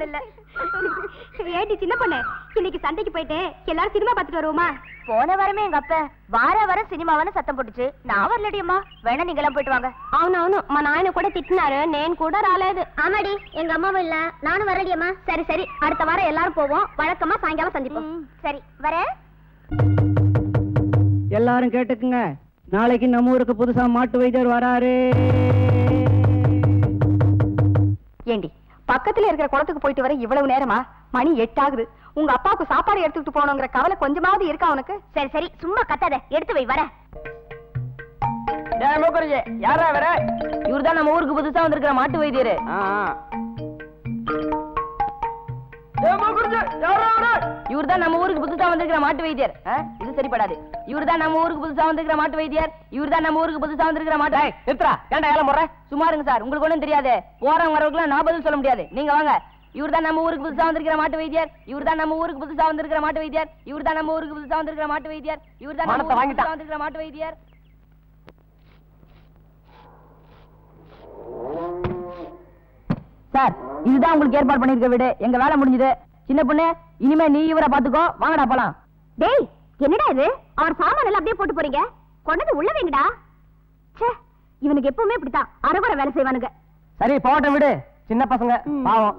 இல்ல ஏடி சின்ன பொண்ணு இன்னைக்கு சந்தைக்கு போயிட்டு எல்லாரும் சினிமா பார்த்துட்டு வருவோமா போன வாரமே எங்க அப்பா வார வாரம் சினிமாவான சத்தம் போட்டுச்சு நான் வரலடியம்மா வேணா நீங்க எல்லாம் போயிட்டு வாங்க అవును అవును మా నాయన కూడా తిట్టినారు నేను కూడా రాలేదు ஆமாடி எங்க அம்மாவும் இல்ல நானும் வரடியம்மா சரி சரி அடுத்த வாரம் எல்லாரும் போவோம் வழக்கமா சாயங்காலம் சந்திப்போம் சரி வரேன் எல்லாரும் கேட்டுக்குங்க நாளைக்கு நம்ம ஊருக்கு புதுசா மாட்டு வைத்தியர் வராரு ஏண்டி பக்கத்துல இருக்கிற குளத்துக்கு போயிட்டு வர இவ்வளவு நேரமா மணி எட்டாகுது உங்க அப்பாவுக்கு சாப்பாடு எடுத்துக்கிட்டு போகணுங்கிற கவலை கொஞ்சமாவது இருக்கா உனக்கு சரி சரி சும்மா கத்தாத எடுத்து வை வரேன் யாரா வர இவர் தான் நம்ம ஊருக்கு புதுசா வந்திருக்கிற மாட்டு வைத்தியர் இவர் தான் நம்ம ஊருக்கு புதுசா வந்திருக்கிற மாட்டு வைத்தியர் ஆ? இது சரிப்படாது இவர் தான் நம்ம ஊருக்கு புதுசா வந்திருக்கிற மாட்டு வைத்தியர் இவர் தான் நம்ம ஊருக்கு புதுசா வந்திருக்கிற மாட்டு நித்ரா ஏன்டா ஏலம் போடுற சும்மா இருங்க சார் உங்களுக்கு ஒண்ணும் தெரியாது போறவங்க வரவங்களும் நான் பதில் சொல்ல முடியாது நீங்க வாங்க இவர் தான் நம்ம ஊருக்கு புதுசா வந்திருக்கிற மாட்டு வைத்தியர் இவர் தான் நம்ம ஊருக்கு புதுசா வந்திருக்கிற மாட்டு வைத்தியர் இவர் தான் நம்ம ஊருக்கு புதுசா வந்திருக்கிற மாட்டு வைத்தியர் இவர் தான் நம்ம ஊருக்கு புதுசா வந்திருக்கிற மாட்டு வைத்தியர் சார் இதுதான் உங்களுக்கு ஏற்பாடு பண்ணிருக்க வீடு எங்க வேலை முடிஞ்சது சின்ன பொண்ணு இனிமே நீ இவரை பாத்துக்கோ வாங்கடா போலாம் டேய் என்னடா இது அவர் சாமான எல்லாம் அப்படியே போட்டு போறீங்க கொண்டது உள்ள வைங்கடா ச்சே இவனுக்கு எப்பவுமே இப்படித்தான் அரைகுறை வேலை செய்வானுங்க சரி போகட்டும் விடு சின்ன பசங்க ம். பாவம்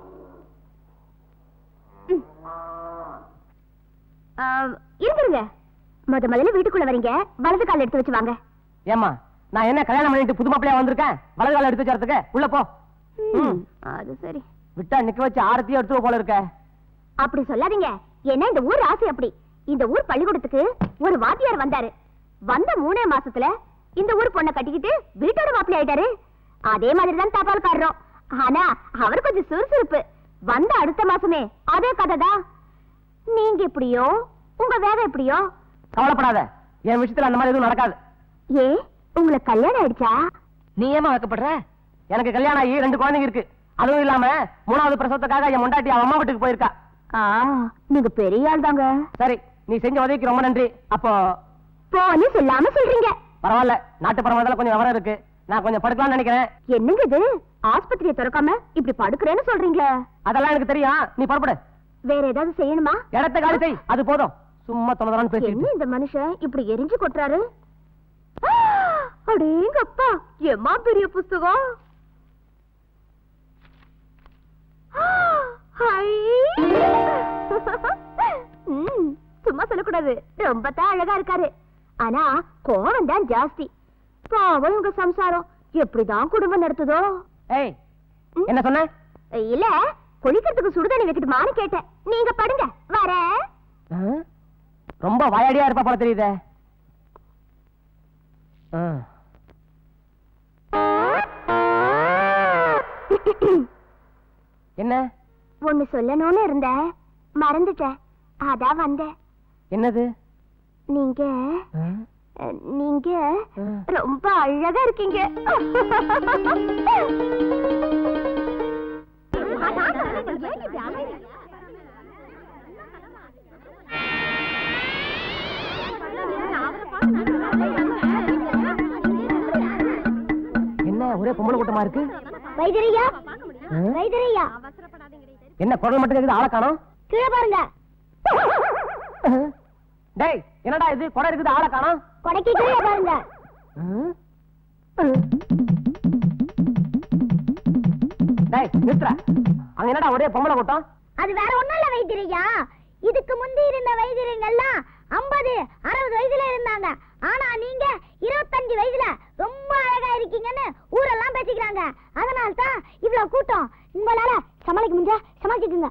ஆ, இருந்துருங்க முத முதல்ல வீட்டுக்குள்ள வரீங்க வலது கால் எடுத்து வச்சு வாங்க ஏமா நான் என்ன கல்யாணம் பண்ணிட்டு புது மாப்பிளையா வந்திருக்கேன் வலது கால எடுத்து வச்சறதுக்கு உள்ள போ ம். அது சரி விட்டா நிக்க வச்சு ஆரத்தியும் எடுத்து போல இருக்க அப்படி சொல்லாதீங்க ஏன்னா இந்த ஊர் ராசி அப்படி இந்த ஊர் பள்ளிக்கூடத்துக்கு ஒரு வாத்தியார் வந்தாரு வந்த மூணே மாசத்துல இந்த ஊர் பொண்ணை கட்டிக்கிட்டு வீட்டோட மாப்பிள்ளை ஆயிட்டாரு அதே மாதிரி தான் தபால்காரரும் ஆனா அவர் கொஞ்சம் சுறுசுறுப்பு வந்த அடுத்த மாசமே அதே கதை தான் நீங்க எப்படியோ உங்க வேலை எப்படியோ கவலைப்படாத என் விஷயத்துல அந்த மாதிரி எதுவும் நடக்காது ஏ உங்களுக்கு கல்யாணம் ஆயிடுச்சா நீ ஏமா வைக்கப்படுற எனக்கு கல்யாணம் ஆகி ரெண்டு குழந்தைங்க இருக்கு அதுவும் இல்லாம மூணாவது பிரசவத்துக்காக என் முண்டாட்டி அவன் அம்மா வீட்டுக்கு போயிருக்கா ஆ நீங்க பெரிய ஆள் தாங்க சரி நீ செஞ்ச உதவிக்கு ரொம்ப நன்றி அப்போ போன்னு சொல்லாம சொல்றீங்க பரவாயில்ல நாட்டு பரவாயில்ல கொஞ்சம் விவரம் இருக்கு நான் கொஞ்சம் படுக்கலாம்னு நினைக்கிறேன் என்னங்க இது ஆஸ்பத்திரியை திறக்காம இப்படி படுக்கிறேன்னு சொல்றீங்க அதெல்லாம் எனக்கு தெரியும் நீ புறப்படு வேற ஏதாவது செய்யணுமா இடத்த காலி செய் அது போதும் சும்மா தொலைதலான்னு என்ன பேசிட்டு இந்த மனுஷன் இப்படி எரிஞ்சு கொட்டுறாரு ஆ, அடேங்கப்பா எம்மா பெரிய புஸ்தகம் ஆ, ஹை. ம், சும்மா சொல்லக்கூடாது ரொம்ப தான் அழகா இருக்காரு ஆனா கோவம் தான் ஜாஸ்தி பாவம் உங்க சம்சாரம் எப்படிதான் குடும்பம் நடத்துதோ ஏய் என்ன சொன்ன இல்ல குளிக்கிறதுக்கு சுடுதண்ணி வைக்கட்டுமான்னு கேட்டேன் நீங்க படுங்க வரேன் ஆ? ரொம்ப வாயாடியா இருப்பா போல தெரியுதே ஆ. என்ன ஒண்ணு சொல்லணும்னு இருந்தேன் மறந்துட்டேன் அதான் வந்தேன் என்னது நீங்க ஆ? அஹ், நீங்க ஆ. ரொம்ப அழகா இருக்கீங்க என்ன ஒரே பொம்பளை கூட்டமா இருக்கு வைத்திரையா ஆ? வைத்திரையா என்ன குரல் மட்டும் கேக்குது ஆளை காணோம் கீழே பாருங்க டேய் என்னடா இது குடம் இருக்குது ஆளை காணோம் கொடைக்கு கீழே பாருங்க டேய் நிறுத்துற அங்க என்னடா ஒரே பொம்பளை கூட்டம் அது வேற ஒண்ணும் இல்ல வைத்திரையா இதுக்கு முந்தி இருந்த வைத்தியர்கள்லாம் ஐம்பது அறுபது வயசுல இருந்தாங்க ஆனா நீங்க இருபத்தஞ்சு வயசுல ரொம்ப அழகா இருக்கீங்கன்னு ஊரெல்லாம் பேசிக்கிறாங்க அதனால தான் இவ்வளவு கூட்டம் உங்களால சமாளிக்க முடிஞ்சா சமாளிச்சுக்குங்க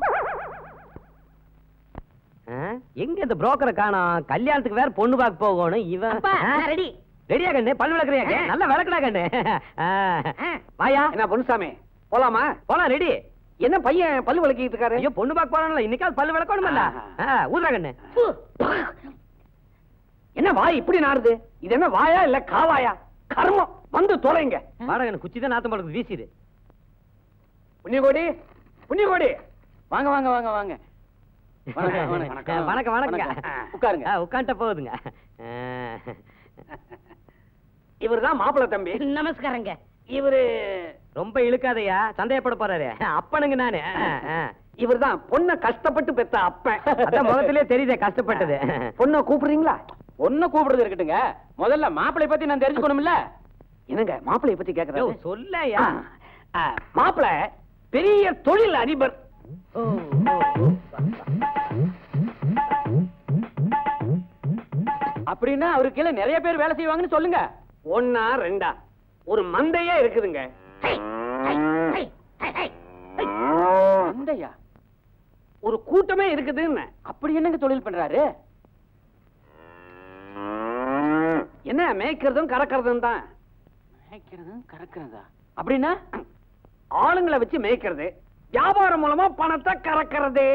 எங்க இந்த புரோக்கரை காணோம் கல்யாணத்துக்கு வேற பொண்ணு பார்க்க போகணும் இவன் ரெடி ரெடியா கண்ணு பல் விளக்குறியா நல்ல விளக்குடா கண்ணு ஆ. வாயா என்ன பொன்னுசாமி போலாமா போலாம் ரெடி என்ன பையன் பல்லு விளக்கிட்டு இருக்காரு ஐயோ பொண்ணு பார்க்க போறான்ல இன்னைக்காவது பல்லு விளக்கணும்ல ஆஹா. ஊதுறா கண்ணு என்ன வாய் இப்படி நாறுது இது என்ன வாயா இல்ல காவாயா கர்மம் வந்து தொலைங்க வாடா கண்ணு குச்சி தான் நாத்தம் படுக்குது வீசிது புண்ணியகோடி புண்ணியகோடி வாங்க வாங்க வாங்க வாங்க வணக்கம், வணக்கம். வணக்கம் வணக்கங்க வணக்கம். உட்காருங்க. ஆ, உட்கார்ந்துட்ட போகுதுங்க ஆ. இவர்தான் மாப்பிள்ளை தம்பி நமஸ்காரங்க இவரு ரொம்ப இழுக்காதயா சந்தேகப்பட போறாரு அப்பனுங்க நானு ஆ, ஆ. இவர்தான் பொண்ணை கஷ்டப்பட்டு பெத்த அப்பன் அதான் முகத்திலே தெரியுதே கஷ்டப்பட்டது பொண்ணை கூப்பிடுறீங்களா ஒண்ணு கூப்பிடுறது இருக்கட்டுங்க முதல்ல மாப்பிளை பத்தி நான் தெரிஞ்சுக்கணும்ல என்னங்க மாப்பிளைய பத்தி யோ, கேக்குறேன் சொல்லையா மாப்பிள பெரிய தொழில் அதிபர் அப்படின்னா அவருக்கு கீழே நிறைய பேர் வேலை செய்வாங்கன்னு சொல்லுங்க ஒன்னா ரெண்டா ஒரு மந்தையே இருக்குதுங்க அண்டையா ஒரு கூட்டமே இருக்குதுன்னு அப்படி என்னங்க தொழில் பண்றாரு என்ன மேய்க்கிறதும் கறக்கிறதும் தான் மேய்க்கிறதும் கறக்கிறதா அப்படின்னா ஆளுங்களை வச்சு மேய்க்கிறது வியாபாரம் மூலமா பணத்தை கறக்கிறது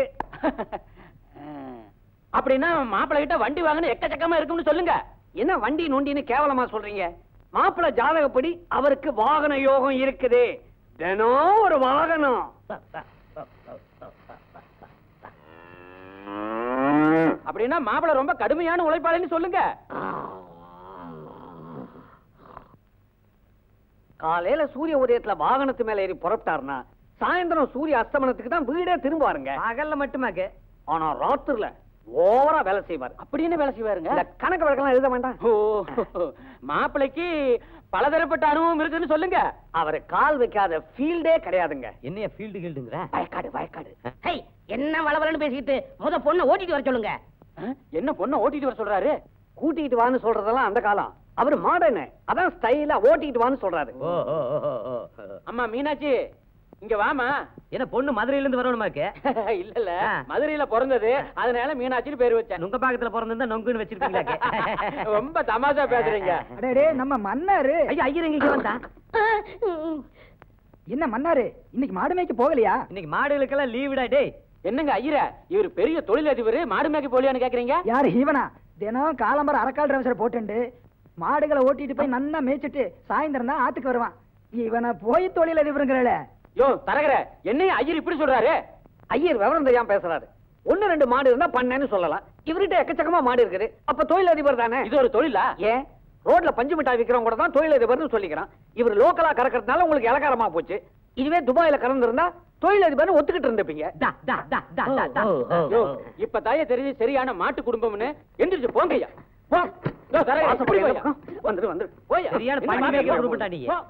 அப்படின்னா மாப்பிள்ளை கிட்ட வண்டி வாங்கன்னு எக்கச்சக்கமா இருக்கும்னு சொல்லுங்க என்ன வண்டி நொண்டின்னு கேவலமா சொல்றீங்க மாப்பிள்ளை ஜாதகப்படி அவருக்கு வாகன யோகம் இருக்குது தினம் ஒரு வாகனம் அப்படின்னா மாப்பிள்ளை ரொம்ப கடுமையான உழைப்பாளின்னு சொல்லுங்க காலையில சூரிய உதயத்துல வாகனத்து மேல ஏறி புறப்பட்டாருன்னா சாயந்தரம் சூரிய அஸ்தமனத்துக்கு தான் வீடே திரும்புவாருங்க பகல்ல மட்டுமாக்கு ஆனா ராத்திரில ஓவரா வேலை செய்வார் அப்படி என்ன வேலை செய்வாருங்க இந்த கணக்கு வழக்கெல்லாம் எழுத வேண்டாம் ஓ மாப்பிள்ளைக்கு பலதரப்பட்ட அனுபவம் இருக்குன்னு சொல்லுங்க அவரு கால் வைக்காத ஃபீல்டே கிடையாதுங்க என்னைய ஃபீல்டு கீல்டுங்கிற வயக்காடு வயக்காடு என்ன வளவலன்னு பேசிக்கிட்டு முத பொண்ணை ஓட்டிட்டு வர சொல்லுங்க அஹ், என்ன பொண்ணை ஓட்டிட்டு வர சொல்றாரு கூட்டிட்டு வான்னு சொல்றதெல்லாம் அந்த காலம் அவரு மாடர்னு அதான் ஸ்டைலா ஓட்டிட்டு வான்னு சொல்றாரு ஓ ஓ ஓ, ஓ, ஓ. அம்மா மீனாட்சி இங்க வாமா என்ன பொண்ணு மதுரையில இருந்து வரணுமாக்கு இல்ல இல்ல ஆ. மதுரையில பிறந்தது அதனால மீனாட்சின்னு பேர் வச்சேன் நுங்க பாக்கத்துல பிறந்திருந்தா நொங்குன்னு வச்சிருப்பீங்களாக்கு ரொம்ப தமாஷா பேசுறீங்க அடே நம்ம மன்னாரு ஐயா ஐயர் எங்க வந்தா என்ன மன்னாரு இன்னைக்கு மாடு மேய்க்க போகலையா இன்னைக்கு மாடுகளுக்கெல்லாம் லீவுடா டேய் என்னங்க ஐயர இவர் பெரிய தொழிலதிபர் மாடு மேய்க்க போலியான்னு கேக்குறீங்க யாரு இவனா தினம் காலம்பர அரக்கால் டிரைவரை போட்டுண்டு மாடுகளை ஓட்டிட்டு போய் நன்னா மேய்ச்சிட்டு சாயந்தரம் தான் ஆத்துக்கு வருவான் இவனை போய் தொழில் அதிபருங்கிறல யோ தரகர என்னைய ஐயர் இப்படி சொல்றாரு ஐயர் விவரம் தெரியாம பேசுறாரு ஒண்ணு ரெண்டு மாடு இருந்தா பண்ணேன்னு சொல்லலாம் இவர்கிட்ட எக்கச்சக்கமா மாடு இருக்குது அப்ப தொழில் அதிபர் தானே இது ஒரு தொழிலா ஏன் ரோட்ல பஞ்சு மிட்டாய் விக்கிறவங்க கூட தான் தொழில் அதிபர்னு சொல்லிக்கிறான் இவர் லோக்கலா கறக்கறதுனால உங்களுக்கு இலக்காரமா போச்சு இதுவே துபாயில கறந்திருந்தா தொழில் அதிபர்னு ஒத்துக்கிட்டு இருந்திருப்பீங்க டா டா டா டா டா டா யோ இப்ப தாய தெரியுது சரியான மாட்டு குடும்பம்னு எந்திரிச்சு போங்கய்யா போ. யோ, தரகரே, இப்படி போய்யா. வந்துரு வந்துரு போய்யா. சரியான என்ன பண்ணி மாடு மேய்க்கிற மேய்க்க குடும்பம்டா நீ. போ.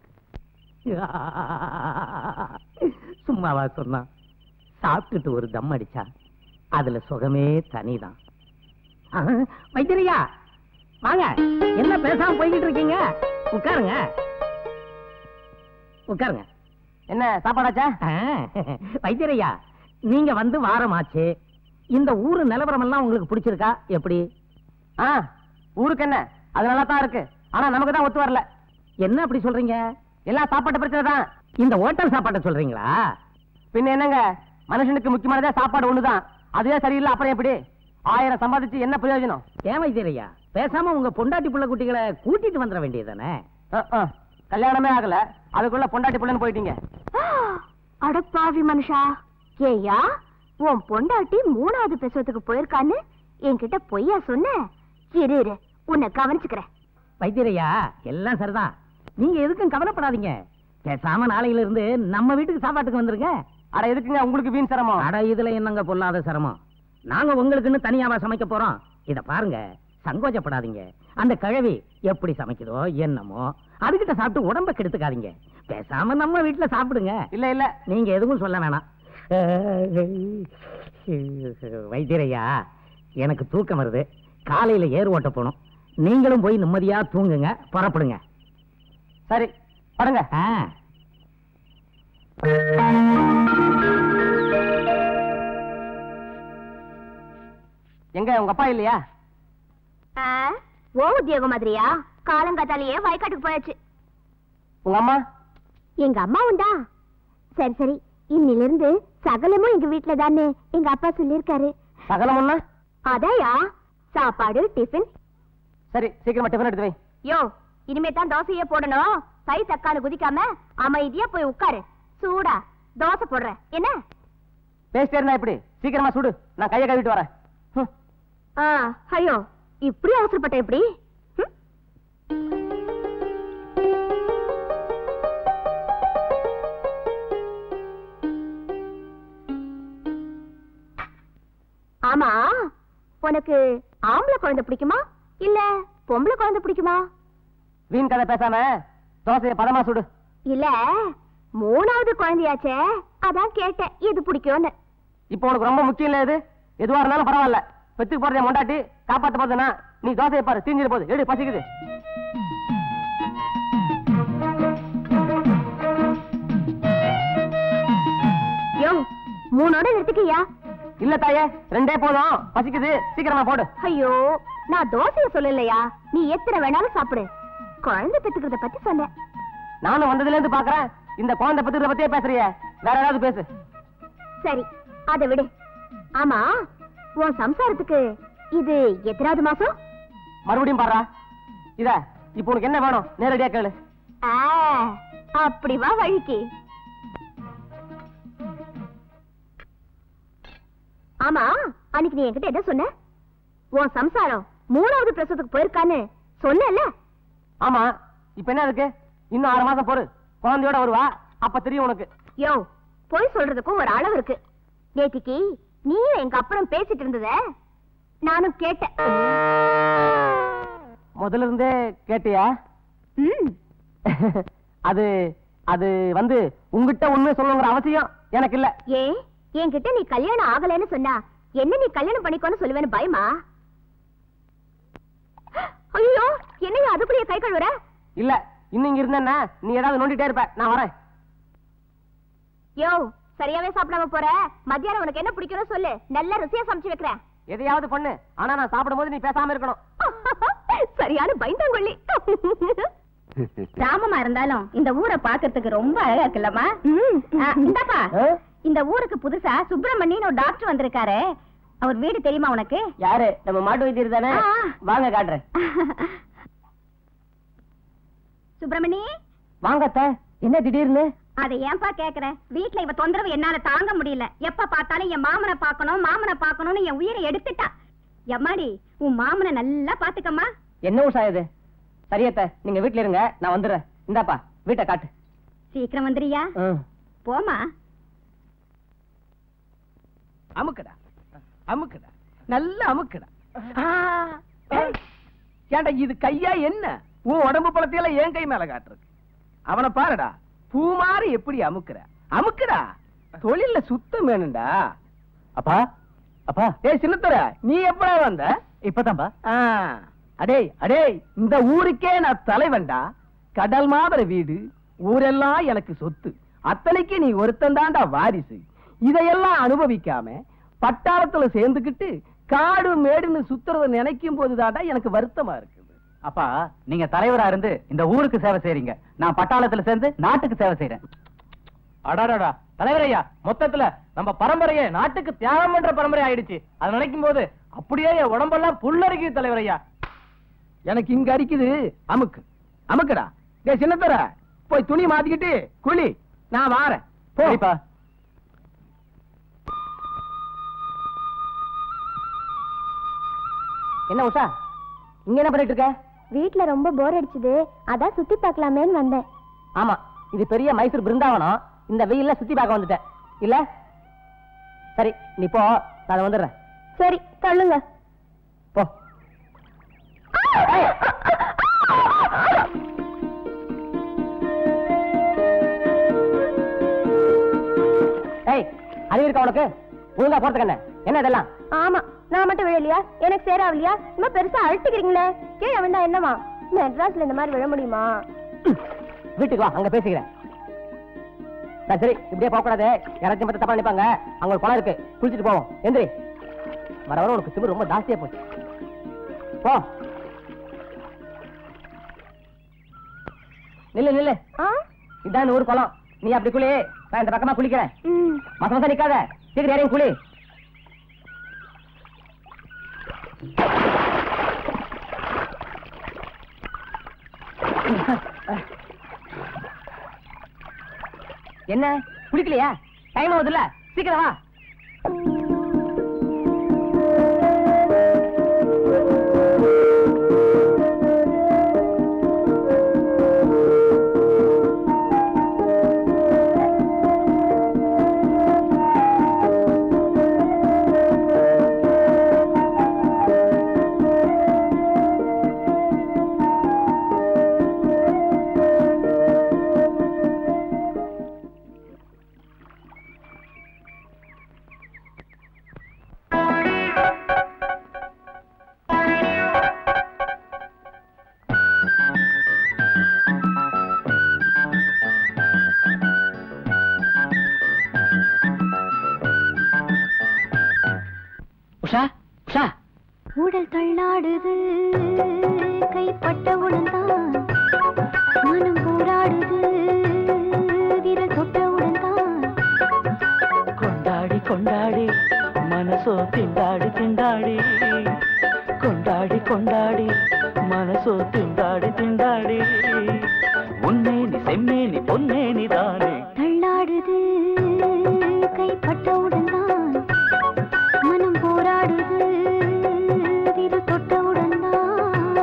சும்மாவா சொன்னான் சாப்பிட்டுட்டு ஒரு தம் அடிச்சா அதுல சுகமே தனிதான் வைத்திரியா வாங்க என்ன பேசாம போய்கிட்டு இருக்கீங்க உட்காருங்க உட்காருங்க என்ன சாப்பாடாச்சா ஆ, வைத்தியரையா நீங்க வந்து வாரமாச்சு இந்த ஊரு நிலவரம் எல்லாம் உங்களுக்கு பிடிச்சிருக்கா எப்படி ஆ ஊருக்கு என்ன அது நல்லா தான் இருக்கு ஆனா நமக்கு தான் ஒத்து வரல என்ன அப்படி சொல்றீங்க எல்லாம் சாப்பாட்டு பிரச்சனை தான் இந்த ஹோட்டல் சாப்பாட்டை சொல்றீங்களா பின்ன என்னங்க மனுஷனுக்கு முக்கியமானதே சாப்பாடு ஒண்ணுதான் அதுவே சரியில்லை அப்புறம் எப்படி ஆயிரம் சம்பாதிச்சு என்ன பிரயோஜனம் ஏன் வைத்தியரையா பேசாம உங்க பொண்டாட்டி புள்ள குட்டிகளை கூட்டிட்டு வந்துட வேண்டியதுதானே அஹ், அஹ். கல்யாணமே ஆகல அதுக்குள்ள பொண்டாட்டி புள்ளன்னு போயிட்டீங்க அடப்பாவி மனுஷா ஏயா உன் பொண்டாட்டி மூணாவது பிரசவத்துக்கு போயிருக்கான்னு என்கிட்ட பொய்யா சொன்ன இரு இரு உன்னை கவனிச்சுக்கிறேன் வைத்தியரையா எல்லாம் சரிதான் நீங்க எதுக்கும் கவலைப்படாதீங்க பேசாம நாளையில இருந்து நம்ம வீட்டுக்கு சாப்பாட்டுக்கு வந்துருங்க அட எதுக்குங்க உங்களுக்கு வீண் சிரமம் அட இதுல என்னங்க பொல்லாத சிரமம் நாங்க உங்களுக்குன்னு தனியாவா சமைக்க போறோம் இத பாருங்க சங்கோஜப்படாதீங்க அந்த கிழவி எப்படி சமைக்குதோ என்னமோ அதுகிட்ட சாப்பிட்டு உடம்ப கெடுத்துக்காதீங்க பேசாம நம்ம வீட்டுல சாப்பிடுங்க இல்ல இல்ல நீங்க எதுவும் சொல்ல வேணாம் வைத்தியரையா எனக்கு தூக்கம் வருது காலையில ஏர் ஓட்ட போகணும் நீங்களும் போய் நிம்மதியா தூங்குங்க புறப்படுங்க சரி படுங்க ஆ. எங்க உங்க அப்பா இல்லையா ஆ, ஓ உத்தியோகம் மாதிரியா காலங்காத்தாலேயே வயக்காட்டுக்கு போயாச்சு உங்க அம்மா எங்க அம்மா உண்டா சரி சரி இன்னிலிருந்து சகலமும் எங்க வீட்டுல தானே எங்க அப்பா சொல்லியிருக்காரு சகலமுன்னா அதாயா சாப்பாடு டிஃபன் சரி சீக்கிரமா டிஃபன் எடுத்து வை யோ இனிமே தான் தோசையே போடணும் கை தக்காளி குதிக்காம அமைதியா போய் உட்காரு சூடா தோசை போடுறேன் என்ன பேசிட்டே இருந்தா எப்படி சீக்கிரமா சுடு நான் கையை கழுவிட்டு வரேன் ஹம். ஆ ஐயோ இப்படி அவசரப்பட்ட எப்படி ம்? ஆமா உனக்கு ஆம்பளை குழந்தை பிடிக்குமா இல்ல பொம்பளை குழந்தை பிடிக்குமா வீண் கதை பேசாம தோசையை பதமா சுடு இல்ல மூணாவது குழந்தையாச்சே அதான் கேட்டேன் எது பிடிக்கும்னு இப்போ உனக்கு ரொம்ப முக்கியம் இல்ல இது எதுவா இருந்தாலும் பரவாயில்ல பெத்துக்கு போறதே மொண்டாட்டி காப்பாத்த போதுனா நீ தோசையை பாரு தீஞ்சிட போகுது எடு பசிக்குது யோ மூணோட நிறுத்திக்கியா இல்ல தாயே ரெண்டே போதும் பசிக்குது சீக்கிரமா போடு ஐயோ நான் தோசைய சொல்லலையா நீ எத்தனை வேணாலும் சாப்பிடு குழந்தை பெத்துக்கிறத பத்தி சொன்னேன் நானும் வந்ததுல இருந்து பாக்குறேன் இந்த குழந்தை பத்திரத்தை பத்தியே பேசுறிய வேற ஏதாவது பேசு சரி அதை விடு ஆமா உன் சம்சாரத்துக்கு இது எத்தனாவது மாசம் மறுபடியும் பாடுறா இத இப்போ உனக்கு என்ன வேணும் நேரடியா கேளு ஆ, அப்படி வா வழிக்கு ஆமா அன்னைக்கு நீ என்கிட்ட என்ன சொன்ன உன் சம்சாரம் மூணாவது பிரசவத்துக்கு போயிருக்கான்னு சொன்னல ஆமா இப்ப என்ன இருக்கு இன்னும் ஆறு மாசம் பொறு குழந்தையோட வருவா அப்ப தெரியும் உனக்கு யோ பொய் சொல்றதுக்கும் ஒரு அளவு இருக்கு நேத்திக்கு நீயும் எங்க அப்புறம் பேசிட்டு இருந்தத நானும் கேட்டேன் முதல்ல இருந்தே கேட்டியா ம் அது அது வந்து உங்ககிட்ட உண்மை சொல்லணுங்கிற அவசியம் எனக்கு இல்ல ஏ என்கிட்ட நீ கல்யாணம் ஆகலைன்னு சொன்னா என்ன நீ கல்யாணம் பண்ணிக்கோன்னு சொல்லுவேன்னு பயமா ஐயோ என்னையா அதுக்குள்ளேயே கை கழுவுற இல்ல இன்னும் இங்க இருந்தேன்னா நீ ஏதாவது நோண்டிட்டே இருப்ப நான் வரேன் யோ சரியாவே சாப்பிடாம போற மத்தியானம் உனக்கு என்ன பிடிக்கும்னு சொல்லு நல்ல ருசியா சமைச்சு வைக்கிறேன் எதையாவது பண்ணு ஆனா நான் சாப்பிடும்போது நீ பேசாம இருக்கணும் சரியான பயந்தாங்கொள்ளி கிராமமா இருந்தாலும் இந்த ஊரை பாக்குறதுக்கு ரொம்ப அழகா இருக்குல்லம்மா ஆ, இந்தாப்பா இந்த ஊருக்கு புதுசா சுப்பிரமணியன் ஒரு டாக்டர் வந்திருக்காரு அவர் வீடு தெரியுமா உனக்கு யாரு நம்ம மாட்டு வைத்தியர் தானே ஆ. வாங்க காட்டுறேன் சுப்பிரமணி வாங்க அத்தை என்ன திடீர்னு அதை ஏன்பா கேக்குற வீட்ல இவ தொந்தரவு என்னால தாங்க முடியல எப்ப பார்த்தாலும் என் மாமனை பார்க்கணும் மாமனை பார்க்கணும்னு என் உயிரை எடுத்துட்டா எம்மாடி உன் மாமனை நல்லா பாத்துக்கம்மா என்ன உஷா இது சரியத்த நீங்க வீட்ல இருங்க நான் வந்துடுறேன் இந்தாப்பா வீட்டை காட்டு சீக்கிரம் வந்துறியா போமா அமுக்குடா அமுக்குடா நல்ல அமுக்குடா ஆ, ஏய், ஏன்டா இது கையா என்ன உன் உடம்பு பழத்தையெல்லாம் என் கை மேல காட்டுறது அவனை பாருடா பூ மாதிரி எப்படி அமுக்குற அமுக்குடா தொழில்ல சுத்தம் வேணும்டா அப்பா அப்பா ஏய் சின்னத்தர நீ எப்படா வந்த இப்பதான்பா அடேய் அடேய் இந்த ஊருக்கே நான் தலைவன்டா கடல் மாதிரி வீடு ஊரெல்லாம் எனக்கு சொத்து அத்தனைக்கு நீ ஒருத்தன் தான்டா வாரிசு இதையெல்லாம் அனுபவிக்காம பட்டாளத்துல சேர்ந்துக்கிட்டு காடு மேடுன்னு சுத்துறத நினைக்கும் போதுதான்டா எனக்கு வருத்தமா இருக்குது அப்பா நீங்க தலைவரா இருந்து இந்த ஊருக்கு சேவை செய்றீங்க நான் பட்டாளத்துல சேர்ந்து நாட்டுக்கு சேவை செய்றேன் அடாடாடா தலைவரையா மொத்தத்துல நம்ம பரம்பரையே நாட்டுக்கு தியாகம் பண்ற பரம்பரை ஆயிடுச்சு அதை நினைக்கும் போது அப்படியே என் உடம்பெல்லாம் புல்லரிக்குது தலைவரையா எனக்கு இங்க அடிக்குது அமுக்கு அமுக்குடா டேய் சின்னத்தர போய் துணி மாத்திக்கிட்டு குளி நான் வாரேன் சரிப்பா என்ன உஷா இங்க என்ன பண்ணிட்டு இருக்க வீட்ல ரொம்ப போர் அடிச்சுது அதான் சுத்தி பார்க்கலாமேன்னு வந்தேன் ஆமா இது பெரிய மைசூர் பிருந்தாவனம் இந்த வெயில்ல சுத்தி பார்க்க வந்துட்டேன் இல்ல சரி நீ போ நான் வந்துடுறேன் சரி தள்ளுங்க போ ஏய் அறிவு இருக்கா உனக்கு ஒழுங்கா போறதுக்கு என்ன என்ன இதெல்லாம் ஆமா நான் மட்டும் விழலையா எனக்கு சேராவலையா இன்னும் பெருசா அழுத்துக்கிறீங்களே கீழே விழுந்தா என்னமா மெட்ராஸ்ல இந்த மாதிரி விழ முடியுமா வீட்டுக்கு வா அங்க பேசிக்கிறேன் சரி, சரி இப்படியே போக கூடாது யாராச்சும் பார்த்து தப்பா நினைப்பாங்க அங்க ஒரு குளம் இருக்கு குளிச்சுட்டு போவோம் எந்திரி வர வர உனக்கு திமிரு ரொம்ப ஜாஸ்தியா போச்சு போ நில்லு நில்லு ஆ இதான் இந்த ஊர் குளம் நீ அப்படி குளி நான் இந்த பக்கமா குளிக்கிறேன் ம் மச மசம் நிக்காத சீக்கிரம் யாரையும் குளி என்ன குளிக்கலையா டைம் ஆகுதுல்ல சீக்கிரம் வா உஷா உஷா உடல் தள்ளாடுது கைப்பட்டவுடன் தான் மனம் போராடுது விரல் தொட்டவுடன் தான் கொண்டாடி கொண்டாடி மனசோ திண்டாடி திண்டாடி கொண்டாடி கொண்டாடி மனசோ திண்டாடி திண்டாடி உன்னேனி செம்மேனி பொன்னேனி தானே தள்ளாடுது கைப்பட்டவுடன் தான் மனம் போராடுது விரல் தொட்டவுடன் தான்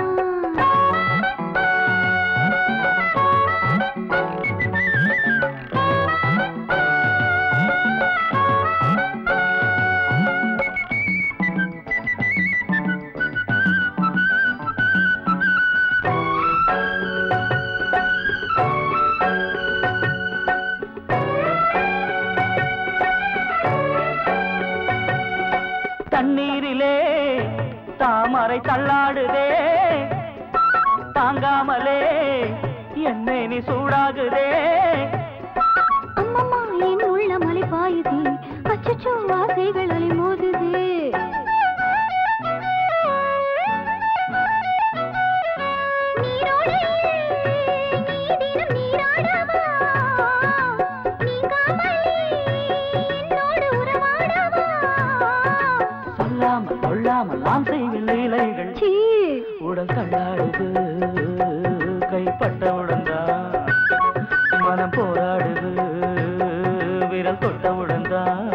தண்ணீரிலே தாமரை தள்ளாடுதே தாங்காமலே என்னை நீ சூடாகுதே அம்மம்மா என் உள்ள மலை பாயுதே அச்சச்சோ ஆசைகள் அலை மோதுதே சொல்லாமல் கொள்ளாமல் நாம் செய்வில் லீலைகள் உடல் தள்ளாடுது கைப்பட்டவுடன் தான் மனம் போராடுது விரல் தொட்டவுடன் தான்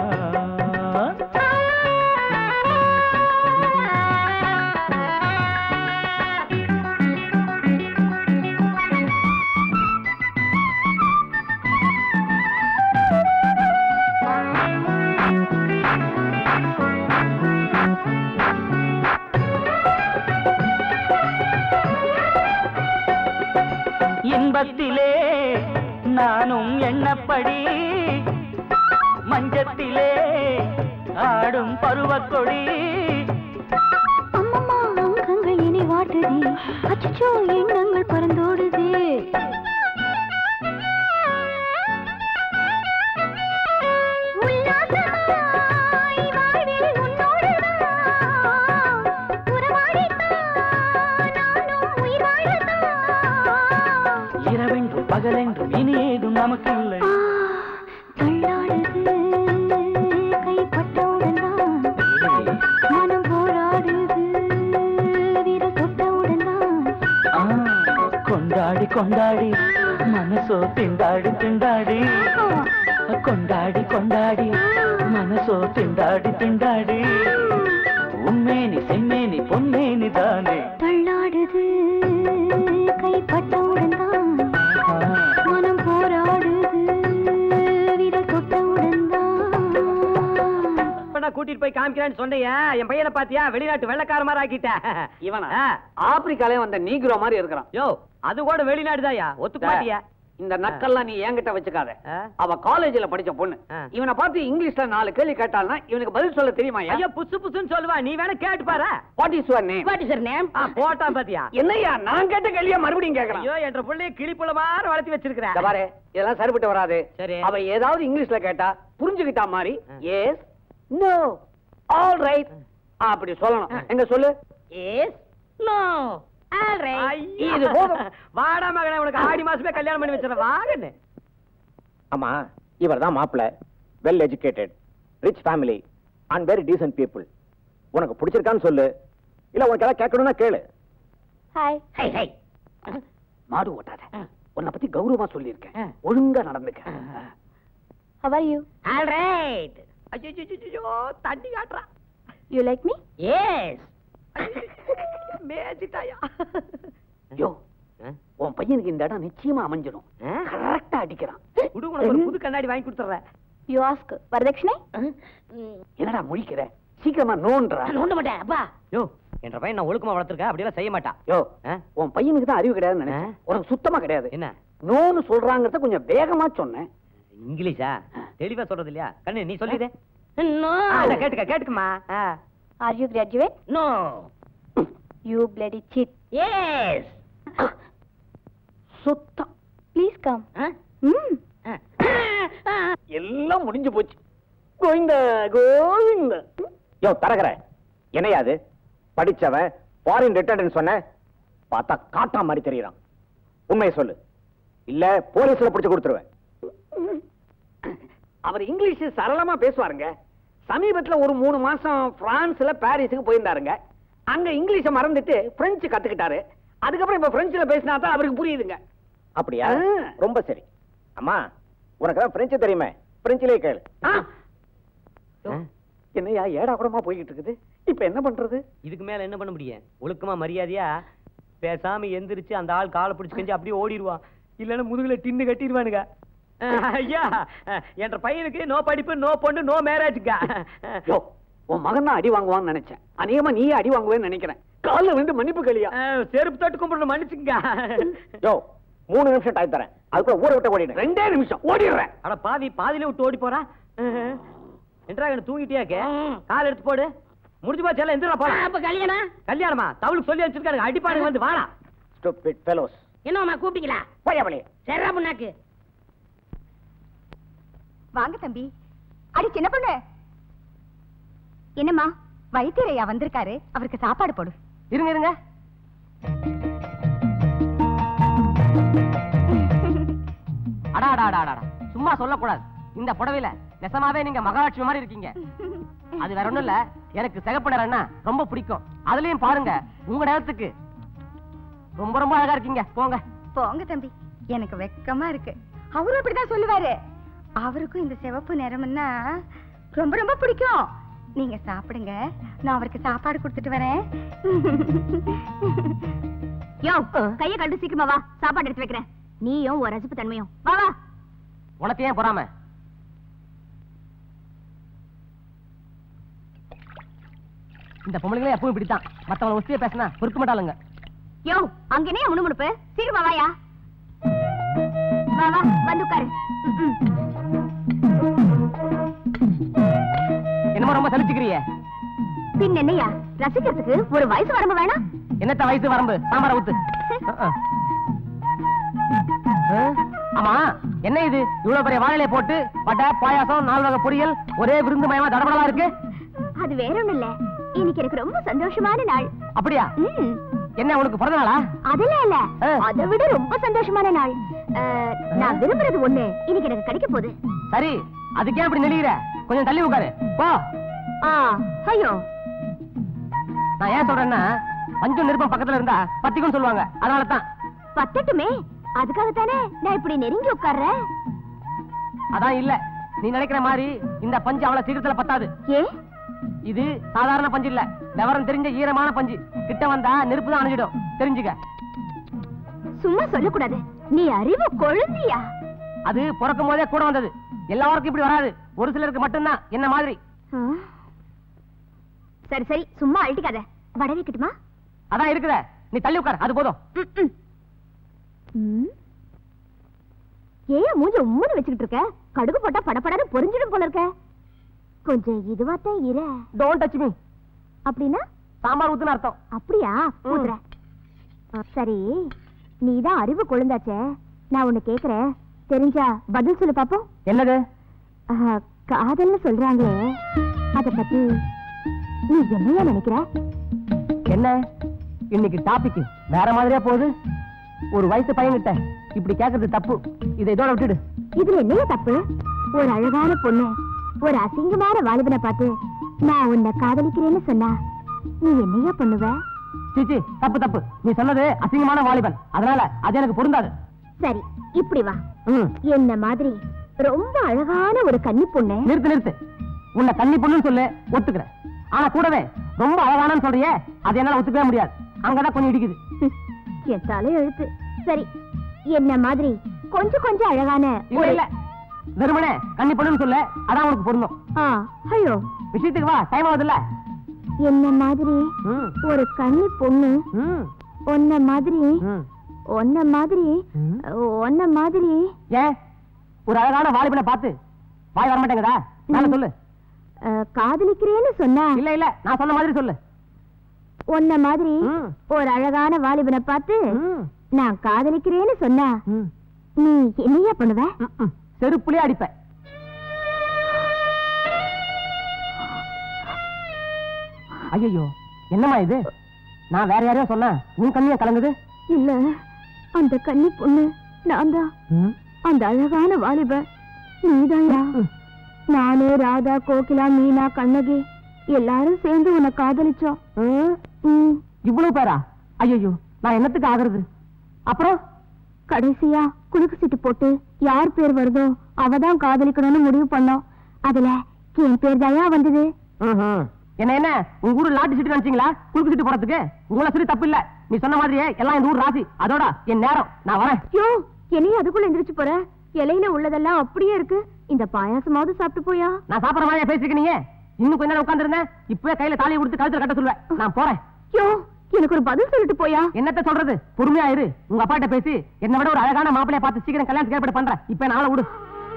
இன்பத்திலே நானும் எண்ணப்படி மஞ்சத்திலே ஆடும் பருவக்கொடி அம்மம்மா அங்கங்கள் இனி வாட்டுதே அச்சச்சோ எண்ணங்கள் பறந்தோடுதே உல்லாசமாய் வாழ்வில் உன்னோடுதான் உறவாடித்தான் நானும் உயிர் வாழத்தான் இரவென்றும் பகலென்றும் இனி ஏதும் நமக்கில்லை தள்ளாடுது கைப்பட்டவுடன் தான் மனம் போராடுது விரல் தொட்டவுடன் தான் ஆ, கொண்டாடி கொண்டாடி மனசோ திண்டாடி திண்டாடி கொண்டாடி கொண்டாடி மனசோ திண்டாடி திண்டாடி உண்மேனி செம்மேனி பொன்னேனி தானே தள்ளாடுது கைப்பட்டவுடன் தான் மனம் போராடுது விரல் தொட்டவுடன் தான் இப்ப கூட்டிட்டு போய் காமிக்கிறேன்னு சொன்னையா என் பையனை பாத்தியா வெளிநாட்டு வெள்ளக்கார மாதிரி ஆக்கிட்ட இவனா ஆ. ஆப்பிரிக்காலே வந்த நீக்ரோ மாதிரி இருக்கிறான் யோ அது கூட வெளிநாடுதாயா ஒத்துக்க மாட்டியா இந்த நக்கல்லாம் நீ என்கிட்ட வச்சுக்காத ஆ? அவ காலேஜ்ல படிச்ச பொண்ணு ஆ. இவனை பார்த்து இங்கிலீஷ்ல நாலு கேள்வி கேட்டால்னா இவனுக்கு பதில் சொல்ல தெரியுமா ஐயோ புசு புசுன்னு சொல்லுவா நீ வேணா கேட்டு பாரு what is your name what is name போட்டான் பாத்தியா என்னய்யா நான் கேட்ட கேள்வியா மறுபடியும் கேட்கலாம் ஐயோ என்ற புள்ளைய கிளிப்புல மாதிரி வளர்த்தி வச்சிருக்கிறேன் இந்த பாரு இதெல்லாம் சரிப்பட்டு வராது சரி. அவ ஏதாவது இங்கிலீஷ்ல கேட்டா புரிஞ்சுக்கிட்டா மாதிரி ஆ. எஸ் நோ ஆல் ரைட் அப்படி சொல்லணும் எங்க சொல்லு எஸ் நோ இது போதும். வாடா மகனே உனக்கு ஆடி மாசமே கல்யாணம் பண்ணி வச்சிடறேன் வாங்கன்னு ஆமா இவர் தான் மாப்பிள்ள well educated rich family and very decent people உனக்கு பிடிச்சிருக்கான்னு சொல்லு இல்ல உனக்கு ஏதாவது கேட்கணும்னா கேளு ஹாய் மாடு ஓட்டாத உன்னை பத்தி கௌரவமா சொல்லியிருக்கேன் ஒழுங்கா நடந்துக்க how are you all right ஐயோ தண்ணி காட்டுறா you like me எஸ் மேஜிட்டாயா யோ உன் பையனுக்கு இந்த இடம் நிச்சயமா அமைஞ்சிடும் கரெக்டா அடிக்கிறான் குடு உனக்கு ஒரு புது கண்ணாடி வாங்கி கொடுத்துறேன் you ask வரதட்சணை என்னடா முழிக்கிற சீக்கிரமா நோன்றா நோண்ட மாட்டேன் அப்பா யோ என்ற பையன் நான் ஒழுக்கமா வளர்த்துருக்கேன் அப்படியெல்லாம் செய்ய மாட்டான் யோ ஆ? உன் பையனுக்கு தான் அறிவு கிடையாதுன்னு நினைச்சேன் உனக்கு சுத்தமா கிடையாது என்ன நோன்னு சொல்றாங்கறத கொஞ்சம் வேகமா சொன்னேன் இங்கிலீஷா தெளிவா சொல்றது இல்லையா கண்ணு நீ சொல்லிடு கேட்டுக்க கேட்டுக்கமா are you graduate no you bloody cheat yes சுத்தம் please come ம் எல்லாம் முடிஞ்சு போச்சு கோவிந்த கோவிந்த யோ தரகர என்னையா அது படிச்சவன் ஃபாரின் ரிட்டர்ன் சொன்ன பார்த்தா காட்டா மாதிரி தெரியறான் உண்மையை சொல்லு இல்ல போலீஸ்ல பிடிச்சு கொடுத்துருவேன் அவர் இங்கிலீஷ் சரளமா பேசுவாருங்க சமீபத்துல ஒரு மூணு மாசம் பிரான்ஸ்ல பாரிஸுக்கு போயிருந்தாருங்க அங்க இங்கிலீஷை மறந்துட்டு பிரெஞ்சு கத்துக்கிட்டாரு அதுக்கப்புறம் இப்ப பிரெஞ்சுல பேசினா தான் அவருக்கு புரியுதுங்க அப்படியா ஆ. ரொம்ப சரி அம்மா உனக்கு தான் பிரெஞ்சு தெரியுமே பிரெஞ்சிலே கேளு ஆ. என்னய்யா ஏடா கூடமா போய்கிட்டு இருக்குது இப்ப என்ன பண்றது இதுக்கு மேல என்ன பண்ண முடியும் ஒழுக்கமா மரியாதையா பேசாம எந்திரிச்சு அந்த ஆள் காலை பிடிச்சு கெஞ்சி அப்படியே ஓடிடுவான் இல்லன்னா முதுகுல டின்னு கட்டிடுவானுங்க அஹ், ஐயா அஹ், என்ற பையனுக்கு நோ படிப்பு நோ பொண்ணு நோ மேரேஜ்ங்க யோ உன் மகன் தான் அடி வாங்குவான்னு நினைச்சேன் அநேகமா நீயே அடி வாங்குவேன்னு நினைக்கிறேன் கால்ல விழுந்து மன்னிப்பு கலியா செருப்பு தொட்டு கும்பிடணும் மன்னிச்சுங்க யோ மூணு நிமிஷம் டைம் தரேன் அதுக்குள்ள ஊரை விட்டு ஓடிடு ரெண்டே நிமிஷம் ஓடிடுறேன் அட பாவி பாதியில விட்டு ஓடி போறா என்றா என்ன தூங்கிட்டியாக்க கால் எடுத்து போடு முடிஞ்சு போச்சு எல்லாம் எந்திரா போலாம் அப்ப கல்யாணம் கல்யாணமா தவளுக்கு சொல்லி வச்சிருக்காங்க அடிப்பானுங்க வந்து வாடா ஸ்டூபிட் ஃபெலோஸ் என்னம்மா கூப்பிட்டீங்களா போயவளே சரிடா புண்ணாக்கு வாங்க தம்பி அடி சின்ன பொண்ணு என்னம்மா வைத்தியரையா வந்திருக்காரு அவருக்கு சாப்பாடு போடு இருங்க இருங்க அடா அடா அடா அடா சும்மா சொல்லக்கூடாது இந்த புடவையில நெசமாவே நீங்க மகாலட்சுமி மாதிரி இருக்கீங்க அது வேற ஒண்ணும் இல்ல எனக்கு சிகப்பு நிறம்னா ரொம்ப பிடிக்கும் அதுலயும் பாருங்க உங்க நேரத்துக்கு ரொம்ப ரொம்ப அழகா இருக்கீங்க போங்க போங்க தம்பி எனக்கு வெக்கமா இருக்கு அவரும் அப்படிதான் சொல்லுவாரு அவருக்கும் இந்த சிவப்பு நிறம்னா ரொம்ப ரொம்ப பிடிக்கும் நீங்க சாப்பிடுங்க நான் அவருக்கு சாப்பாடு கொடுத்துட்டு வரேன் யோ கைய கண்டு சீக்கிரமா வா சாப்பாடு எடுத்து வைக்கிறேன் நீயும் ஒரு ரசிப்பு தன்மையும் வா வா உனக்கு ஏன் பொறாம இந்த பொம்பளைங்களே எப்பவும் இப்படித்தான் மத்தவங்க ஒஸ்திய பேசினா பொறுக்க மாட்டாளுங்க யோ அங்க என்ன முணுமுணுப்பு சீக்கிரமா வாயா வா வா வந்து உட்காரு ம், ம். என்னமோ ரொம்ப சலிச்சுக்கிறியே பின் என்னையா ரசிக்கிறதுக்கு ஒரு வயசு வரம்பு வேணாம் என்னத்த வயசு வரம்பு சாம்பார ஊத்து அஹ், அஹ். ஆமா என்ன இது இவ்வளவு பெரிய வாழையில போட்டு வடை பாயாசம் நாலு வகை பொரியல் ஒரே விருந்து மயமா தடபடலா இருக்கு அது வேற ஒண்ணும் இல்ல இன்னைக்கு எனக்கு ரொம்ப சந்தோஷமான நாள் அப்படியா ம் என்ன உனக்கு பிறந்த நாளா அதெல்லாம் இல்ல ஆ. அதை விட ரொம்ப சந்தோஷமான நாள் அஹ், நான் விரும்புறது ஒண்ணு இன்னைக்கு எனக்கு கிடைக்க போகுது சரி அதுக்கே அப்படி நெளிகிற கொஞ்சம் தள்ளி உட்காரு போ ஆ ஐயோ நான் ஏன் சொல்றேன்னா பஞ்சம் நெருப்பம் பக்கத்துல இருந்தா பத்திக்கும் சொல்லுவாங்க அதனால தான் பத்தட்டுமே அதுக்காகத்தானே நான் இப்படி நெருங்கி உட்கார்றேன் அதான் இல்ல நீ நினைக்கிற மாதிரி இந்த பஞ்சு அவ்வளவு சீக்கிரத்துல பத்தாது ஏ இது சாதாரண பஞ்சு இல்ல விவரம் தெரிஞ்ச ஈரமான பஞ்சு கிட்ட வந்தா நெருப்பு தான் அணைஞ்சிடும் தெரிஞ்சுக்க சும்மா சொல்லக்கூடாது நீ அறிவு கொழுந்தியா அது பிறக்கும் போதே கூட வந்தது எல்லாருக்கும் இப்படி வராது ஒரு சிலருக்கு மட்டும்தான் என்ன மாதிரி ஆ? சரி சரி சும்மா அழட்டிக்காத வடை வைக்கட்டுமா அதான் இருக்குத நீ தள்ளி உட்கார் அது போதும் ம், ம். ம். ஏன் மூஞ்சி உம்முன்னு வச்சுக்கிட்டு இருக்க கடுகு போட்டா படபடன்னு பொரிஞ்சிடும் போல இருக்க கொஞ்சம் இதுவாத்தான் இர டோன்ட் டச் மீ அப்படின்னா சாம்பார் ஊத்துன்னு அர்த்தம் அப்படியா ஊத்துறேன் ஆ, சரி நீதான் அறிவு கொழுந்தாச்சே நான் ஒண்ணு கேக்குறேன் தெரிஞ்சா பதில் சொல்லு பாப்போம் என்னது ஆ, காதல்னு சொல்றாங்களே அத பத்தி நீ என்னையா நினைக்கிற என்ன இன்னைக்கு டாபிக் வேற மாதிரியா போகுது ஒரு வயசு பையன்கிட்ட இப்படி கேக்குறது தப்பு இதை இதோட விட்டுடு இதுல என்னையா தப்பு ஒரு அழகான பொண்ணு ஒரு அசிங்கமான வாலிபனை பார்த்து நான் உன்னை காதலிக்கிறேன்னு சொன்னா நீ என்னையா பண்ணுவ சீச்சி தப்பு தப்பு நீ சொன்னது அசிங்கமான வாலிபன் அதனால அது எனக்கு பொருந்தாது சரி இப்படி வா ம் என்ன மாதிரி ரொம்ப அழகான ஒரு கன்னி பொண்ணு நிறுத்து நிறுத்து உன்னை கன்னி பொண்ணுன்னு சொல்லு ஒத்துக்கிறேன் ஆனா கூடவே ரொம்ப அழகானன்னு சொல்றியே அது என்னால ஒத்துக்கவே முடியாது அங்கதான் கொஞ்சம் இடிக்குது என் தலை எழுத்து சரி என்ன மாதிரி கொஞ்சம் கொஞ்சம் அழகான இல்ல ஒரு- இல்ல வெறுமனே கன்னி பொண்ணுன்னு சொல்லு அதான் உனக்கு பொருந்தும் ஆ, ஐயோ விஷயத்துக்கு வா டைம் ஆகுதுல்ல என்ன மாதிரி ம் ஒரு கன்னி பொண்ணு ம் ஒன்ன மாதிரி ம் ஒன்ன மாதிரி ம். ஒன்ன மாதிரி ஏன் ஒரு அழகான வாலிபனை பார்த்து வாய் வர மாட்டேங்குதா நான் சொல்லு அஹ், காதலிக்கிறேன்னு சொன்னா இல்ல இல்ல நான் சொன்ன மாதிரி சொல்லு ஒன்ன மாதிரி ம். ஒரு அழகான வாலிபனை பார்த்து ம். நான் காதலிக்கிறேன்னு சொன்னா ம். நீ என்னையா பண்ணுவ ம், ம். செருப்புலயே அடிப்பேன் ஐயோ என்னம்மா இது நான் வேற யாரையோ சொன்னேன் உன் கண்ணியா கலங்குது இல்ல அந்த கன்னி பொண்ணு நான் தான் ம். அந்த அழகான வாலிப நீதாயா நானு ராதா கோகிலா மீனா கண்ணகி எல்லாரும் சேர்ந்து உன்னை காதலிச்சோம் ம். இவ்வளவு பேரா ஐயோ நான் என்னத்துக்கு ஆகுறது அப்புறம் கடைசியா குலுக்கு சீட்டு போட்டு யார் பேர் வருதோ அவதான் காதலிக்கணும்னு முடிவு பண்ணோம் அதுல என் பேர் தாயா வந்தது ம்ஹும். என்ன என்ன உங்க ஊரு லாட்டு சீட்டு நினைச்சீங்களா குறுக்கு சீட்டு போறதுக்கு உங்களை சரி தப்பு இல்ல நீ சொன்ன மாதிரியே எல்லாம் இந்த ஊர் ராசி அதோட என் நேரம் நான் வரேன் யோ என்னையும் அதுக்குள்ள எந்திரிச்சு போற இலையில உள்ளதெல்லாம் அப்படியே இருக்கு இந்த பாயாசமாவது சாப்பிட்டு போயா நான் சாப்பிடுற மாதிரியா பேசிருக்க நீங்க இன்னும் கொஞ்ச நேரம் உட்கார்ந்திருந்தேன் இப்பவே கையில தாலியை கொடுத்து கழுத்துல கட்ட சொல்லுவேன் நான் போறேன் யோ எனக்கு ஒரு பதில் சொல்லிட்டு போயா என்னத்த சொல்றது பொறுமையா இரு உங்க அப்பாட்ட பேசி என்னை விட ஒரு அழகான மாப்பிளைய பார்த்து சீக்கிரம் கல்யாணத்துக்கு ஏற்பாடு பண்றேன் இப்ப நாளை விடு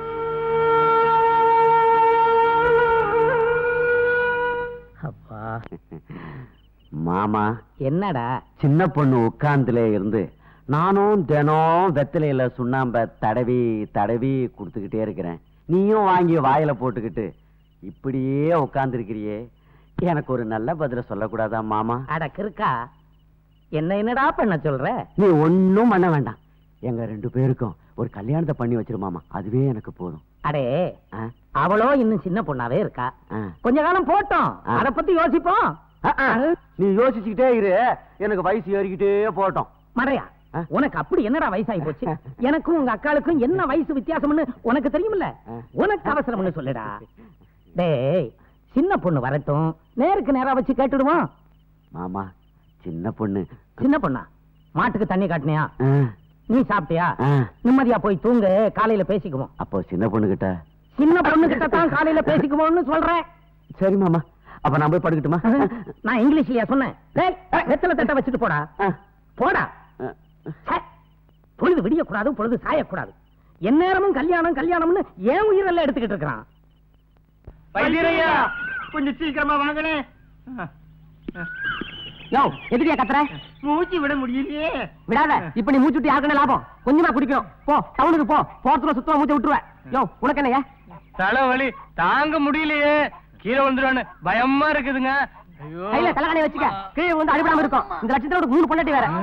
அப்பா மாமா என்னடா சின்ன பொண்ணு உட்கார்ந்துல இருந்து நானும் தினம் வெத்தலையில சுண்ணாம்ப தடவி தடவி கொடுத்துக்கிட்டே இருக்கிறேன் நீயும் வாங்கி வாயில போட்டுக்கிட்டு இப்படியே உட்கார்ந்துருக்கிறியே எனக்கு ஒரு நல்ல பதில சொல்லக்கூடாதா மாமா அட கிறுக்கா என்ன என்னடா பண்ண சொல்ற நீ ஒண்ணும் பண்ண வேண்டாம் எங்க ரெண்டு பேருக்கும் ஒரு கல்யாணத்தை பண்ணி வச்சிரு மாமா அதுவே எனக்கு போதும் அடே ஆ, அவளோ இன்னும் சின்ன பொண்ணாவே இருக்கா ஆ. கொஞ்ச காலம் போட்டோம் ஆ. அத பத்தி யோசிப்போம் ஆ, ஆ. நீ யோசிச்சுக்கிட்டே இரு எனக்கு வயசு ஏறிக்கிட்டே போட்டோம் மடையா ஆ? உனக்கு அப்படி என்னடா வயசாகி போச்சு எனக்கும் உங்க அக்காளுக்கும் என்ன வயசு வித்தியாசம்னு உனக்கு தெரியுமில்ல ஆ. உனக்கு அவசரம்னு சொல்லுடா டேய் சின்ன பொண்ணு வரட்டும் நேருக்கு நேரா வச்சு கேட்டுடுவோம் மாமா சின்ன பொண்ணு சின்ன பொண்ணா மாட்டுக்கு தண்ணி காட்டினியா ஆ, நீ சாப்பிட்டியா ஆ. நிம்மதியா போய் தூங்கு காலையில பேசிக்குவோம் அப்போ சின்ன பொண்ணு கிட்ட சின்ன பொண்ணு கிட்ட தான் காலையில பேசிக்குவோம்னு சொல்றேன் சரி மாமா அப்ப நான் போய் படுக்கட்டுமா நான் இங்கிலீஷ்லயா சொன்னேன் டேய், வெத்தலை தட்டை வச்சுட்டு போடா ஆ. போடா ஆ. ச்சே, பொழுது விடியக்கூடாது பொழுது சாயக்கூடாது எந்நேரமும் கல்யாணம் கல்யாணம்னு ஏன் உயிரெல்லாம் எடுத்துக்கிட்டு இருக்கிறான் வைத்தியரையா கொஞ்சம் சீக்கிரமா வாங்கனே யோ எதுக்கியா கத்துற மூச்சு விட முடியலையே விடாத இப்ப நீ மூச்சு விட்டு யாருக்குன்னு லாபம் கொஞ்சமா குடிக்கணும் போ டவுனுக்கு போ போறதுல சுத்தமா மூச்சு விட்டுருவேன் யோ உனக்கு என்னய்யா தலைவலி தாங்க முடியலையே கீழே வந்துருவானு பயமா இருக்குதுங்க ஐயோ கையில தலைகாணி வச்சுக்க கீழே வந்து அடிபடாம இருக்கும் இந்த லட்சத்தோட மூணு பொண்டாட்டி வேற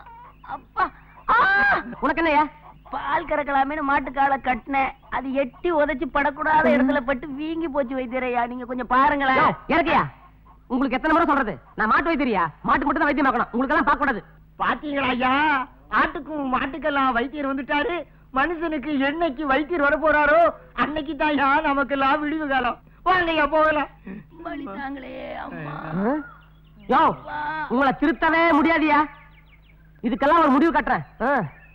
உனக்கு என்னய்யா பால் கறக்கலாமேனு மாட்டுக்கால கட்டினேன் அது எட்டி உதைச்சு படக்கூடாத இடத்துல பட்டு வீங்கி போச்சு வைத்தியரையா நீங்க கொஞ்சம் யோ, பாருங்களேன் இறக்கியா உங்களுக்கு எத்தனை முறை சொல்றது நான் மாட்டு வைத்தியரியா மாட்டுக்கு மட்டும் தான் வைத்தியம் பார்க்கணும் உங்களுக்கு எல்லாம் பார்க்க கூடாது பாத்தீங்களா ஐயா ஆட்டுக்கும் மாட்டுக்கெல்லாம் வைத்தியர் வந்துட்டாரு மனுஷனுக்கு என்னைக்கு வைத்தியர் வர போறாரோ அன்னைக்கு தான் ஐயா நமக்கெல்லாம் விடிவு காலம் வாங்கய்யா போகலாம் வலித்தாங்களே அம்மா ஆ? யோ உங்களை திருத்தவே முடியாதியா இதுக்கெல்லாம் ஒரு முடிவு கட்டுறேன் ஆ.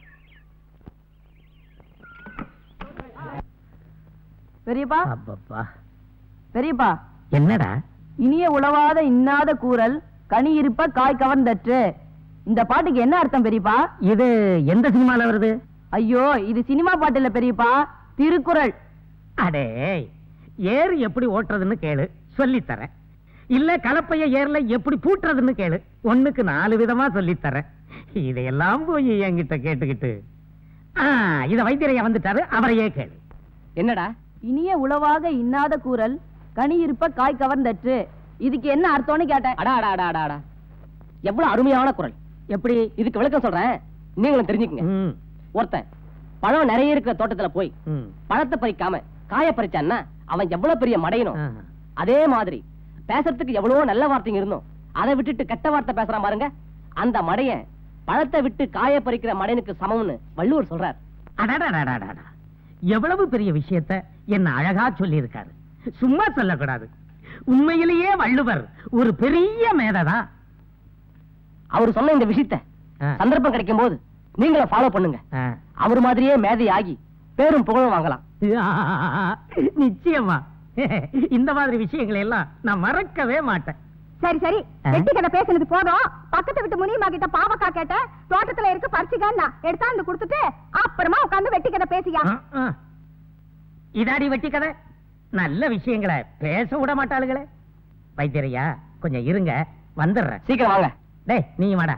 பெரியப்பா அப்பப்பா பெரியப்பா என்னடா இனிய உளவாத இன்னாத கூறல் கனி இருப்ப காய் கவர்ந்தற்று இந்த பாட்டுக்கு என்ன அர்த்தம் பெரியப்பா இது எந்த சினிமால வருது ஐயோ இது சினிமா பாட்டு இல்ல பெரியப்பா திருக்குறள் அடே ஏர் எப்படி ஓட்டுறதுன்னு கேளு சொல்லித் தரேன் இல்ல கலப்பைய ஏர்ல எப்படி பூட்டுறதுன்னு கேளு ஒண்ணுக்கு நாலு விதமா சொல்லித் தரேன் இதையெல்லாம் போய் என்கிட்ட கேட்டுக்கிட்டு ஆ, இத வைத்தியரையா வந்துட்டாரு அவரையே கேளு என்னடா இனிய உளவாக இன்னாத கூறல் கனி இருப்ப காய் கவர்ந்தற்று இதுக்கு என்ன அர்த்தம்னு கேட்டேன் அடா அடா அடா அடா அடா எவ்வளவு அருமையான குரல் எப்படி இதுக்கு விளக்கம் சொல்றேன் நீங்களும் தெரிஞ்சுக்கங்க ம், ஒருத்தன் பழம் நிறைய இருக்கிற தோட்டத்துல போய் ம். பழத்தை பறிக்காம காய பறிச்சான்னா அவன் எவ்வளவு பெரிய மடையணும் ஆ. அதே மாதிரி பேசுறதுக்கு எவ்வளவோ நல்ல வார்த்தைங்க இருந்தும் அதை விட்டுட்டு கெட்ட வார்த்தை பேசுறான் பாருங்க அந்த மடையன் பழத்தை விட்டு காய பறிக்கிற மடையனுக்கு சமம்னு வள்ளுவர் சொல்றார் அடடடடடடா. எவ்வளவு பெரிய விஷயத்த என்ன அழகா சொல்லி இருக்காரு சும்மா சொல்லக்கூடாது உண்மையிலேயே வள்ளுவர் ஒரு பெரிய மேததான் அவர் சொன்ன இந்த விஷயத்த ஆ. சந்தர்ப்பம் கிடைக்கும் போது நீங்களும் ஃபாலோ பண்ணுங்க ஆ. அவர் மாதிரியே மேதை ஆகி பேரும் புகழும் வாங்கலாம் நிச்சயமா இந்த மாதிரி விஷயங்களை எல்லாம் நான் மறக்கவே மாட்டேன் சரி சரி ஆ? வெட்டி கதை பேசுனது போதும் பக்கத்து வீட்டு முனியம்மா கிட்ட பாவக்கா கேட்ட தோட்டத்துல இருக்கு பறிச்சுக்கன்னா எடுத்தாந்து கொடுத்துட்டு அப்புறமா உட்கார்ந்து வெட்டி கதை பேசியா ஆ, ஆ. இதாடி வெட்டி கதை நல்ல விஷயங்களை பேச விட மாட்டாளுகளே வைத்தியரையா கொஞ்சம் இருங்க வந்துடுறேன் சீக்கிரம் வாங்க டேய் நீ வாடா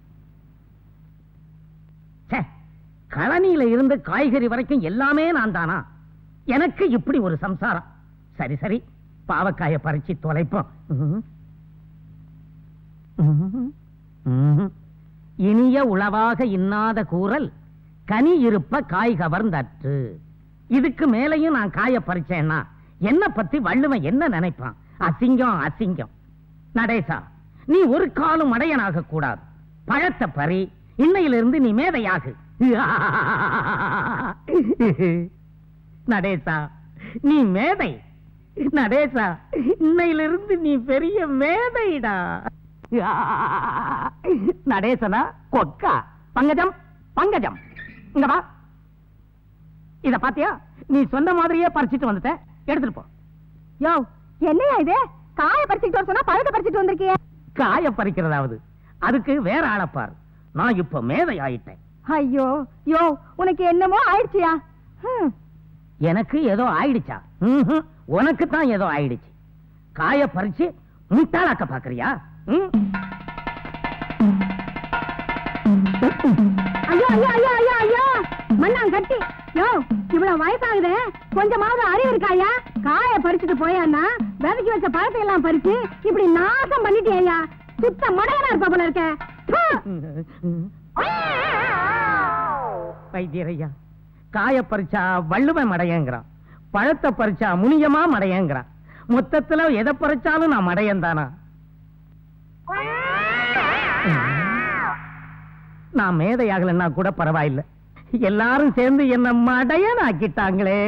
ச்சே, கழனியில இருந்து காய்கறி வரைக்கும் எல்லாமே நான் தானா எனக்கு இப்படி ஒரு சம்சாரம் சரி சரி பாவக்காய பறிச்சு தொலைப்போம் ம்ஹும். ம்ஹும். ம்ஹும். இனிய உளவாக இன்னாத கூறல் கனி இருப்ப காய் கவர்ந்தற்று இதுக்கு மேலையும் நான் காய பறிச்சேன்னா என்ன பத்தி வள்ளுவன் என்ன நினைப்பான் அசிங்கம் அசிங்கம் நடேசா நீ ஒரு காலும் அடையனாக கூடாது பழத்தை பறி இன்னையிலிருந்து நீ மேதையாகு நடேசா நீ மேதை நடேசா இன்னையிலிருந்து நீ பெரிய மேதைடா நடேசனா கொக்கா பங்கஜம் பங்கஜம் இங்க வா இத பாத்தியா நீ சொன்ன மாதிரியே பறிச்சிட்டு வந்துட்ட எடுத்துட்டு போ யோ என்னையா இது காய பறிச்சுட்டு வர சொன்னா பழத்தை பறிச்சுட்டு வந்திருக்கிய காய பறிக்கிறதாவது அதுக்கு வேற ஆளப்பார் நான் இப்ப மேதை ஆயிட்டேன் ஐயோ யோ உனக்கு என்னமோ ஆயிடுச்சியா ஹம். எனக்கு ஏதோ ஆயிடுச்சா ம்ஹும். உனக்கு தான் ஏதோ ஆயிடுச்சு காய பறிச்சு முட்டாளாக்க பாக்குறியா ம்? ஐயோ ஐயோ ஐயோ ஐயோ ஐயோ மண்ணான் கட்டி யோ இவ்வளவு வயசாகுது கொஞ்சமாவது அறிவு இருக்காயா காய பறிச்சுட்டு போயான்னா விதைக்கு வச்ச பழத்தை எல்லாம் பறிச்சு இப்படி நாசம் பண்ணிட்டியா சுத்த மடையனா இருப்பா போல இருக்க ப்பு. வைத்தியரையா காய பறிச்சா வள்ளுவன் மடையங்கிறான் பழத்தை பறிச்சா முனியமா மடையங்கிறான் மொத்தத்துல எதை பறிச்சாலும் நான் மடையன் தானா நான் மேதையாகலன்னா கூட பரவாயில்லை எல்லாரும் சேர்ந்து என்ன மடையன் ஆக்கிட்டாங்களே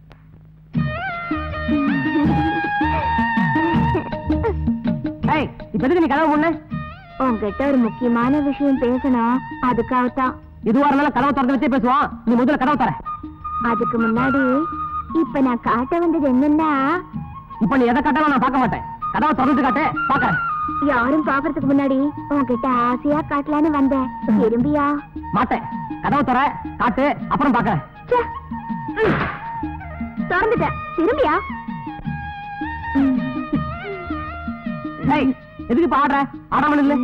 ஏய், இப்ப எதுக்கு நீ கதவு முன்ன உங்ககிட்ட ஒரு முக்கியமான விஷயம் பேசணும் அதுக்காகத்தான் இதுவா இருந்தாலும் கதவை திறந்து வச்சே பேசுவோம் நீ முதல்ல கதவை தர அதுக்கு முன்னாடி இப்ப நான் காட்ட வந்தது என்னன்னா இப்ப நீ எதை கட்டாலும் நான் பார்க்க மாட்டேன் கதவை திறந்து காட்டு பாக்கறேன் யாரும் பாக்குறதுக்கு முன்னாடி உன்கிட்ட ஆசையா காட்டலான்னு வந்தேன் திரும்பியா மாட்டேன் கதவை தர காட்டு அப்புறம் பாக்கறேன் ச்சே. ம். திறந்துட்டேன் திரும்பியா ஏய் எதுக்கு இப்ப ஆடுற ஆடாமல் இல்ல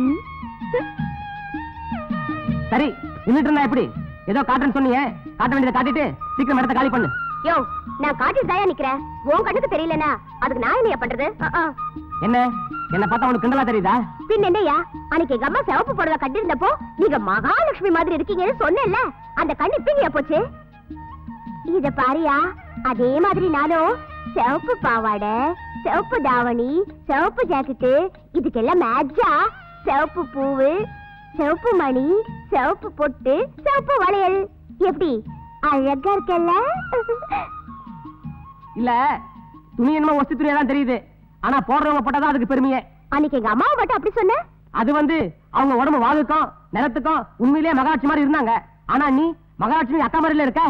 சரி நின்னுட்டு இருந்தா எப்படி ஏதோ காட்டுன்னு சொன்னீங்க காட்ட வேண்டியதை காட்டிட்டு சீக்கிரம் இடத்த காலி பண்ணு யோ நான் காட்டிட்டு தயா நிக்கிறேன் உன் கண்ணுக்கு தெரியலனா அதுக்கு நான் என்னையா பண்றது அஹ், அஹ். என்ன என்ன பார்த்தா உனக்கு கிண்டலா தெரியுதா பின் என்னய்யா அன்னைக்கு எங்க அம்மா சிவப்பு புடவை கட்டியிருந்தப்போ நீங்க மகாலட்சுமி மாதிரி இருக்கீங்கன்னு சொன்னேன்ல அந்த கண்ணு இப்படியா போச்சு இத பாரியா அதே மாதிரி நானும் சிவப்பு பாவாடை சிவப்பு தாவணி சிவப்பு ஜாக்கெட்டு இதுக்கெல்லாம் மேட்சா சிவப்பு பூவு சிவப்பு மணி சிவப்பு பொட்டு சிவப்பு வளையல் எப்படி அழகா இருக்கல்ல இல்ல துணி என்னமோ ஒஸ்தி துணியா தான் தெரியுது ஆனா போடுறவங்க போட்டாதான் அதுக்கு பெருமையே அன்னைக்கு எங்க அம்மாவை மட்டும் அப்படி சொன்ன அது வந்து அவங்க உடம்பு வாகுக்கும் நிலத்துக்கும் உண்மையிலேயே மகாலட்சுமி மாதிரி இருந்தாங்க ஆனா நீ மகாலட்சுமி அக்கா மாதிரில இருக்க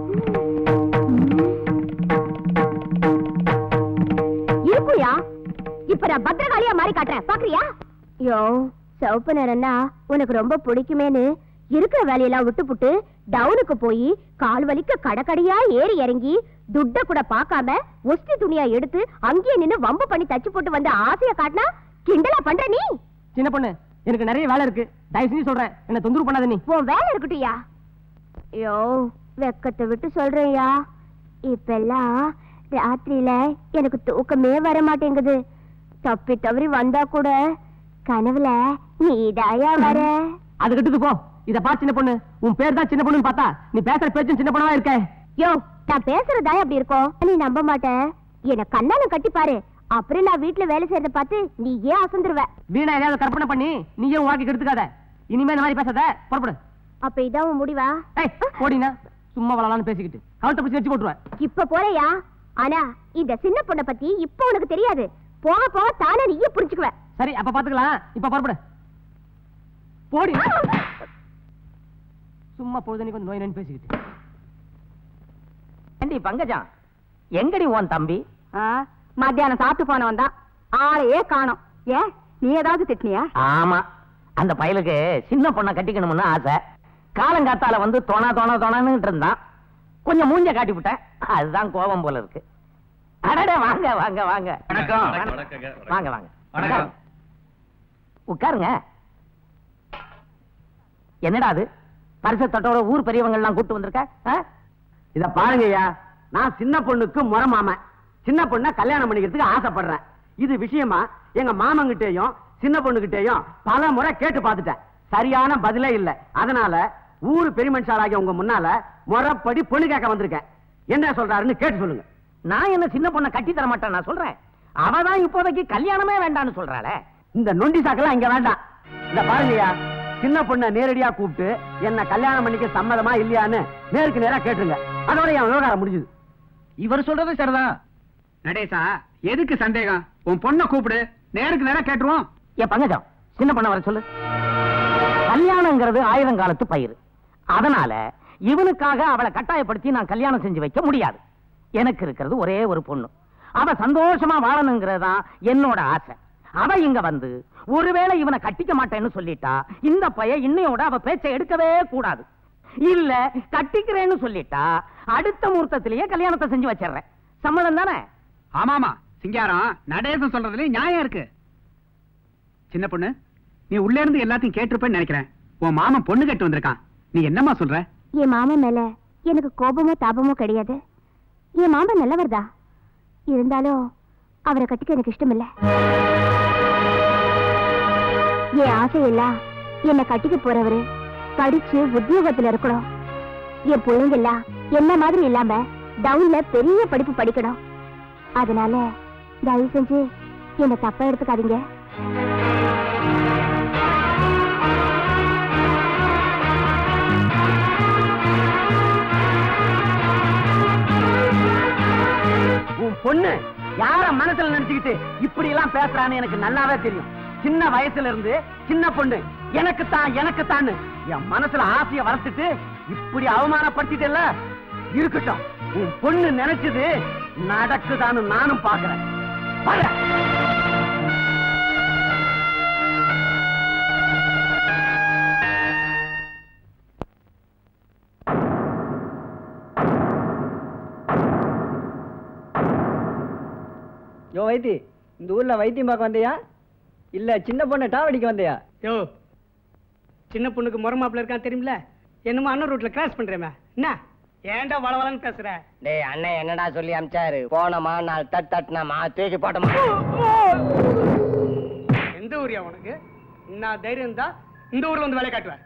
இருக்குயா இப்ப நான் பத்திரகாளியா மாறி காட்டுறேன் பாக்குறியா யோ சிவப்பு நிறம்னா உனக்கு ரொம்ப பிடிக்குமேன்னு இருக்கிற வேலையெல்லாம் விட்டுப்புட்டு டவுனுக்கு போய் கால் வலிக்க கடக்கடியா ஏறி இறங்கி துட்ட கூட பார்க்காம ஒஸ்தி துணியா எடுத்து அங்கேயே நின்னு வம்பு பண்ணி தச்சு போட்டு வந்த ஆசைய காட்டினா கிண்டலா பண்ற நீ சின்ன பொண்ணு எனக்கு நிறைய வேலை இருக்கு தயவு செஞ்சு சொல்றேன் என்ன தொந்தரவு பண்ணாத நீ உன் வேலை இருக்கட்டும்யா ஐயோ வெக்கத்தை விட்டு சொல்றேன்யா இப்பெல்லாம் ராத்திரியில எனக்கு தூக்கமே வர மாட்டேங்குது தப்பி தவறி வந்தா கூட கனவுல நீதாயா வர அது கிட்டது போ இத பார் சின்ன பொண்ணு உன் பேர் தான் சின்ன பொண்ணுன்னு பார்த்தா நீ பேசுற பேச்சும் சின்ன பொண்ணா இருக்க யோ நான் பேசுறதா அப்படி இருக்கும் நீ நம்ப மாட்ட என்ன கண்ணால கட்டி பாரு அப்புறம் நான் வீட்டுல வேலை செய்யறத பார்த்து நீ ஏன் அசந்துருவ வீணா ஏதாவது கற்பனை பண்ணி நீயே உன் வாழ்க்கை கெடுத்துக்காத இனிமே இந்த மாதிரி பேசாத புறப்படு அப்ப இதான் உன் முடிவா ஏய் ஓடினா சும்மா வளலான்னு பேசிக்கிட்டு கழுத்தை பிடிச்சி வச்சு போட்டுருவேன் இப்ப போறையா ஆனா இந்த சின்ன பொண்ணை பத்தி இப்ப உனக்கு தெரியாது போக போக தானே நீயே புரிஞ்சுக்குவ சரி அப்ப பாத்துக்கலாம் இப்ப புறப்படு போடி சும்மா பொழுதனைக்கு வந்து நோய் நோய் பேசிக்கிட்டு ஏண்டி பங்கஜம் எங்கடி உன் தம்பி ஆ, மத்தியானம் சாப்பிட்டு போனவன் தான் ஆளையே காணோம் ஏன் நீ ஏதாவது திட்டினியா ஆமா அந்த பயலுக்கு சின்ன பொண்ணை கட்டிக்கணும்னு ஆசை காலங்காத்தால வந்து தொணா தொணா தொணான்னு இருந்தான் கொஞ்சம் மூஞ்ச காட்டி விட்டேன் அதுதான் கோபம் போல இருக்கு அடடே வாங்க வாங்க வாங்க வணக்கம். வாங்க வாங்க வணக்கம். உட்காருங்க என்னடா அது பரிசு தட்டோட ஊர் பெரியவங்க எல்லாம் கூட்டு வந்திருக்க ஆ? இத பாருங்கய்யா நான் சின்ன பொண்ணுக்கு முறை மாமன் சின்ன பொண்ண கல்யாணம் பண்ணிக்கிறதுக்கு ஆசைப்படுறேன் இது விஷயமா எங்க மாமங்கிட்டயும் சின்ன பொண்ணுகிட்டயும் பல முறை கேட்டு பார்த்துட்டேன் சரியான பதிலே இல்ல அதனால ஊரு பெருமனுஷாராகிய உங்க முன்னால முறைப்படி பொண்ணு கேட்க வந்திருக்கேன் என்ன சொல்றாருன்னு கேட்டு சொல்லுங்க நான் என்ன சின்ன பொண்ணை கட்டி தர மாட்டேன் நான் சொல்றேன் அவதான் இப்போதைக்கு கல்யாணமே வேண்டாம்னு சொல்றாளே இந்த நொண்டி சாக்கெல்லாம் இங்க வேண்டாம் இந்த பாருங்கய்யா சின்ன பொண்ணை நேரடியா கூப்பிட்டு என்ன கல்யாணம் பண்ணிக்க சம்மதமா இல்லையான்னு நேருக்கு நேரா கேட்டுருங்க அதோட என் விவகாரம் முடிஞ்சுது இவர் சொல்றது சரிதான் நடேசா எதுக்கு சந்தேகம் உன் பொண்ணை கூப்பிடு நேருக்கு நேரா கேட்டுருவோம் என் பங்கஜம் சின்ன பொண்ணை வர சொல்லு கல்யாணங்கிறது ஆயிரம் காலத்து பயிர் அதனால இவனுக்காக அவளை கட்டாயப்படுத்தி நான் கல்யாணம் செஞ்சு வைக்க முடியாது எனக்கு இருக்கிறது ஒரே ஒரு பொண்ணு அவ சந்தோஷமா வாழணுங்கிறது தான் என்னோட ஆசை அவ இங்க வந்து ஒருவேளை இவனை கட்டிக்க மாட்டேன்னு சொல்லிட்டா இந்த பையன் இன்னையோட அவ பேச்சை எடுக்கவே கூடாது இல்ல கட்டிக்கிறேன்னு சொல்லிட்டா அடுத்த முகூர்த்தத்திலேயே கல்யாணத்தை செஞ்சு வச்சிடுறேன் சம்மதம் தானே ஆமாமா சிங்காரம் நடேசன் சொல்றதுல நியாயம் இருக்கு சின்ன பொண்ணு நீ உள்ள இருந்து எல்லாத்தையும் கேட்டிருப்பேன்னு நினைக்கிறேன் உன் மாமன் பொண்ணு கேட்டு வந்திருக்கான் நீ என்னம்மா சொல்ற என் மாமன் மேல எனக்கு கோபமோ தாபமோ கிடையாது என் மாமன் நல்லவர் தான் இருந்தாலும் அவரை கட்டிக்க எனக்கு இஷ்டம் இல்ல என் ஆசையெல்லாம் என்னை கட்டிக்க போறவரு படிச்சு உத்தியோகத்துல இருக்கணும் என் பிள்ளைங்க எல்லாம் என்ன மாதிரி இல்லாம டவுன்ல பெரிய படிப்பு படிக்கணும் அதனால தயவு செஞ்சு என்ன தப்பா எடுத்துக்காதீங்க உன் பொண்ணு யார மனசுல நினைச்சுக்கிட்டு இப்படி எல்லாம் பேசுறான்னு எனக்கு நல்லாவே தெரியும் சின்ன வயசுல இருந்து சின்ன பொண்ணு எனக்கு தான் எனக்கு தான் என் மனசுல ஆசைய வளர்த்துட்டு இப்படி அவமானப்படுத்திட்டல இருக்கட்டும் உன் பொண்ணு நினைச்சது நடக்குதான்னு நானும் பாக்குறேன் வாங்க. யோ வைத்தி இந்த ஊர்ல வைத்தியம் பார்க்க வந்தியா இல்ல சின்ன பொண்ணை டாவடிக்க வந்தியா யோ சின்ன பொண்ணுக்கு முறை மாப்பிள்ள இருக்கான் தெரியுமில என்னமோ அண்ணன் ரூட்ல கிராஸ் பண்றேமே என்ன ஏன்டா வளவலன்னு பேசுற டேய் அண்ணன் என்னடா சொல்லி அமிச்சாரு போனமா நாலு தட்டு தட்டுனமா தூக்கி போட்டோமா எந்த ஊரியா உனக்கு நான் தைரியம் தான் இந்த ஊர்ல வந்து வேலை காட்டுவேன்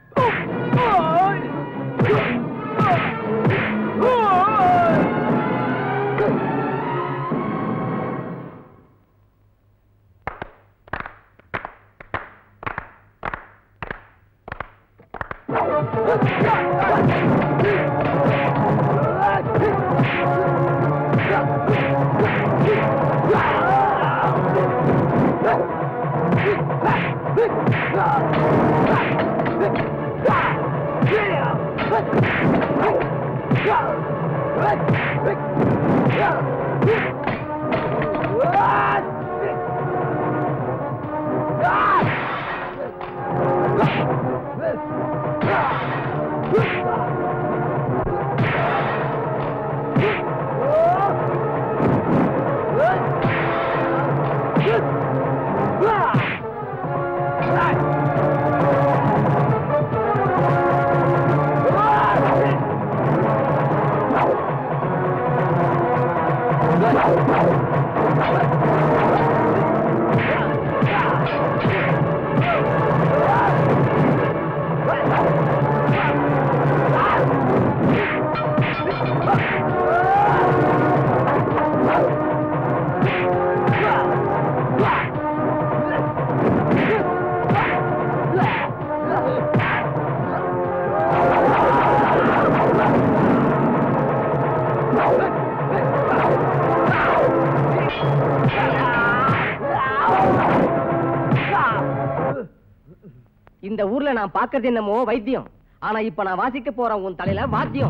இந்த ஊர்ல நான் பாக்குறது என்னமோ வைத்தியம் ஆனா இப்ப நான் வாசிக்க போறேன் உன் தலையில வாத்தியம்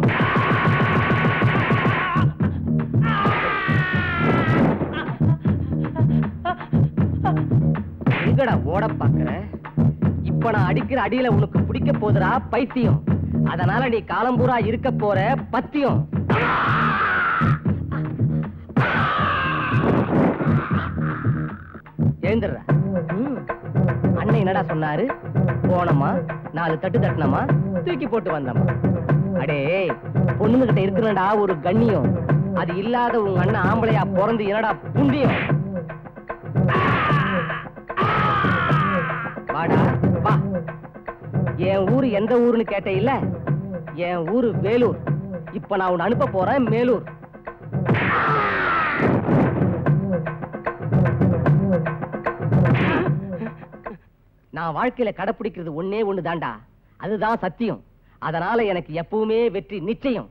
எங்கடா ஓட பாக்குற இப்ப நான் அடிக்கிற அடியில உனக்கு பிடிக்க போதுடா பைத்தியம் அதனால நீ காலம்பூரா இருக்க போற பத்தியம் எழுந்துடுற ம். அண்ணன் என்னடா சொன்னாரு போனமா நாலு தட்டு தட்டினமா தூக்கி போட்டு வந்தமா அடே பொண்ணுங்க கிட்ட இருக்கிறடா ஒரு கண்ணியம் அது இல்லாத உங்க அண்ணன் ஆம்பளையா பிறந்து என்னடா புண்டியம் வாடா வா என் ஊரு எந்த ஊருன்னு கேட்ட இல்ல என் ஊரு வேலூர் இப்ப நான் உன்னை அனுப்ப போறேன் மேலூர் நான் வாழ்க்கையில கடைப்பிடிக்கிறது ஒண்ணே ஒண்ணு தாண்டா அதுதான் சத்தியம் அதனால எனக்கு எப்பவுமே வெற்றி நிச்சயம்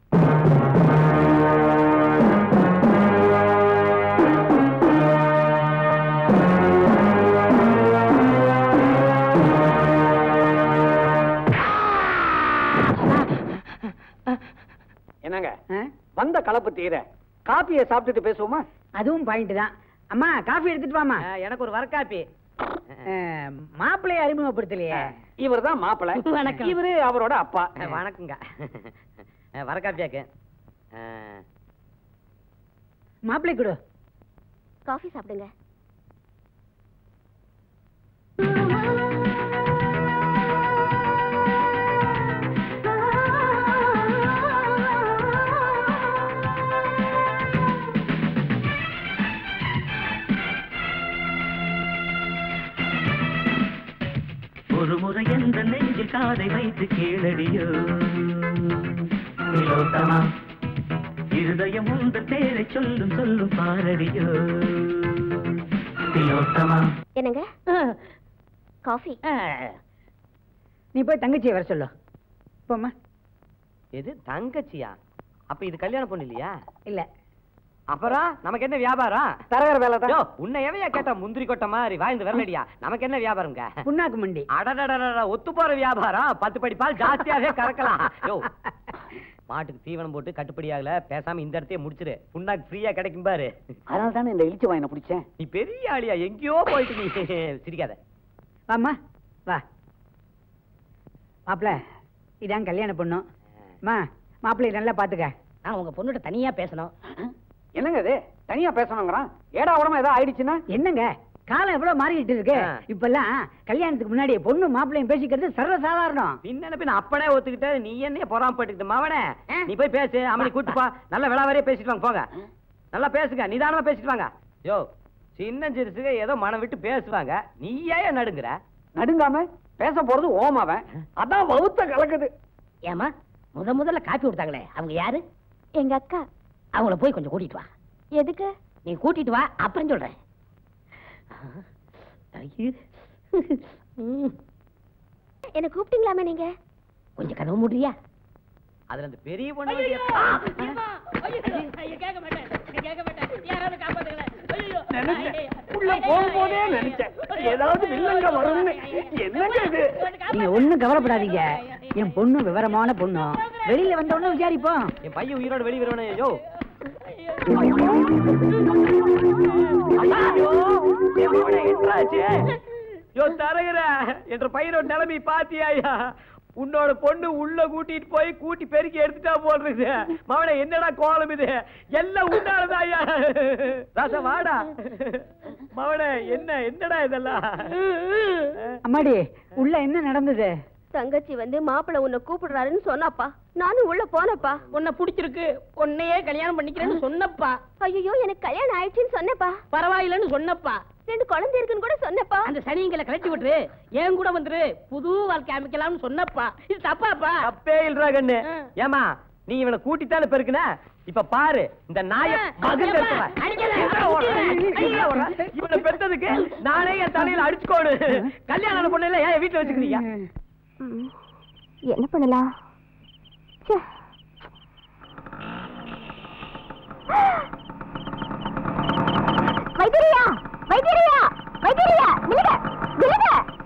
என்னங்க வந்த கலப்பு தீர காப்பியை சாப்பிட்டுட்டு பேசுவோமா அதுவும் பாயிண்ட் தான் அம்மா காஃபி எடுத்துட்டு வாமா எனக்கு ஒரு வரக்காப்பி மாப்பிள்ளைய அறிமுகப்படுத்தலையே இவர் தான் மாப்பிளை வணக்கம். இவரு அவரோட அப்பா வணக்கங்க வரக்காப்பியாக்கு மாப்பிள்ளை கொடு காஃபி சாப்பிடுங்க ஒரு முறை எந்த நெஞ்சில் காதை வைத்து கேளடியோ திலோத்தமா இருதயம் உந்த பேரை சொல்லும் சொல்லும் பாரடியோ திலோத்தமா என்னங்க காஃபி நீ போய் தங்கச்சியை வர சொல்லு போம்மா எது தங்கச்சியா அப்ப இது கல்யாணம் பொண்ணு இல்லையா இல்ல அப்புறம் நமக்கு என்ன வியாபாரம் தரகர் வேலை தான் யோ, உன்னை எவையா கேட்டா முந்திரி கொட்ட மாதிரி வாய்ந்து வரலடியா நமக்கு என்ன வியாபாரம்ங்க புண்ணாக்கு மண்டி அடடடடட ஒத்து போற வியாபாரம் பத்து படி பால் ஜாஸ்தியாவே கறக்கலாம் யோ மாட்டுக்கு தீவனம் போட்டு கட்டுப்படி ஆகல பேசாம இந்த இடத்தையே முடிச்சிரு புண்ணாக்கு ஃப்ரீயா கிடைக்கும் பாரு அதனால தானே இந்த இழிச்சு வாயினை பிடிச்சேன் நீ பெரிய ஆளியா எங்கேயோ போயிட்டு நீ சிரிக்காத வாம்மா வா மாப்பிள்ள இதான் கல்யாண பொண்ணு அம்மா மாப்பிள்ளைய நல்லா பாத்துக்க நான் உங்க பொண்ணுகிட்ட தனியா பேசணும் என்னங்க இது தனியா பேசணுங்கிறான் ஏடா உடம்பு ஏதோ ஆயிடுச்சுன்னா என்னங்க காலம் எவ்வளவு மாறிக்கிட்டு இருக்கு ஆ. இப்பெல்லாம் கல்யாணத்துக்கு முன்னாடி பொண்ணு மாப்பிள்ளையும் பேசிக்கிறது சர்வசாதாரணம் பின்ன பின்ன அப்பனே ஒத்துக்கிட்ட நீ என்ன பொறாமப்பட்டுக்கிட்டு மவனே நீ போய் பேசு அம்மனி கூட்டு போ நல்ல விளாவரே பேசிட்டு வாங்க போங்க நல்லா பேசுங்க நிதானமா பேசிட்டு வாங்க யோ சின்ன சிறுசுக ஏதோ மனம் விட்டு பேசுவாங்க நீ ஏன் நடுங்குற நடுங்காம பேச போறது ஓமாவன் அதான் வவுத்த கலக்குது ஏமா முத முதல்ல காப்பி கொடுத்தாங்களே அவங்க யாரு எங்க அக்கா அவங்கள போய் கொஞ்சம் கூட்டிட்டு வா எதுக்கு நீ கூட்டிட்டு வா அப்புறம் சொல்றேன் ஐயோ. ம். என்ன கூப்பிட்டீங்களாமே நீங்க கொஞ்சம் கதவு மூடுறியா அதுல அந்த பெரிய பொண்ணு வந்து உள்ள போகும்போதே நினைச்சேன் ஏதாவது வில்லங்க வரும்னு என்னங்க இது நீங்க ஒண்ணும் கவலைப்படாதீங்க என் பொண்ணு விவரமான பொண்ணு வெளியில வந்த உடனே விசாரிப்போம் என் பையன் உயிரோட வெளியே வருவானே யோ யோ தரகுற என்ற பையனோட நிலைமை பாத்தியாயா உன்னோட பொண்ணு உள்ள கூட்டிட்டு போய் கூட்டி பெருக்கி எடுத்துட்டா போடுறது மவனே என்னடா கோலம் இது எல்லாம் உண்டானதாயா ராசா வாடா மவனே என்ன என்னடா இதெல்லாம் அம்மாடி உள்ள என்ன நடந்தது தங்கச்சி வந்து மாப்பிள்ளை உன்னை கூப்பிடுறாருன்னு சொன்னாப்பா நானும் உள்ள போனப்பா உன்னை பிடிச்சிருக்கு உன்னையே கல்யாணம் பண்ணிக்கிறேன்னு சொன்னப்பா ஐயோ எனக்கு கல்யாணம் ஆயிடுச்சுன்னு சொன்னப்பா பரவாயில்லைன்னு சொன்னப்பா ரெண்டு குழந்தை இருக்குன்னு கூட சொன்னப்பா அந்த சனிங்களை கலட்டி விட்டுரு என் கூட வந்துரு புது வாழ்க்கை அமைக்கலாம்னு சொன்னப்பா இது தப்பாப்பா தப்பே இல்லடா கண்ணு ஏமா நீ இவனை கூட்டித்தானே பெருக்குன இப்ப பாரு இந்த நாய பகுந்து எடுத்துவா. அடிக்கல. எங்கடா ஓடுற? எங்கடா ஓடுற? இவனை பெத்ததுக்கு நானே என் தலையில அடிச்சுக்கோடு கல்யாணம் பொண்ணு இல்ல ஏன் வீட்டுல வச்சுக்கிறீங்க ம், என்ன பண்ணலாம் ச்சே. வைத்தியரியா வைத்தியரியா வைத்தியரியா நில்லுங்க நில்லுங்க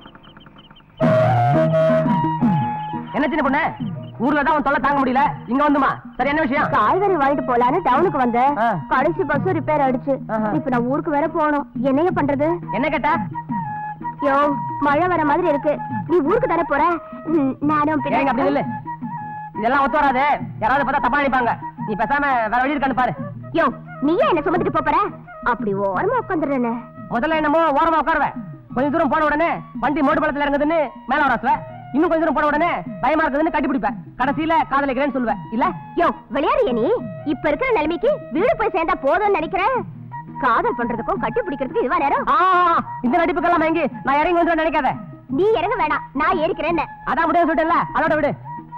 என்ன சின்ன பொண்ணு ஊர்ல தான் உன் தொல்லை தாங்க முடியல இங்க வந்துமா சரி என்ன விஷயம் காய்கறி வாங்கிட்டு போலான்னு டவுனுக்கு வந்தேன் ஆ. கடைசி பஸ் ரிப்பேர் ஆயிடுச்சு ஆஹா. இப்ப நான் ஊருக்கு வேற போகணும் என்னைய பண்றது என்ன கேட்டா யோ மழை வர மாதிரி இருக்கு நீ ஊருக்கு தானே போற ம், நானும் பின்ன- ஏங்க அப்படி இல்ல இதெல்லாம் ஒத்து வராது யாராவது பார்த்தா தப்பா நினைப்பாங்க நீ பேசாம வேற வழி இருக்கான்னு பாரு யோ நீயே என்ன சுமந்துட்டு போப் போற அப்படி ஓரமா உட்காந்துடுறேன்னு முதல்ல என்னமோ ஓரமா உட்காருவேன் கொஞ்ச தூரம் போன உடனே வண்டி மோட்டு பள்ளத்துல இறங்குதுன்னு மேல வராசுவ இன்னும் கொஞ்ச தூரம் போன உடனே பயமா இருக்குதுன்னு கட்டி பிடிப்பேன் கடைசியில காதலிக்கிறேன்னு சொல்லுவேன் இல்ல யோ விளையாடுறிய நீ இப்ப இருக்கிற நிலைமைக்கு வீடு போய் சேர்ந்தா போதும்னு நினைக்கிறேன் காதல் பண்றதுக்கும் கட்டி பிடிக்கிறதுக்கும் இதுவா நேரம் ஆ, இந்த நடிப்புக்கெல்லாம் மயங்கி நான் இறங்கி வந்து நினைக்காத நீ இறங்க வேணாம் நான் ஏறிக்கிறேன் அதான் முடியாது சொல்லிட்டேன்ல அதோட விடு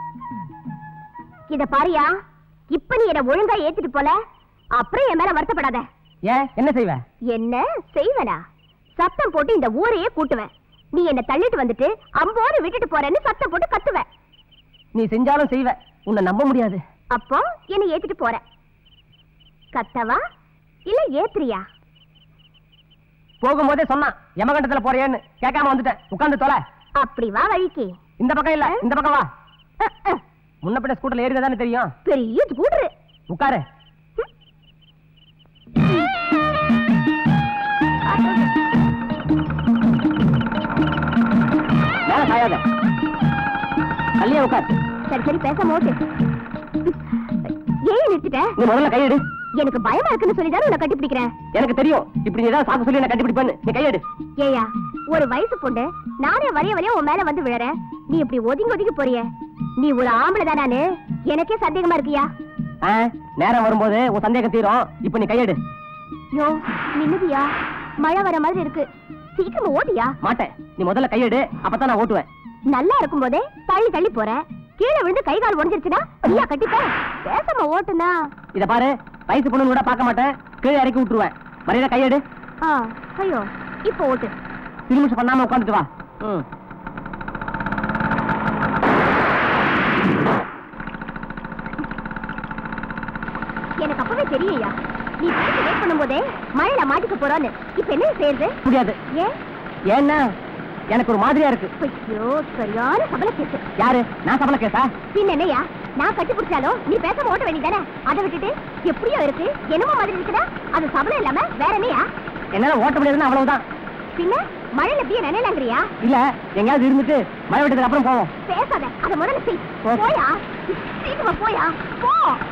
இத பாரியா இப்ப நீ என்ன ஒழுங்கா ஏத்திட்டு போல அப்புறம் என் மேல வருத்தப்படாத ஏன் என்ன செய்வ என்ன செய்வனா சத்தம் போட்டு இந்த ஊரையே கூட்டுவேன் நீ என்ன தள்ளிட்டு வந்துட்டு அம்போடு விட்டுட்டு போறேன்னு சத்தம் போட்டு கத்துவேன் நீ செஞ்சாலும் செய்வ உன்னை நம்ப முடியாது அப்போ என்ன ஏத்திட்டு போற கத்தவா இல்ல ஏத்துறியா போகும்போதே சொன்னான் யமகண்டத்துல போறியேன்னு கேட்காம வந்துட்டேன் உட்கார்ந்து தொலை அப்படி வா வழிக்கு இந்த பக்கம் இல்ல இந்த பக்கம் வா முன்ன பின்ன ஸ்கூட்டர்ல ஏறி தானே தெரியும் பெரிய ஸ்கூட்டரு உட்காரு மேல சாயாத தள்ளியே உட்கார் சரி சரி பேசாம ஓட்டு ஏன் நிறுத்திட்ட நீ முதல்ல கையெடு எனக்கு பயமா இருக்குன்னு சொல்லி உன்னை கட்டி பிடிக்கிறேன் எனக்கு தெரியும் இப்படி நீ ஏதாவது சாக்கு சொல்லி என்ன கண்டுபிடிப்பேன்னு நீ கையெடு ஏயா ஒரு வயசு பொண்ணு நானே வரைய வரைய உன் மேல வந்து விழறேன் நீ இப்படி ஒதுங்கி ஒதுங்கி போறிய நீ ஒரு ஆம்பளை தானானு எனக்கே சந்தேகமா இருக்கியா ஆ, நேரம் வரும்போது உன் சந்தேகம் தீரும் இப்ப நீ கையெடு யோ நிம்மதியா மழை வர மாதிரி இருக்கு சீக்கிரமா ஓட்டியா மாட்டேன் நீ முதல்ல கையெடு அப்பதான் நான் ஓட்டுவேன் நல்லா இருக்கும் போதே தள்ளி தள்ளி போற கீழே விழுந்து கை கால் உடைஞ்சிருச்சுன்னா நீயா கட்டிப்ப பேசாம ஓட்டுனா இத பாரு வயசு பொண்ணு கூட பார்க்க மாட்டேன் கீழே இறக்கி விட்டுருவேன் மரியாதை கையெடு ஆ ஐயோ இப்போ ஓட்டு திருமிஷம் பண்ணாம உட்காந்துட்டு வா ம் எனக்கு அப்பவே தெரியும்யா நீ பைக்கு வெயிட் பண்ணும்போதே மழையில மாட்டிக்க போறோன்னு இப்ப என்ன செய்யறது முடியாது ஏன் ஏன்னா எனக்கு ஒரு மாதிரியா இருக்கு ஐயோ சரியான சபல கேசு யாரு நான் சபல கேட்டா பின்ன என்னையா நான் கட்டி பிடிச்சாலும் நீ பேசாம ஓட்ட வேண்டியதானே அதை விட்டுட்டு எப்படியோ இருக்கு என்னமோ மாதிரி இருக்குதா அது சபலம் இல்லாம வேற என்னையா என்னால ஓட்ட முடியாதுன்னு அவ்வளவுதான் பின்ன மழையில எப்படியே நினைலாங்கிறியா இல்ல எங்கேயாவது இருந்துட்டு மழை விட்டதுக்கு அப்புறம் போவோம் பேசாத அத முதல்ல செய் ஓகே. போயா சீக்கிரமா போயா போ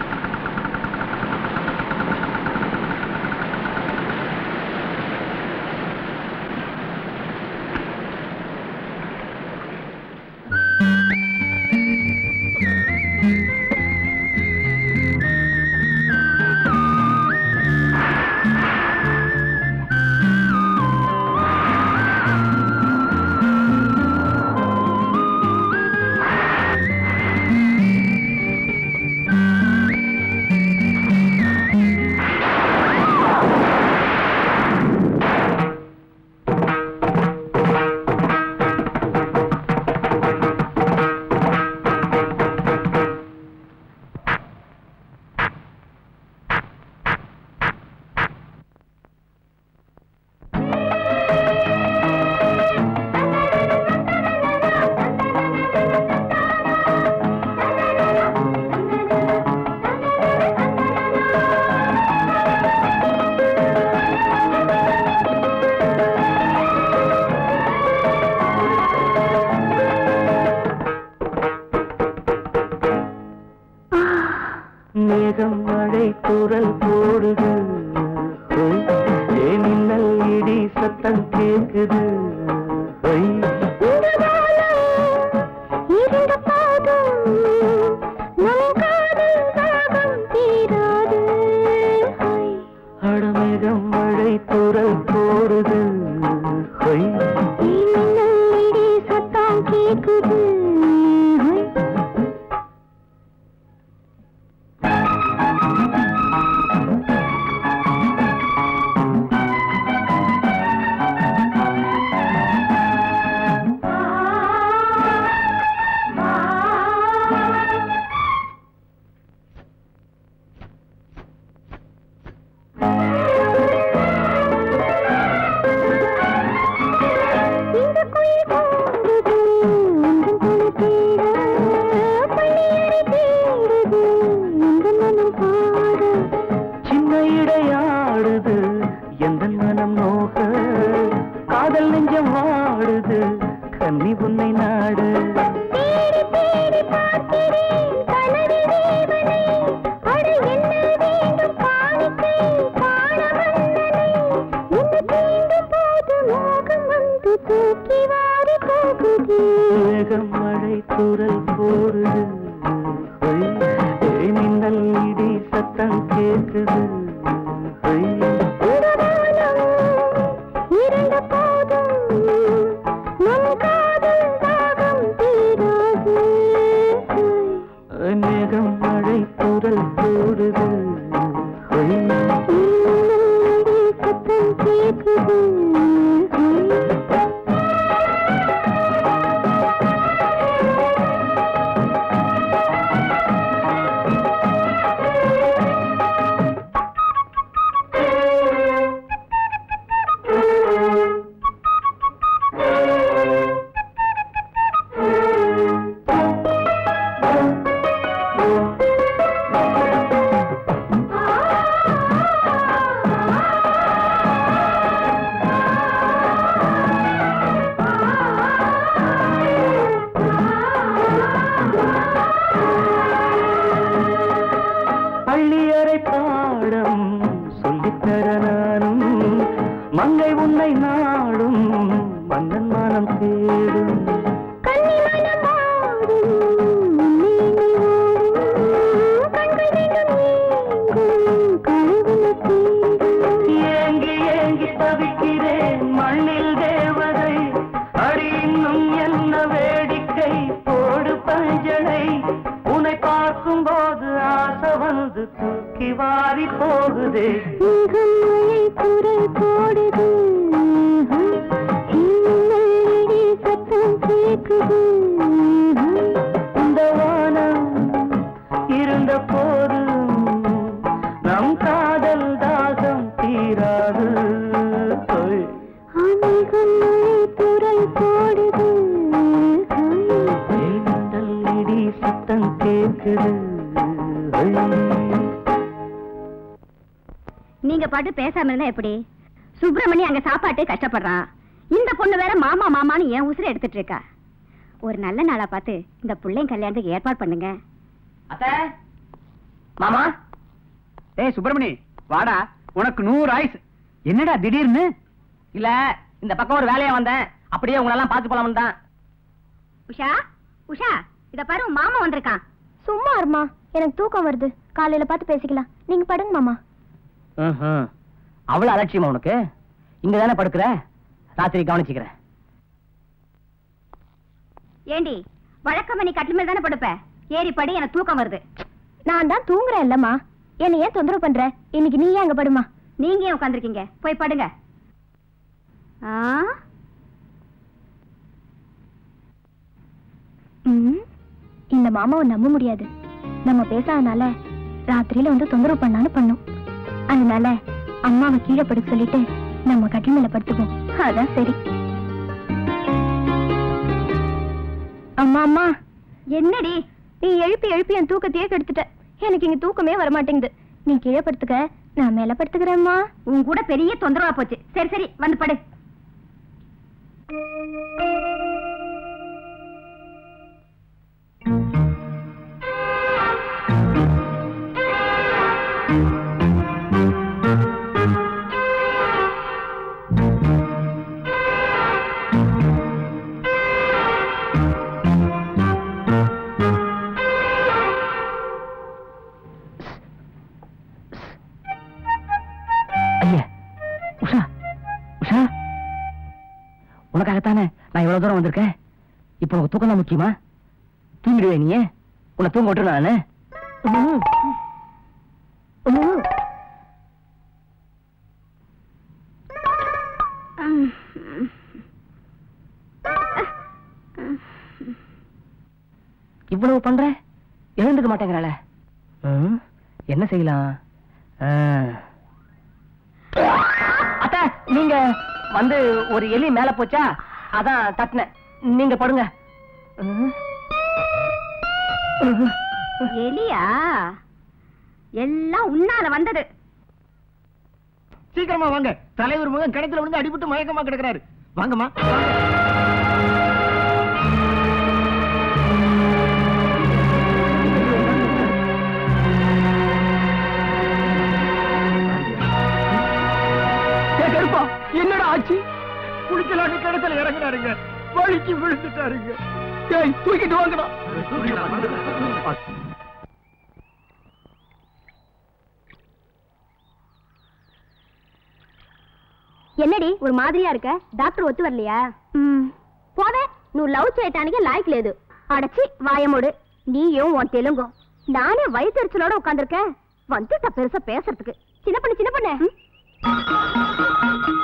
மேகம் மழை குரல் போடுது ஒய், ஏன் மின்னல் இடி சத்தம் கேக்குது ஒய். இருந்த பாதம் நம் காதல் தாகம் தீராது அடமேகம் மழை குரல் போடுது ஒய். இடி சத்தம் கேக்குது ஆ கேக்குது பள்ளியறை பாடம் சொல்லித்தர நானும் மங்கை உன்னை நாடும் மன்னன் மானம் தேடும் ஏங்கி ஏங்கி தவிக்கிறேன் மண்ணில் தேவதை அடி இன்னும் என்ன வேடிக்கை போடு பஞ்சனை உன்னை பார்க்கும் போது ஆசை வந்து தூக்கி வாரி போகுதே குரல் போடுது இன்னடி சத்தம் கேக்குது இந்த வானம் இருந்த போது நம் காதல் தாகம் தீராது ஓய். குரல் போடுது மின்னல் இடி சத்தம் கேக்குது ஓய். நீங்க பாட்டு பேசாம இருந்தா எப்படி சுப்பிரமணி அங்க சாப்பாட்டு கஷ்டப்படுறான் இந்த பொண்ணு வேற மாமா மாமான்னு ஏன் உசுரை எடுத்துட்டு இருக்கா ஒரு நல்ல நாளா பார்த்து இந்த பிள்ளைங்க கல்யாணத்துக்கு ஏற்பாடு பண்ணுங்க அத்த மாமா ஏய் சுப்பிரமணி வாடா உனக்கு நூறு ஆயுசு என்னடா திடீர்னு இல்ல இந்த பக்கம் ஒரு வேலையா வந்தேன் அப்படியே உங்களெல்லாம் பார்த்து போலாம்னு தான் உஷா உஷா இத பாரு உன் மாமா வந்திருக்கான் சும்மா இருமா எனக்கு தூக்கம் வருது காலையில பார்த்து பேசிக்கலாம் நீங்க படுங்க மாமா ம்ஹும். அவ்வளவு அலட்சியமா உனக்கு இங்க தானே படுக்கிற ராத்திரி கவனிச்சுக்கிறேன் ஏண்டி வழக்கமா நீ கட்டில் மேல தானே படுப்ப ஏறி படி எனக்கு தூக்கம் வருது நான் தான் தூங்குறேன் இல்லம்மா என்ன ஏன் தொந்தரவு பண்ற இன்னைக்கு நீ அங்க படுமா நீங்க ஏன் உட்காந்துருக்கீங்க போய் படுங்க ஆ ம், இந்த மாமாவை நம்ப முடியாது நம்ம பேசாதனால ராத்திரியில வந்து தொந்தரவு பண்ணான்னு பண்ணும் அதனால அம்மாவை கீழே படுக்க சொல்லிட்டு நம்ம கட்டில் மேல படுத்துப்போம் அதான் சரி அம்மா அம்மா என்னடி நீ எழுப்பி எழுப்பி என் தூக்கத்தையே கெடுத்துட்ட எனக்கு இங்க தூக்கமே வர மாட்டேங்குது நீ கீழே படுத்துக்க நான் மேல படுத்துக்கிறேம்மா உன் கூட பெரிய தொந்தரவா போச்சு சரி சரி வந்து படு ஐயா உஷா உஷா உனக்காகத்தானே நான் இவ்வளவு தூரம் வந்திருக்கேன் இப்போ உனக்கு தூக்கம் தான் முக்கியமா தூங்கிடுவே நீ உன்னை தூங்க விட்டுரு நானு இவ்வளவு பண்ற எழுந்துக்க மாட்டேங்கிறாள ம், என்ன செய்யலாம் ஆ. அத்தை நீங்க வந்து ஒரு எலி மேல போச்சா அதான் தட்டினேன் நீங்க படுங்க ம். எலியா எல்லாம் உன்னால வந்தது சீக்கிரமா வாங்க தலைவர் முகம் கிணத்துல விழுந்து அடிபட்டு மயக்கமா கிடக்குறாரு வாங்கம்மா ஏய், கருப்பா, என்னடா ஆச்சு குளிக்கலான்னு கிணத்துல இறங்குறாருங்க வலிக்கு விழுந்துட்டாருங்க ஏய் தூக்கிட்டு வாங்கடா என்னடி ஒரு மாதிரியா இருக்க డాక్టర్ ఒత్తు வரலையா போவே నువ్వు లవ్ చేయటానికి లాయక్ లేదు అడచి వాయముడు நீயும் உன் தெலுங்கும் நானே வயிற்றுச்சலோட உட்காந்துருக்கேன் வந்துட்ட பெருசா பேசுறதுக்கு சின்ன பண்ணு சின்ன பண்ணு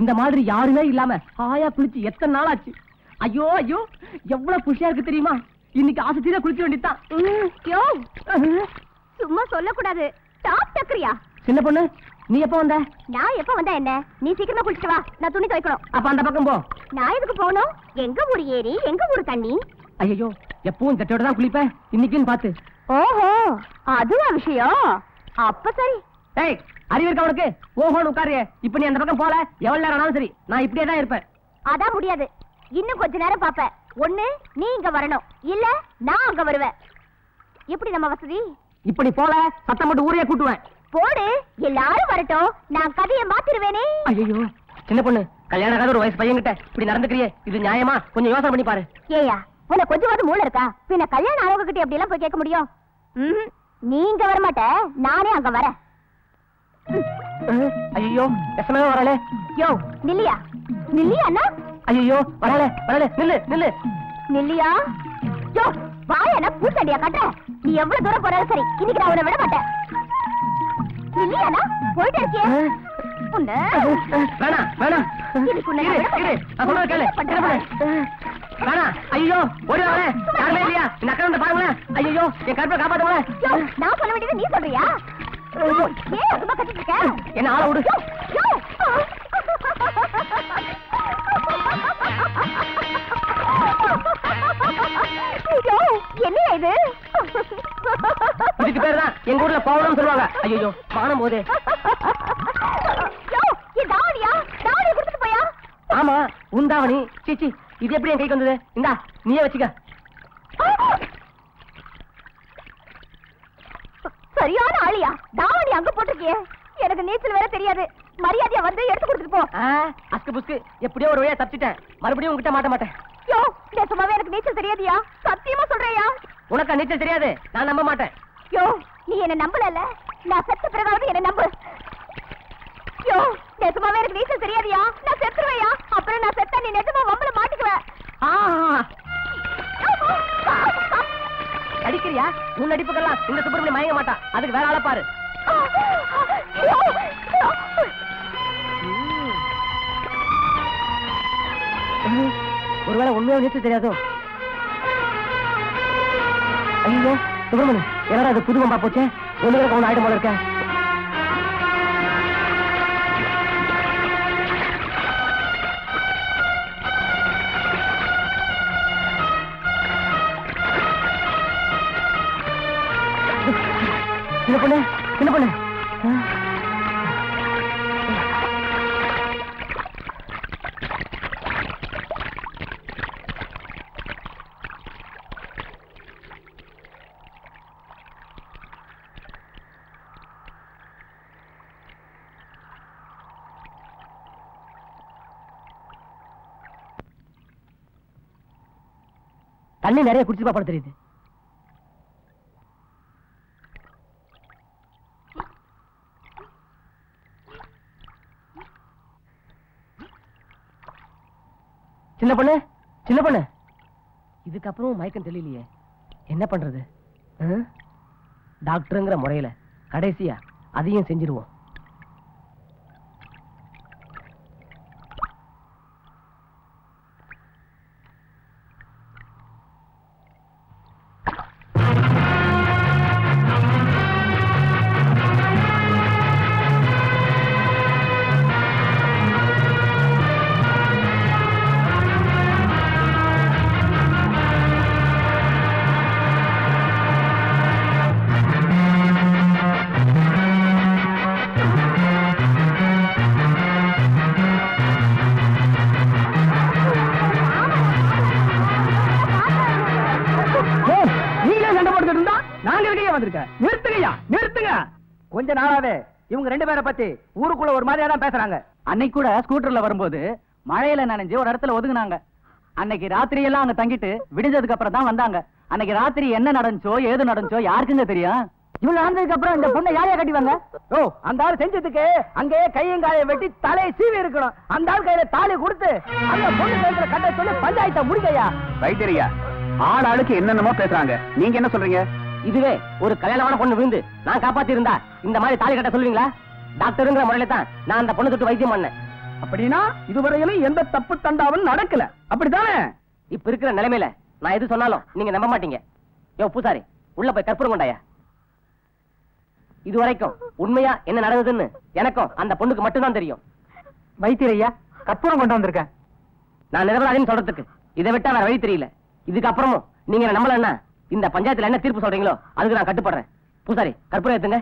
இந்த மாதிரி யாருமே இல்லாம ஆயா குளிச்சு எத்தனை நாள் ஆச்சு ஐயோ ஐயோ எவ்வளவு குஷியா இருக்கு தெரியுமா இன்னைக்கு ஆசை தீர குளிக்க வேண்டியதுதான் யோ சும்மா சொல்லக்கூடாது டாப் டக்கரியா சின்ன பொண்ணு நீ எப்ப வந்த நான் எப்ப வந்தா என்ன நீ சீக்கிரமா குளிச்சிட்டு வா நான் துணி துவைக்கணும் அப்ப அந்த பக்கம் போ நான் எதுக்கு போகணும் எங்க ஊர் ஏரி எங்க ஊர் தண்ணி ஐயோ எப்பவும் சட்டையோட தான் குளிப்பேன் இன்னைக்குன்னு பார்த்து ஓஹோ அதுவா விஷயம் அப்ப சரி டேய் அறிவு இருக்கா உனக்கு ஓஹோன்னு உட்காரு இப்ப நீ அந்த பக்கம் போல எவ்வளவு நேரம் ஆனாலும் சரி நான் இப்படியே தான் இருப்பேன் அதான் முடியாது இன்னும் கொஞ்ச நேரம் பாப்ப ஒண்ணு நீ இங்க வரணும் இல்ல நான் அங்க வருவேன் எப்படி நம்ம வசதி இப்படி போல சத்தம் போட்டு ஊரே கூட்டுவேன் போடு எல்லாரும் வரட்டும் நான் கதையை மாத்திருவேனே ஐயோ சின்ன பொண்ணு கல்யாண கால ஒரு வயசு பையன்கிட்ட இப்படி நடந்துக்கிறியே இது நியாயமா கொஞ்சம் யோசனை பண்ணி பாரு ஏயா உனக்கு கொஞ்சமாவது மூளை இருக்கா பின்ன கல்யாணம் ஆனவங்க கிட்ட அப்படி எல்லாம் போய் கேட்க முடியும் ம்ஹும். நீ இங்க வர மாட்ட நானே அங்க வரேன் ஐயோ எசமே வரலே யோ நில்லியா நில்லியா அண்ணா ஐயோ வரல வரல நில்லு நில்லு நில்லியா யோ வாயனா பூசண்டியா கட்ட நீ எவ்வளவு தூரம் போறாலும் சரி இன்னைக்கு நான் உன்னை விட மாட்டேன் நில்லியாண்ணா போயிட்டு இருக்கியே உன்னை வேணாம் வேணாம் இதுக்கு உன்னை இரு, நான் விட இரு, நான் சொல்றத கேளு, சின்ன பொண்ணு. வேணாம் ஐயோ ஓடி வரேன் யாருமே இல்லையா இந்த அக்கா வந்து பாருங்களேன் ஐயோ என் கருப்பை காப்பாத்துங்களேன் யோ, நான் சொல்ல வேண்டியது நீ சொல்றியா யோ, ஏன் சும்மா கத்திட்டு இருக்க என்ன ஆள விடு யோ, யோ. யோ, என்னையா இது இதுக்கு பேர் தான் எங்க ஊர்ல பவுனம் சொல்லுவாங்க ஐயோ பானம் போதே யோ, என் தாவணியா தாவணியை கொடுத்துட்டு போயா ஆமா உந்தாவணி சீச்சி இது எப்படி என் கைக்கு வந்தது இந்தா நீயே வச்சுக்க சரியான ஆளியா தாவணி அங்க போட்டிருக்கியே எனக்கு நீச்சல் வேற தெரியாது மரியாதையா வந்து எடுத்து கொடுத்துட்டு போ ஆ, அஸ்கு புஸ்கு எப்படியோ ஒரு வழியா தப்பிச்சிட்டேன் மறுபடியும் உங்ககிட்ட மாட்ட மாட்டேன் யோ நிஜமாவே எனக்கு நீச்சல் தெரியாதியா சத்தியமா சொல்றியா உனக்கு நீச்சல் தெரியாது நான் நம்ப மாட்டேன் யோ நீ என்ன நம்பலல நான் செத்த பிறகாவது என்ன நம்பு யோ நிஜமாவே எனக்கு நீச்சல் தெரியாதியா நான் செத்துருவையா அப்புறம் நான் செத்தா நீ நிஜமா வம்பல மாட்டிக்குவ ஆ, அடிக்கிறியா உன் அடிப்புக்கெல்லாம் இந்த சுப்பிரமணியம் மயங்க மாட்டான் அதுக்கு வேற ஆளை பாரு யோ, யோ. ம், ஒருவேளை உண்மையாக நீச்சல் தெரியாதோ ஐயோ சுப்பிரமணியம் என்னடா அது புது வம்பா போச்சே ஒண்ணு கிடக்க ஒண்ணு ஆயிடும் போல இருக்கேன் சின்ன பொண்ணு சின்ன பொண்ணு ஆ. தண்ணி நிறைய குடிச்சு பாப்பா தெரியுது சின்ன பொண்ணு சின்ன பொண்ணு இதுக்கப்புறம் மயக்கம் தெரியலையே என்ன பண்றது ஆ? டாக்டருங்கிற முறையில கடைசியா அதையும் செஞ்சிருவோம் நீங்களே சண்டை போட்டுக்கிட்டு இருந்தா நாங்க இருக்கையா வந்திருக்கேன் நிறுத்துங்கய்யா நிறுத்துங்க கொஞ்ச நாளாவே இவங்க ரெண்டு பேரை பத்தி ஊருக்குள்ள ஒரு மாதிரியா தான் பேசுறாங்க அன்னைக்கு கூட ஸ்கூட்டர்ல வரும்போது மழையில நனைஞ்சு ஒரு இடத்துல ஒதுங்குனாங்க அன்னைக்கு ராத்திரி எல்லாம் அங்க தங்கிட்டு விடிஞ்சதுக்கு அப்புறம் தான் வந்தாங்க அன்னைக்கு ராத்திரி என்ன நடந்துச்சோ ஏது நடந்துச்சோ யாருக்குங்க தெரியும் இவங்க நடந்ததுக்கு அப்புறம் இந்த பொண்ணை யாரையா கட்டிவாங்க ஓ அந்த ஆள் செஞ்சதுக்கு அங்கேயே கையும் காய வெட்டி தலையை சீவி இருக்கணும் அந்த ஆள் கையில தாலி கொடுத்து அந்த பொண்ணு கையில கட்ட சொல்லி பஞ்சாயத்தை முடிக்கையா ரைட்டரியா ஆள் ஆளுக்கு என்னென்னமோ பேசுறாங்க நீங்க என்ன சொல்றீங்க இதுவே ஒரு கல்யாணமான பொண்ணு விழுந்து நான் காப்பாத்தி இருந்தா இந்த மாதிரி தாலி கட்ட சொல்லுவீங்களா டாக்டருங்கிற முறையில தான் நான் அந்த பொண்ணு தொட்டு வைத்தியம் பண்ணேன் அப்படின்னா இதுவரையிலும் எந்த தப்பு தண்டாவும் நடக்கல அப்படித்தானே இப்ப இருக்கிற நிலைமையில நான் எது சொன்னாலும் நீங்க நம்ப மாட்டீங்க யோ பூசாரி உள்ள போய் கற்பூரம் கொண்டாயா இது வரைக்கும் உண்மையா என்ன நடந்ததுன்னு எனக்கும் அந்த பொண்ணுக்கு மட்டும்தான் தெரியும் வைத்தியரையா கற்பூரம் கொண்டு வந்திருக்கேன் நான் நிரபராதின்னு சொல்றதுக்கு இதை விட்டா வேற வழி தெரியல இதுக்கு அப்புறமும் நீங்க என்ன நம்பலன்னா இந்த பஞ்சாயத்துல என்ன தீர்ப்பு சொல்றீங்களோ அதுக்கு நான் கட்டுப்படுறேன் பூசாரி கற்பூரம் ஏத்துங்க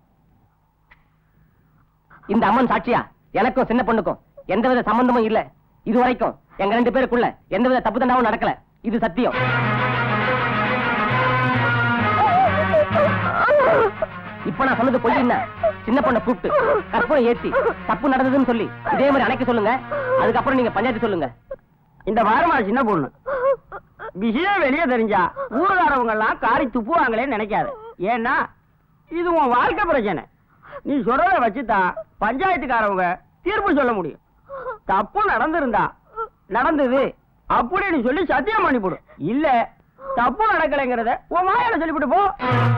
இந்த அம்மன் சாட்சியா எனக்கும் சின்ன பொண்ணுக்கும் எந்தவித சம்பந்தமும் இல்ல இது வரைக்கும் எங்க ரெண்டு பேருக்குள்ள எந்தவித தப்பு தண்டாவும் நடக்கல இது சத்தியம் இப்ப நான் சொன்னது பொய் என்ன சின்ன பொண்ணை கூப்பிட்டு கற்பூரம் ஏத்தி தப்பு நடந்ததுன்னு சொல்லி இதே மாதிரி அணைக்க சொல்லுங்க அதுக்கப்புறம் நீங்க பஞ்சாயத்து சொல்லுங்க இந்த வாரமா சின்ன பொண்ணு விஷயம் வெளியே தெரிஞ்சா ஊருகாரவங்க எல்லாம் காரி துப்புவாங்களேன்னு நினைக்காத ஏன்னா இது உன் வாழ்க்கை பிரச்சனை நீ சொல்றத வச்சுதான் பஞ்சாயத்துக்காரவங்க தீர்ப்பு சொல்ல முடியும் தப்பு நடந்திருந்தா நடந்தது அப்படின்னு சொல்லி சத்தியம் பண்ணிவிடும் இல்ல தப்பு நடக்கலைங்கிறத உன் வாயால சொல்லிவிட்டு போ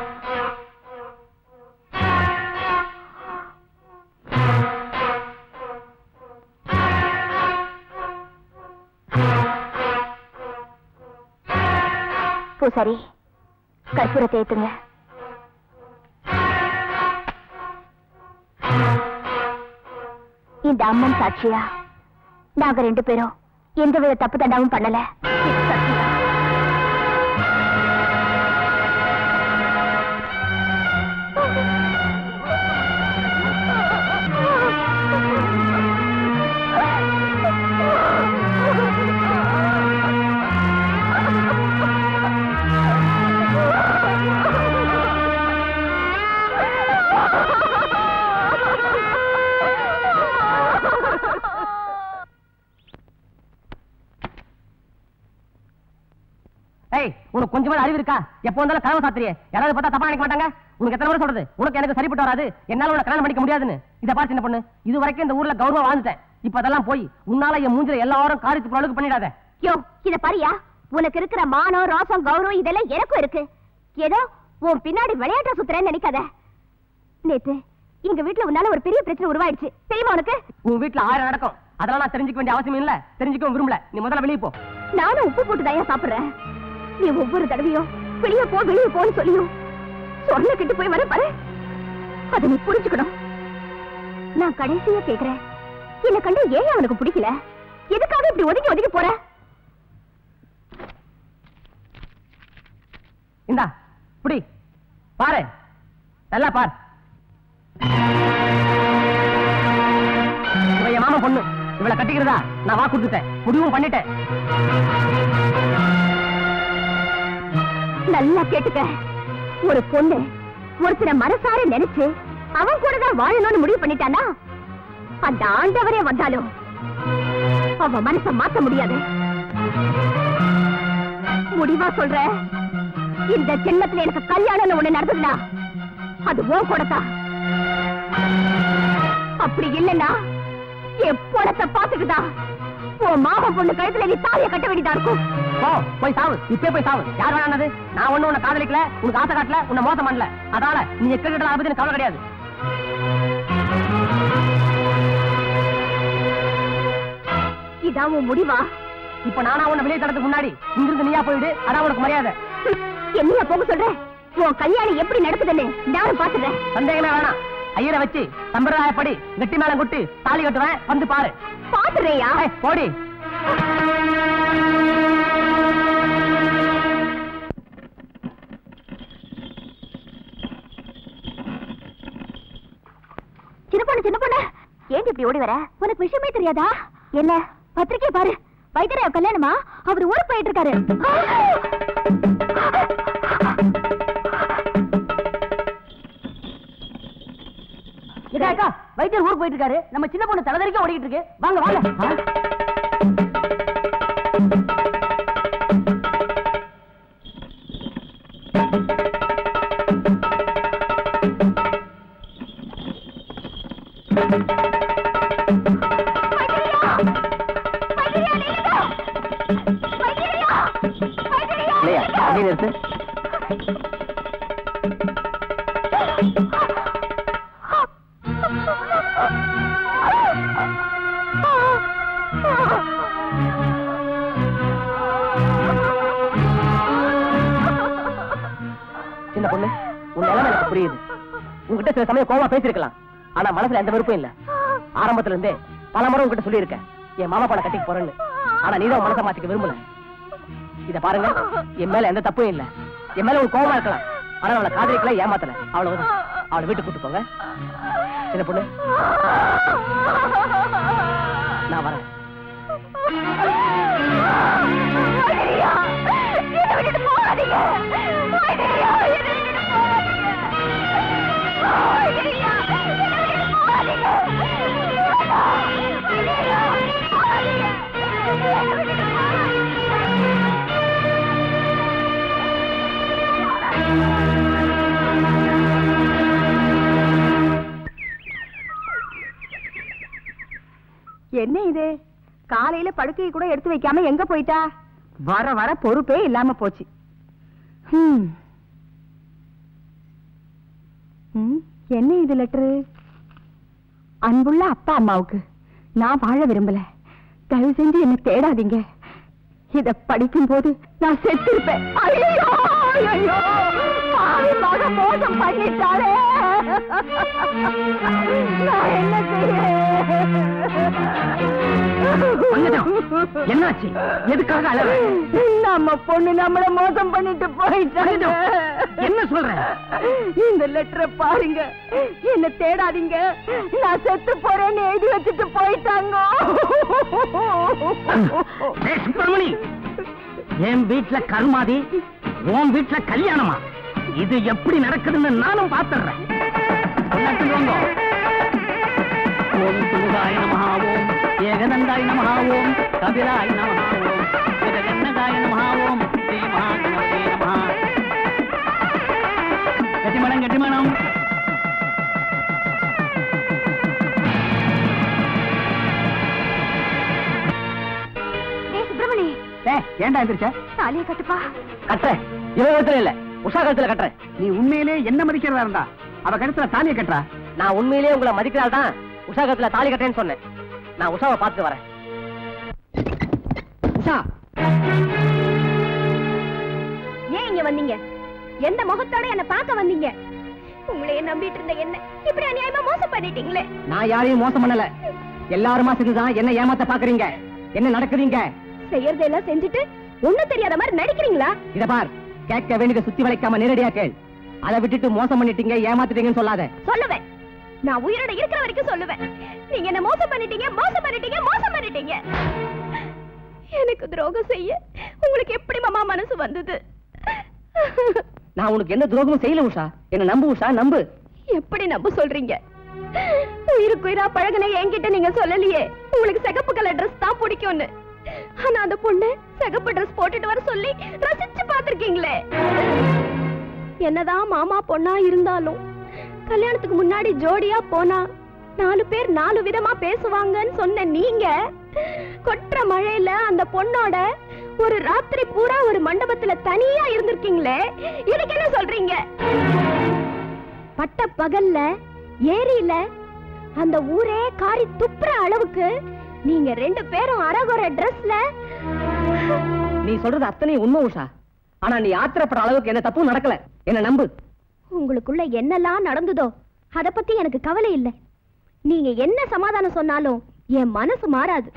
பூசாரி கற்பூரத்தை ஏத்துங்க இந்த அம்மன் சாட்சியா நாங்க ரெண்டு பேரும் எந்தவித தப்பு தண்டாவும் பண்ணல இது சத்தியம். ஏய் உனக்கு கொஞ்சமா அறிவு இருக்கா எப்போ வந்தாலும் கனவு சாத்திரியே யாராவது பார்த்தா தப்பா நினைக்க மாட்டாங்க உனக்கு எத்தனை முறை சொல்றது உனக்கு எனக்கு சரிப்பட்டு வராது என்னால உனக்கு கல்யாணம் பண்ணிக்க முடியாதுன்னு இதை பாரு சின்ன பொண்ணு இது வரைக்கும் இந்த ஊர்ல கௌரவம் வாழ்ந்துட்டேன் இப்ப அதெல்லாம் போய் உன்னால என் மூஞ்சில எல்லாரும் காரித்து அளவுக்கு பண்ணிடாத யோ இத பாரியா உனக்கு இருக்கிற மானம் ரோசம் கௌரவம் இதெல்லாம் எனக்கும் இருக்கு ஏதோ உன் பின்னாடி விளையாட்ட சுத்துறேன்னு நினைக்காத நேத்து எங்க வீட்டுல உன்னால ஒரு பெரிய பிரச்சனை உருவாயிடுச்சு தெரியுமா உனக்கு உன் வீட்டுல ஆயிரம் நடக்கும் அதெல்லாம் நான் தெரிஞ்சுக்க வேண்டிய அவசியம் இல்ல தெரிஞ்சுக்கவும் விரும்பல நீ முதல்ல வெளியே போ நானும் உப்பு போட்டு தான் சாப்பிடுறேன் நீ ஒவ்வொரு தடவையும் வெளியே போ வெளியே போன்னு சொல்லியும் சொன்ன கிட்டு போய் வர பாரு அதை நீ புரிஞ்சுக்கணும் நான் கடைசியா கேக்குறேன் என்ன கண்டு ஏன் அவனுக்கு பிடிக்கல எதுக்காக இப்படி ஒதுங்கி ஒதுங்கி போற இந்தா புடி பாரு நல்லா பார் இவ என் மாமா பொண்ணு இவளை கட்டிக்கிறதா நான் வாக்கு கொடுத்துட்டேன் முடிவும் பண்ணிட்டேன் நல்லா கேட்டுக்க ஒரு பொண்ணு ஒருத்தரை மனசார நினைச்சு அவன் கூட தான் வாழணும்னு முடிவு பண்ணிட்டானா அந்த ஆண்டவரே வந்தாலும் அவன் மனச மாத்த முடியாது முடிவா சொல்ற இந்த ஜென்மத்துல எனக்கு கல்யாணம்னு ஒண்ணு நடந்ததுன்னா அது உன் கூடத்தான் அப்படி இல்லைன்னா என் பொணத்தை பாத்துக்குதா உன் மாமன் பொண்ணு கழுத்துல நீ தாலிய கட்ட வேண்டியதா இருக்கும் போ போய் சாவு இப்பே போய் சாவு யார் வேணானது நான் ஒண்ணு உன்னை காதலிக்கல உனக்கு ஆசை காட்டல உன்னை மோசம் பண்ணல அதனால நீ எக்க கிட்ட அதை பத்தி எனக்கு கவலை கிடையாது இதான் உன் முடிவா இப்ப நானா உன்னை வெளியே தரத்துக்கு முன்னாடி இங்கிருந்து நீயா போயிடு அதான் உனக்கு மரியாதை என்னையா போக சொல்ற உன் கல்யாணம் எப்படி நடக்குதுன்னு நானும் பாத்துறேன் சந்தேகமே வேணாம் ஐயரை வச்சு சம்பிரதாயப்படி கெட்டி மேளம் குட்டி தாலி கட்டுவேன் வந்து பாரு பாத்துறேயா ஏய், போடி சின்ன பொண்ணு சின்ன பொண்ணு ஏன் இப்படி ஓடி வர உனக்கு விஷயமே தெரியாதா என்ன பத்திரிக்கை பாரு வைத்தியராவ் கல்யாணமா அவர் ஊருக்கு போயிட்டு இருக்காரு இதா அக்கா வைத்தியர் ஊருக்கு போயிட்டு இருக்காரு நம்ம சின்ன பொண்ணு தலைதறிக்க ஓடிட்டு இருக்கு வாங்க வாங்க இல்லையா அப்படியே நிறுத்து உன் நிலைமை எனக்கு புரியுது உங்ககிட்ட சில சமயம் கோவமா பேசிருக்கலாம் ஆனா மனசுல எந்த விருப்பம் இல்ல ஆரம்பத்துல இருந்தே பல முறை உங்ககிட்ட சொல்லியிருக்கேன் என் மாமா பணம் கட்டிக்கு போறேன்னு ஆனா நீதான் மனசை மாத்திக்க விரும்பல இத பாருங்க என் மேல எந்த தப்பும் இல்ல என் மேல ஒரு கோவமா இருக்கலாம் ஆனா அவளை காதலிக்கல ஏமாத்தல அவ்வளவுதான் அவளை வீட்டுக்கு கூட்டு போங்க சின்ன பொண்ணு நான் வரேன் என்ன இது காலையில படுக்கையை கூட எடுத்து வைக்காம எங்க போயிட்டா வர வர பொறுப்பே இல்லாம போச்சு ஹம். ம், என்ன இது லெட்டரு அன்புள்ள அப்பா அம்மாவுக்கு நான் வாழ விரும்பல தயவு செஞ்சு என்ன தேடாதீங்க இத படிக்கும் போது நான் செத்திருப்பேன் ஐயோ ஐயோ பாவி மக மோசம் பண்ணிட்டாளே நான் என்ன என்னாச்சு எதுக்காக அழற நம்ம பொண்ணு நம்மள மோசம் பண்ணிட்டு போயிட்டாங்க என்ன சொல்ற இந்த லெட்டரை பாருங்க என்ன தேடாதீங்க நான் செத்து போறேன்னு எழுதி வச்சுட்டு போயிட்டாங்க டேய் சுப்பிரமணி என் வீட்ல கருமாதி உன் வீட்ல கல்யாணமா இது எப்படி நடக்குதுன்னு நானும் பாத்துறேன் ஓம் சுமுகாய நமஹா ஓம் ஏகதந்தாய நமஹா ஓம் கபிராய நமஹா ஓம் ஜெகன்னதாய நமஹா ஓம் ஸ்ரீ மகாகணபதே நமஹா கட்டிமணம் கட்டிமணம் டேய் சுப்பிரமணி ஏன்டா எந்திரிச்ச தாலியை கட்டுப்பா கட்டுறேன் இவன் கழுத்துல இல்ல உஷா கழுத்துல கட்டுறேன் நீ உண்மையிலே என்ன மதிக்கிறதா இருந்தா அவ கழுத்துல தாலியை கட்டுறா நான் உண்மையிலேயே உங்களை மதிக்கிறாள் தான் உஷா கழுத்துல தாலி கட்டுறேன்னு சொன்னேன் நான் உஷாவை பார்த்து வரேன் உஷா ஏன் இங்க வந்தீங்க எந்த முகத்தோட என்ன பார்க்க வந்தீங்க உங்களையே நம்பிட்டு இருந்த என்ன இப்படி அநியாயமா மோசம் பண்ணிட்டீங்களே நான் யாரையும் மோசம் பண்ணல எல்லாருமா சேர்ந்துதான் என்ன ஏமாத்த பாக்குறீங்க என்ன நடக்குதுங்க செய்யறதெல்லாம் செஞ்சுட்டு ஒண்ணும் தெரியாத மாதிரி நடிக்கிறீங்களா இத பார் கேட்க வேண்டியதை சுத்தி வளைக்காம நேரடியா கேள் அதை விட்டுட்டு மோசம் பண்ணிட்டீங்க ஏமாத்திட்டீங்கன்னு சொல்லாத சொல்லுவேன் நான் உயிரோட இருக்கிற வரைக்கும் சொல்லுவேன் நீங்க என்ன மோசம் பண்ணிட்டீங்க மோசம் பண்ணிட்டீங்க மோசம் பண்ணிட்டீங்க எனக்கு துரோகம் செய்ய உங்களுக்கு எப்படி மாமா மனசு வந்தது நான் உனக்கு எந்த துரோகமும் செய்யல உஷா என்ன நம்பு உஷா நம்பு எப்படி நம்ப சொல்றீங்க உயிருக்கு உயிரா பழகுன என்கிட்ட நீங்க சொல்லலையே உங்களுக்கு சிகப்பு கலர் ட்ரெஸ் தான் பிடிக்கும்னு ஆனா அந்த பொண்ணு சிகப்பு ட்ரெஸ் போட்டுட்டு வர சொல்லி ரசிச்சு பாத்திருக்கீங்களே என்னதான் மாமா பொண்ணா இருந்தாலும் கல்யாணத்துக்கு முன்னாடி ஜோடியா போனா நாலு பேர் நாலு விதமா பேசுவாங்கன்னு சொன்ன நீங்க கொற்ற மழையில அந்த பொண்ணோட ஒரு ராத்திரி பூரா ஒரு மண்டபத்துல தனியா இருந்திருக்கீங்களே இதுக்கு என்ன சொல்றீங்க பட்ட பகல்ல ஏரியில அந்த ஊரே காரி துப்புற அளவுக்கு நீங்க ரெண்டு பேரும் அரகுற ட்ரெஸ்ல நீ சொல்றது அத்தனையும் உண்மை உஷா ஆனா நீ ஆத்திரப்படுற அளவுக்கு என்ன தப்பும் நடக்கல என்ன நம்பு உங்களுக்குள்ள என்னெல்லாம் நடந்ததோ அத பத்தி எனக்கு கவலை இல்ல நீங்க என்ன சமாதானம் சொன்னாலும் என் மனசு மாறாது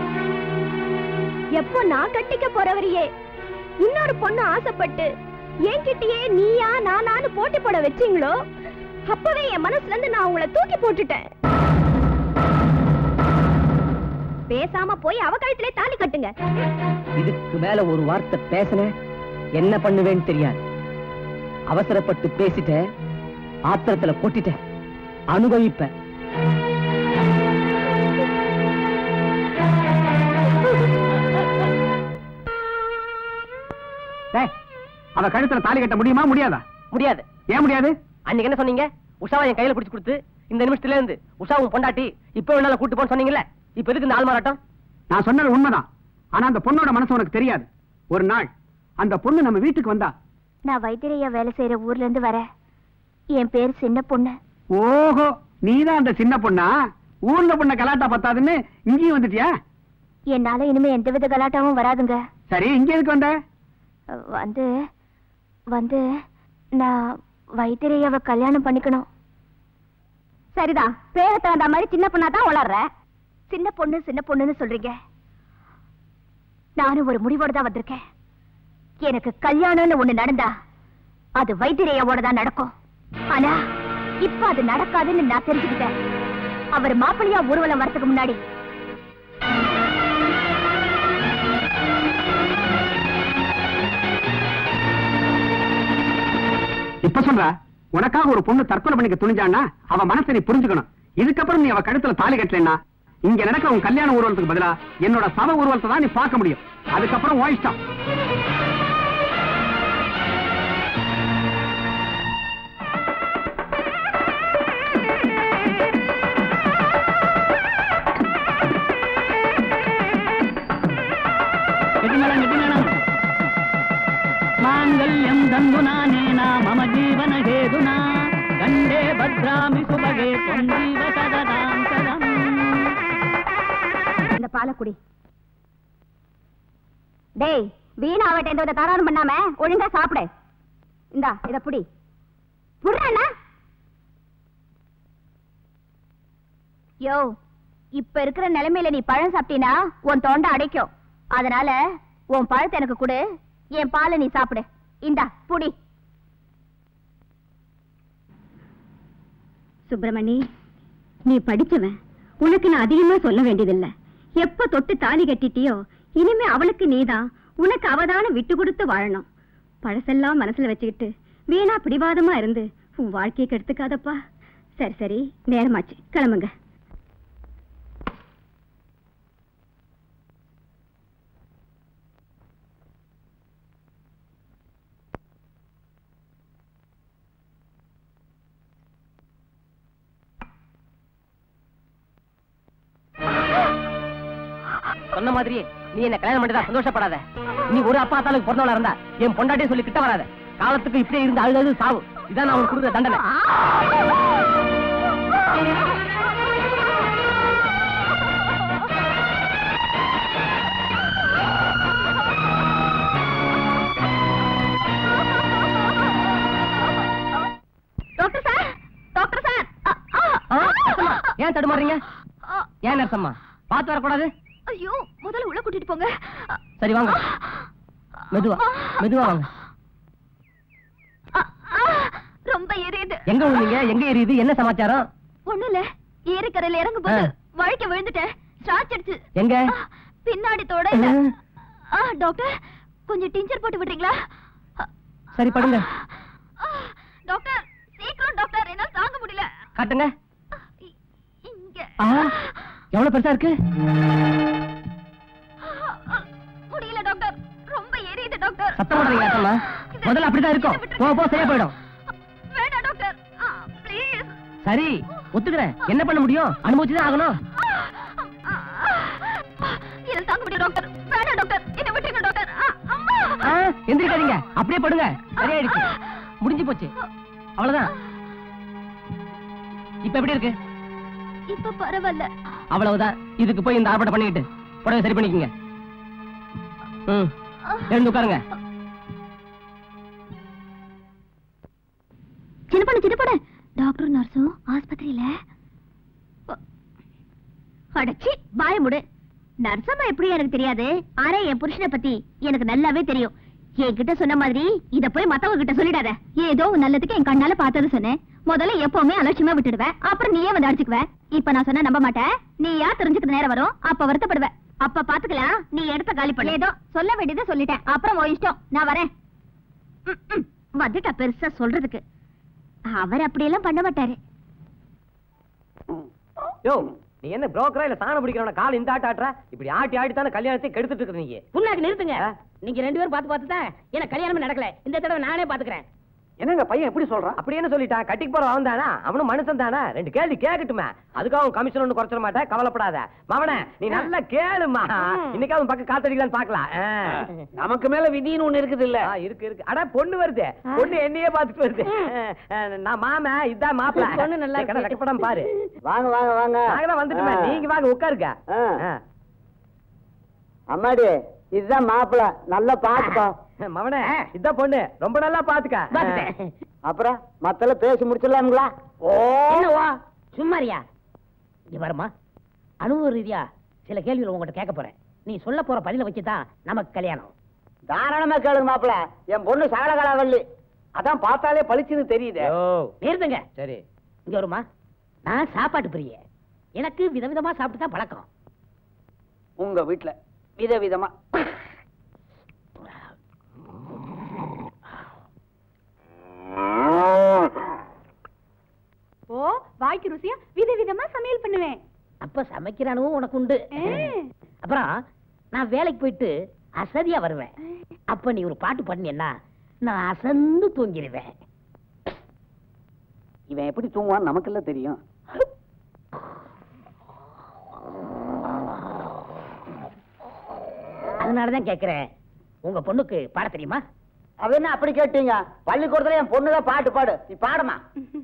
எப்போ நான் கட்டிக்க போறவரையே இன்னொரு பொண்ணு ஆசைப்பட்டு என்கிட்டயே நீயா நானான்னு போட்டி போட வச்சீங்களோ அப்பவே என் மனசுல இருந்து நான் உங்களை தூக்கி போட்டுட்டேன் பேசாம போய் அவ கழுத்திலே தாலி கட்டுங்க இதுக்கு மேல ஒரு வார்த்தை பேசின என்ன பண்ணுவேன்னு தெரியாது அவசரப்பட்டு பேசிட்ட ஆத்திரத்துல கொட்டிட்ட அனுபவிப்ப டேய், அவ கழுத்துல தாலி கட்ட முடியுமா முடியாதா முடியாது ஏன் முடியாது அன்னைக்கு என்ன சொன்னீங்க உஷாவை என் கையில பிடிச்சு கொடுத்து இந்த நிமிஷத்துல இருந்து உஷாவும் பொண்டாட்டி இப்ப வேணாலும் கூட்டு போன்னு சொன்னீங்கல்ல இப்ப எதுக்கு இந்த ஆள் மாறாட்டம் நான் சொன்னது உண்மைதான் ஆனா அந்த பொண்ணோட மனசு உனக்கு தெரியாது ஒரு நாள் அந்த பொண்ணு நம்ம வீட்டுக்கு வந்தா நான் வைத்திரையா வேலை செய்யற ஊர்ல இருந்து வரேன் என் பேர் சின்ன பொண்ணு ஓஹோ நீதான் அந்த சின்ன பொண்ணா ஊர்ல பொண்ண கலாட்டா பத்தாதுன்னு இங்கேயும் வந்துட்டியா என்னால இனிமே எந்தவித கலாட்டாவும் வராதுங்க சரி இங்க எதுக்கு வந்த வந்து வந்து நான் வைத்திரையாவ கல்யாணம் பண்ணிக்கணும் சரிதான் பேரை தகுந்த மாதிரி சின்ன பொண்ணா தான் வளர்ற சின்ன பொண்ணு சின்ன பொண்ணுன்னு சொல்றீங்க நானும் ஒரு முடிவோட தான் வந்திருக்கேன் எனக்கு கல்யாணம்னு ஒண்ணு நடந்தா அது வைத்திரையாவோட தான் நடக்கும் ஆனா இப்ப அது நடக்காதுன்னு நான் தெரிஞ்சுக்கிட்டேன் அவர் மாப்பிள்ளையா ஊர்வலம் வரதுக்கு முன்னாடி இப்ப சொல்ற உனக்காக ஒரு பொண்ணு தற்கொலை பண்ணிக்க துணிஞ்சான்னா அவ மனசை நீ புரிஞ்சுக்கணும் இதுக்கப்புறம் நீ அவ கழுத்துல தாலி கட்டலன்னா இங்க நடக்கிற உன் கல்யாண ஊர்வலத்துக்கு பதிலா என்னோட சவ ஊர்வலத்தை தான் நீ பார்க்க முடியும் அதுக்கப்புறம் உன் இஷ்டம் గట్టిమేళం గట్టిమేళం మాంగళ్యం దందునానేనా మమ జీవన హేతునా గండే భద్రామి సుభగే త్వంజీవ సదదాం సదం இந்த பாலை குடி டேய் வீணா அவட்ட எந்த வித தராரும் பண்ணாம ஒழுங்கா சாப்பிடு இந்தா இத புடி புடுறா யோ இப்ப இருக்கிற நிலைமையில நீ பழம் சாப்பிட்டீனா உன் தொண்டை அடைக்கும் அதனால உன் பழத்தை எனக்கு கொடு என் பாலை நீ சாப்பிடு இந்தா புடி சுப்பிரமணி நீ படிச்சவன் உனக்கு நான் அதிகமா சொல்ல வேண்டியதில்லை எப்ப தொட்டு தாலி கட்டிட்டியோ இனிமே அவளுக்கு நீதான் உனக்கு அவதான விட்டு கொடுத்து வாழணும் பழசெல்லாம் மனசுல வச்சுக்கிட்டு வீணா பிடிவாதமா இருந்து உன் வாழ்க்கையை கெடுத்துக்காதப்பா சரி சரி நேரமாச்சு கிளம்புங்க சொன்ன மாதிரியே நீ என்ன கல்யாணம் பண்ணிட்டா சந்தோஷப்படாத நீ ஒரு அப்பா தாளுக்கு பிறந்தவளா இருந்தா என் பொண்டாட்டியை சொல்லி கிட்ட வராத காலத்துக்கு இப்படியே இருந்து அழுது சாவு இதான் நான் உனக்கு கொடுக்குற தண்டனை டாக்டர் சார் டாக்டர் சார் ஆ, நர்சம்மா, ஏன் தடுமாறீங்க ஏன் நர்சம்மா பார்த்து வரக்கூடாது ஐயோ முதல்ல உள்ள கூட்டிட்டு போங்க சரி வாங்க மெதுவா மெதுவா வாங்க ரொம்ப எரியுது எங்க விழுந்தீங்க எங்க எரியுது என்ன சமாச்சாரம் ஒண்ணும் இல்ல ஏரிக்கரையில இறங்கும் போது வழுக்க விழுந்துட்டேன் ஸ்டார்ச் அடிச்சு எங்க ஆ, பின்னாடி தொட இல்ல ஆ, டாக்டர் கொஞ்சம் டிஞ்சர் போட்டு விடுறீங்களா சரி படுங்க ஆ, டாக்டர் சீக்கிரம் டாக்டர் என்னால தாங்க முடியல காட்டுங்க இங்க ஆ, எவ்வளவு பெருசா இருக்கு முடியல டாக்டர் ரொம்ப எரியுது டாக்டர் சத்தம் போடுறீங்க அத்தம்மா முதல்ல அப்படிதான் இருக்கும் போ போ சரியா போயிடும் வேண்டாம் டாக்டர் ப்ளீஸ் சரி ஒத்துக்கிறேன் என்ன பண்ண முடியும் அனுபவிச்சுதான் ஆகணும் என்னால தாங்க முடியல டாக்டர் வேண்டாம் டாக்டர் என்ன விட்டுருங்க டாக்டர் ஆ, அம்மா ஆ, எந்திரிக்காதீங்க அப்படியே படுங்க சரியாயிடுச்சு முடிஞ்சு போச்சு அவ்வளவுதான் இப்ப எப்படி இருக்கு இப்ப பரவாயில்ல அவ்வளவுதான் இதுக்கு போய் இந்த ஆர்ப்பாட்டம் பண்ணிக்கிட்டு புடவை சரி பண்ணிக்கங்க ம் எழுந்து உட்காருங்க சின்ன பொண்ணு சின்ன பொண்ணு டாக்டர் நர்ஸும் ஆஸ்பத்திரியில அடச்சி வாய முடு நர்சம்மா எப்படி எனக்கு தெரியாது ஆனா என் புருஷனை பத்தி எனக்கு நல்லாவே தெரியும் என்கிட்ட சொன்ன மாதிரி இத போய் மத்தவங்க கிட்ட சொல்லிடாத ஏதோ உன் நல்லதுக்கு என் கண்ணால பார்த்தது சொன்னேன் முதல்ல எப்பவுமே அலட்சியமா விட்டுடுவேன் அப்புறம் நீயே வந்து அடிச்சுக்குவ இப்ப நான் சொன்னா நம்ப மாட்டேன் நீ யார் தெரிஞ்சுக்கிற நேரம் வரும் அப்ப வருத்தப்படுவ அப்ப பாத்துக்கலாம் நீ இடத்த காலி பண்ண ஏதோ சொல்ல வேண்டியதை சொல்லிட்டேன் அப்புறம் உன் இஷ்டம் நான் வரேன் ம், ம். வந்துட்டா பெருசா சொல்றதுக்கு அவர் அப்படியெல்லாம் பண்ண மாட்டாரு யோ நீ என்ன புரோக்கரா இல்ல சாணம் பிடிக்கிறவன கால் இந்த ஆட்ட ஆட்டுற இப்படி ஆட்டி ஆட்டி தானே கல்யாணத்தை கெடுத்துட்டு இருக்க நீங்க புண்ணாக்கு நிறுத்துங்க நீங்க ரெண்டு பேரும் பார்த்து பார்த்து தான் எனக்கு கல்யாணமே நடக்கல இந்த தடவை நானே பாத்துக்கிறேன் என்னங்க பையன் எப்படி சொல்றான் அப்படி என்ன சொல்லிட்டான் கட்டிக்கு போற அவன் தானா அவனும் மனுஷன் தானே ரெண்டு கேள்வி கேட்கட்டுமே அதுக்காக அவன் கமிஷன் ஒண்ணு குறைச்சிட மாட்டேன் கவலைப்படாத மவனே நீ நல்லா கேளுமா இன்னைக்கு அவன் பக்கம் காத்தடிக்கலான்னு பாக்கலாம் நமக்கு மேல விதின்னு ஒண்ணு இருக்குது இல்ல இருக்கு இருக்கு அட பொண்ணு வருது பொண்ணு என்னையே பாத்துட்டு வருது அஹ், நான் மாம இதான் மாப்பிள பொண்ணு நல்லா இருக்கு. வெக்கப்படம் பாரு வாங்க வாங்க வாங்க நாங்க தான் வந்துட்டுமே நீங்க வாங்க உட்காருங்க ஆ. அம்மாடி இதுதான் மாப்பிள நல்லா பாத்துக்கோ மவனே இதான் பொண்ணு ரொம்ப நல்லா பாத்துக்க அப்புறம் மத்தல பேசி முடிச்சிடலாம்ங்களா என்னவா சும்மாரியா இங்க வருமா அனுபவ ரீதியா சில கேள்விகள் உங்ககிட்ட கேட்க போறேன் நீ சொல்ல போற பதில வச்சுதான் நமக்கு கல்யாணம் தாராளமா கேளுங்க மாப்பிள என் பொண்ணு சகலகலாவல்லி அதான் பார்த்தாலே பளிச்சுன்னு தெரியுது நிறுத்துங்க சரி இங்க வருமா நான் சாப்பாட்டு பிரிய எனக்கு விதவிதமா சாப்பிட்டு தான் பழக்கம் உங்க வீட்டுல விதவிதமா ஓ வாய்க்கு ருசியா விதவிதமா சமையல் பண்ணுவேன் அப்ப சமைக்கிற அனுபவம் உனக்கு உண்டு அப்புறம் நான் வேலைக்கு போயிட்டு அசதியா வருவேன் அப்ப நீ ஒரு பாட்டு பாடினீன்னா நான் அசந்து தூங்கிடுவேன் இவன் எப்படி தூங்குவான்னு நமக்கு இல்ல தெரியும் அதனாலதான் கேக்குறேன் உங்க பொண்ணுக்கு பாட தெரியுமா அவ என்ன அப்படி கேட்டீங்க பள்ளிக்கூடத்துல என் பொண்ணுதான் பாட்டு பாடு நீ பாடுமா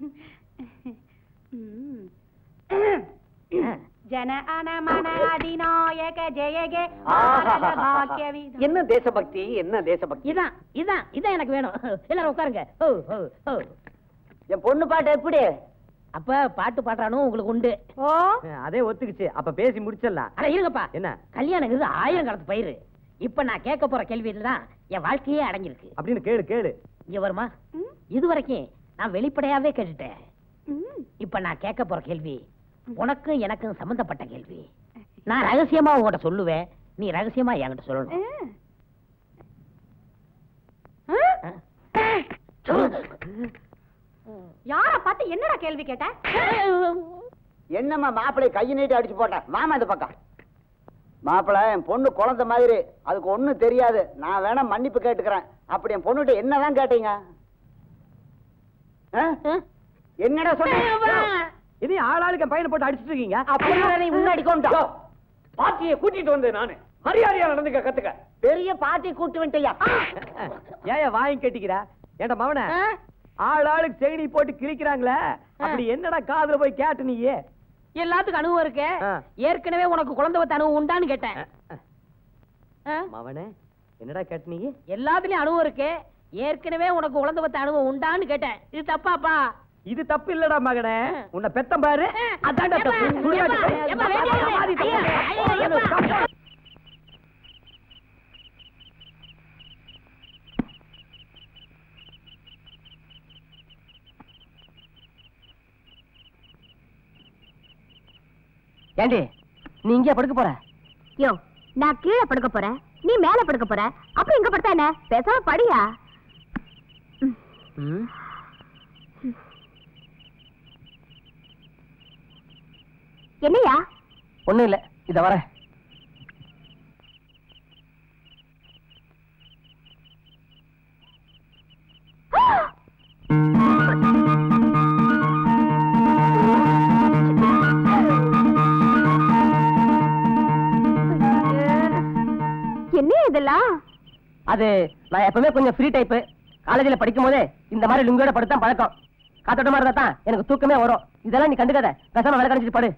ஜன அனமன அதிநாயக ஜெயகே என்ன தேசபக்தி என்ன தேசபக்தி இதான் இதான் இதான் எனக்கு வேணும் எல்லாரும் உட்காருங்க ஓ ஓ ஓ என் பொண்ணு பாட்டு எப்படி அப்ப பாட்டு பாடுறானோ உங்களுக்கு உண்டு ஓ அதே ஒத்துக்குச்சு அப்ப பேசி முடிச்சிடலாம் அட இருங்கப்பா என்ன கல்யாணங்கிறது ஆயிரம் காலத்து பயிர் இப்ப நான் கேட்க போற கேள்வியில தான் என் வாழ்க்கையே அடங்கியிருக்கு அப்படின்னு கேளு கேளு இங்க வருமா இது வரைக்கும் நான் வெளிப்படையாவே கேட்டுட்டேன் இப்ப நான் கேட்க போற கேள்வி உனக்கும் எனக்கும் சம்பந்தப்பட்ட கேள்வி நான் ரகசியமா உங்ககிட்ட சொல்லுவேன் நீ ரகசியமா என்கிட்ட சொல்லணும் யார பார்த்து என்னடா கேள்வி கேட்ட என்னம்மா மாப்பிள்ளை கையை நீட்டி அடிச்சு போட்டேன் மாமா இந்த பக்கம் மாப்பிள்ளை என் பொண்ணு குழந்தை மாதிரி அதுக்கு ஒண்ணும் தெரியாது நான் வேணா மன்னிப்பு கேட்டுக்கிறேன் அப்படி என் பொண்ணுகிட்ட என்னதான் கேட்டீங்க ஆ? என்னடா சொன்ன இது ஆளாளுக்கு என் பையனை போட்டு அடிச்சிட்டு இருக்கீங்க அப்படியே நீ முன்னாடி கொண்டு வா. பாட்டியை கூட்டிட்டு வந்தேன் நானு மரியாதையா நடந்துக்க கத்துக்க பெரிய பாட்டி கூட்டு வந்துட்டியா ஏன் வாங்கி கட்டிக்கிற ஏன்டா மவன ஆள் ஆளுக்கு செகடி போட்டு கிழிக்கிறாங்களே அப்படி என்னடா காதுல போய் கேட்டு நீயே எல்லாத்துக்கும் அனுபவம் இருக்கு ஆ. ஏற்கனவே உனக்கு குழந்தை பத்த அனுபவம் உண்டான்னு கேட்டேன் ஆ? மவனே என்னடா கேட்டு நீ எல்லாத்துலயும் அனுபவம் இருக்கு ஏற்கனவே உனக்கு குழந்தை பத்த அனுபவம் உண்டான்னு கேட்டேன் இது தப்பாப்பா இது தப்பு இல்லடா மகனே உன்னை பெத்தம் பாரு அதான்டா தப்பு சுடுகாட்டு போய் ஏப்பா, வேண்டிய இல்லை. சமாதி ஐயா, ஐயா, ஏப்பா. ஏண்டி நீ இங்கே படுக்க போற யோ நான் கீழே படுக்க போறேன் நீ மேல படுக்க போற அப்ப எங்க படுத்தா என்ன பேசாம படியா ம் என்னையா ஒண்ணும் இல்ல இத வரேன் என்ன இதெல்லாம் அது நான் எப்பவுமே கொஞ்சம் ஃப்ரீ டைப் காலேஜ்ல படிக்கும் போதே இந்த மாதிரி லுங்கியோட படுத்தான் பழக்கம் காத்தோட்டமா இருந்தா தான் எனக்கு தூக்கமே வரும் இதெல்லாம் நீ கண்டுக்காத பேசாம வேலை கிடைச்சிட்டு படு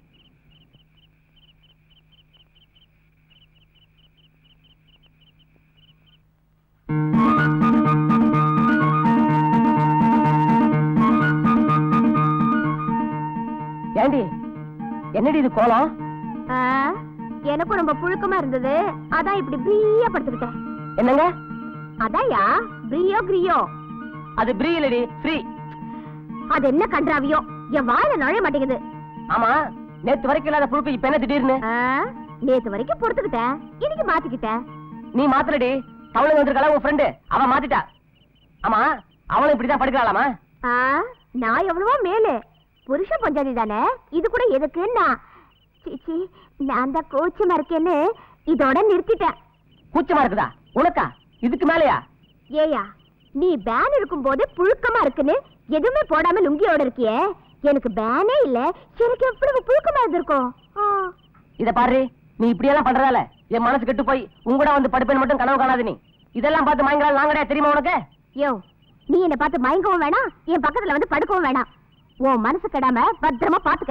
ஏண்டி என்னடி இது கோலம் ஆ, எனக்கும் ரொம்ப புழுக்கமா இருந்தது அதான் இப்படி ஃப்ரீயா படுத்துக்கிட்டேன் என்னங்க அதான்யா பிரியோ கிரியோ அது பிரீ இல்லடி ஃப்ரீ அது என்ன கன்றாவியோ என் வாயில நுழைய மாட்டேங்குது ஆமா நேத்து வரைக்கும் இல்லாத புழுக்கு இப்ப என்ன திடீர்னு ஆ, நேத்து வரைக்கும் பொறுத்துக்கிட்டேன் இன்னைக்கு மாத்திக்கிட்டேன் நீ மாத்துறடி அவளுக்கு வந்திருக்கா உன் ஃப்ரெண்டு அவ மாத்திட்டா ஆமா அவளும் இப்படிதான் படுக்கலாமா ஆ, நான் எவ்வளவோ மேலு புருஷ பஞ்சாதி தானே இது கூட எதுக்குன்னா சீச்சி நான் தான் கோச்சமா இருக்கேன்னு இதோட நிறுத்திட்டேன் கூச்சமா இருக்குதா உனக்கா இதுக்கு மேலயா ஏயா நீ பேன் இருக்கும்போது புழுக்கமா இருக்குன்னு எதுவுமே போடாம லுங்கியோட இருக்கியே எனக்கு பேனே இல்ல எனக்கு எவ்வளவு புழுக்கமா இருந்திருக்கும் ஆ. இத பாரு நீ இப்படி எல்லாம் பண்றதால என் மனசு கெட்டு போய் உங்கூட வந்து படுப்பேன் மட்டும் கனவு காணாது நீ இதெல்லாம் பார்த்து மயங்கலாம் நாங்கடா தெரியுமா உனக்கு யோ நீ என்ன பார்த்து மயங்கவும் வேணாம் என் பக்கத்துல வந்து படுக்கவும் வேணாம் உன் மனசு கெடாம பத்திரமா பாத்துக்க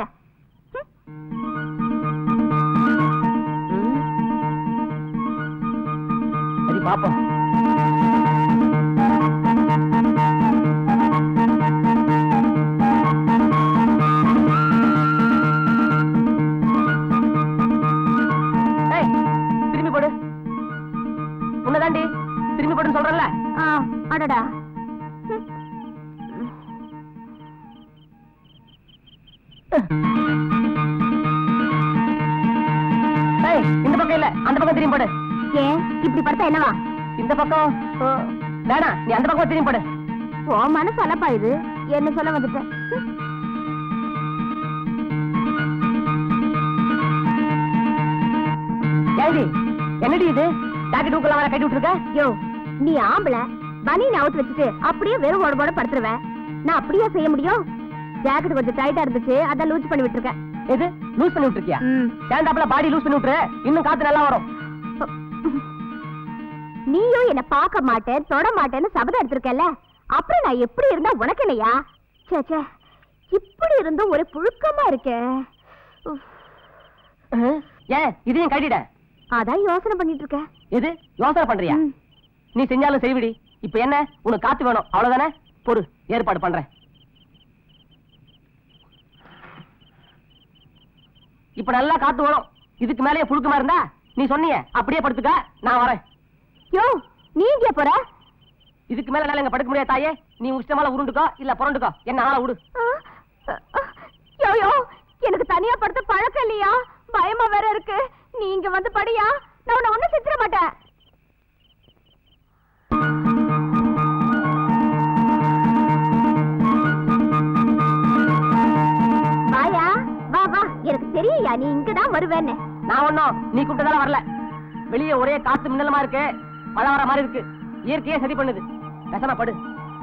சரி பாப்போம் ஏய், திரும்பி போடு உன்னதாண்டி திரும்பி போடுன்னு சொல்றேன்ல ஆ அடடா ஏய், இந்த பக்கம் இல்ல அந்த பக்கம் திரும்பி போடு ஏன் இப்படி படுத்தா என்னவா இந்த பக்கம் ஆ, வேணாம் நீ அந்த பக்கம் திரும்பி போடு ஓ மனசு அலப்பா இது என்ன சொல்ல வந்துட்டேன் ம். ஏண்டி என்னடி இது ஜாக்கெட் ஊக்கெல்லாம் வேற கட்டி விட்டுருக்க யோ நீ ஆம்பளை பனியன் அவுத்து வச்சுட்டு அப்படியே வெறும் உடம்போட படுத்துருவேன் நான் அப்படியே செய்ய முடியும் ஜாக்கெட் கொஞ்சம் டைட்டா இருந்துச்சு அதான் லூஸ் பண்ணி விட்டுருக்கேன் எது லூஸ் பண்ணி விட்டுருக்கியா சேர்ந்தாப்புல பாடி லூஸ் பண்ணி விட்டுரு இன்னும் காத்து நல்லா வரும் நீயும் என்ன பார்க்க மாட்டேன் தொட மாட்டேன்னு சபதம் எடுத்திருக்கல அப்புறம் நான் எப்படி இருந்தா உனக்கு இல்லையா ச்சே ச்சே இப்படி இருந்தும் ஒரு புழுக்கமா இருக்கே உஃப். ஏன் இதையும் கட்டிட அதான் யோசனை பண்ணிட்டு இருக்கேன் எது யோசனை பண்றியா நீ செஞ்சாலும் செய்விடி இப்ப என்ன உனக்கு காத்து வேணும் அவ்வளவுதானே பொறு ஏற்பாடு பண்றேன் இப்ப நல்லா காத்து வரும் இதுக்கு மேலேயே புழுக்கமா இருந்தா நீ சொன்னியே அப்படியே படுத்துக்க நான் வரேன் யோ நீ எங்கே போற இதுக்கு மேல என்னால இங்க படுக்க முடியாது தாயே நீ உன் இஷ்டமால உருண்டுக்கோ இல்ல புரண்டுக்கோ என்ன ஆள விடு யோ யோ எனக்கு தனியா படுத்த பழக்கம் இல்லையா பயமா வேற இருக்கு நீ இங்க வந்து படியா நான் உன்னை ஒண்ணும் செஞ்சிட மாட்டேன் வாயா வா வா எனக்கு தெரியுயா நீ இங்கதான் வருவேன்னு நான் ஒண்ணும் நீ கூப்பிட்டதால வரல வெளியே ஒரே காத்து மின்னலமா இருக்கு மழை வர மாதிரி இருக்கு இயற்கையே சரி பண்ணுது பேசாம படு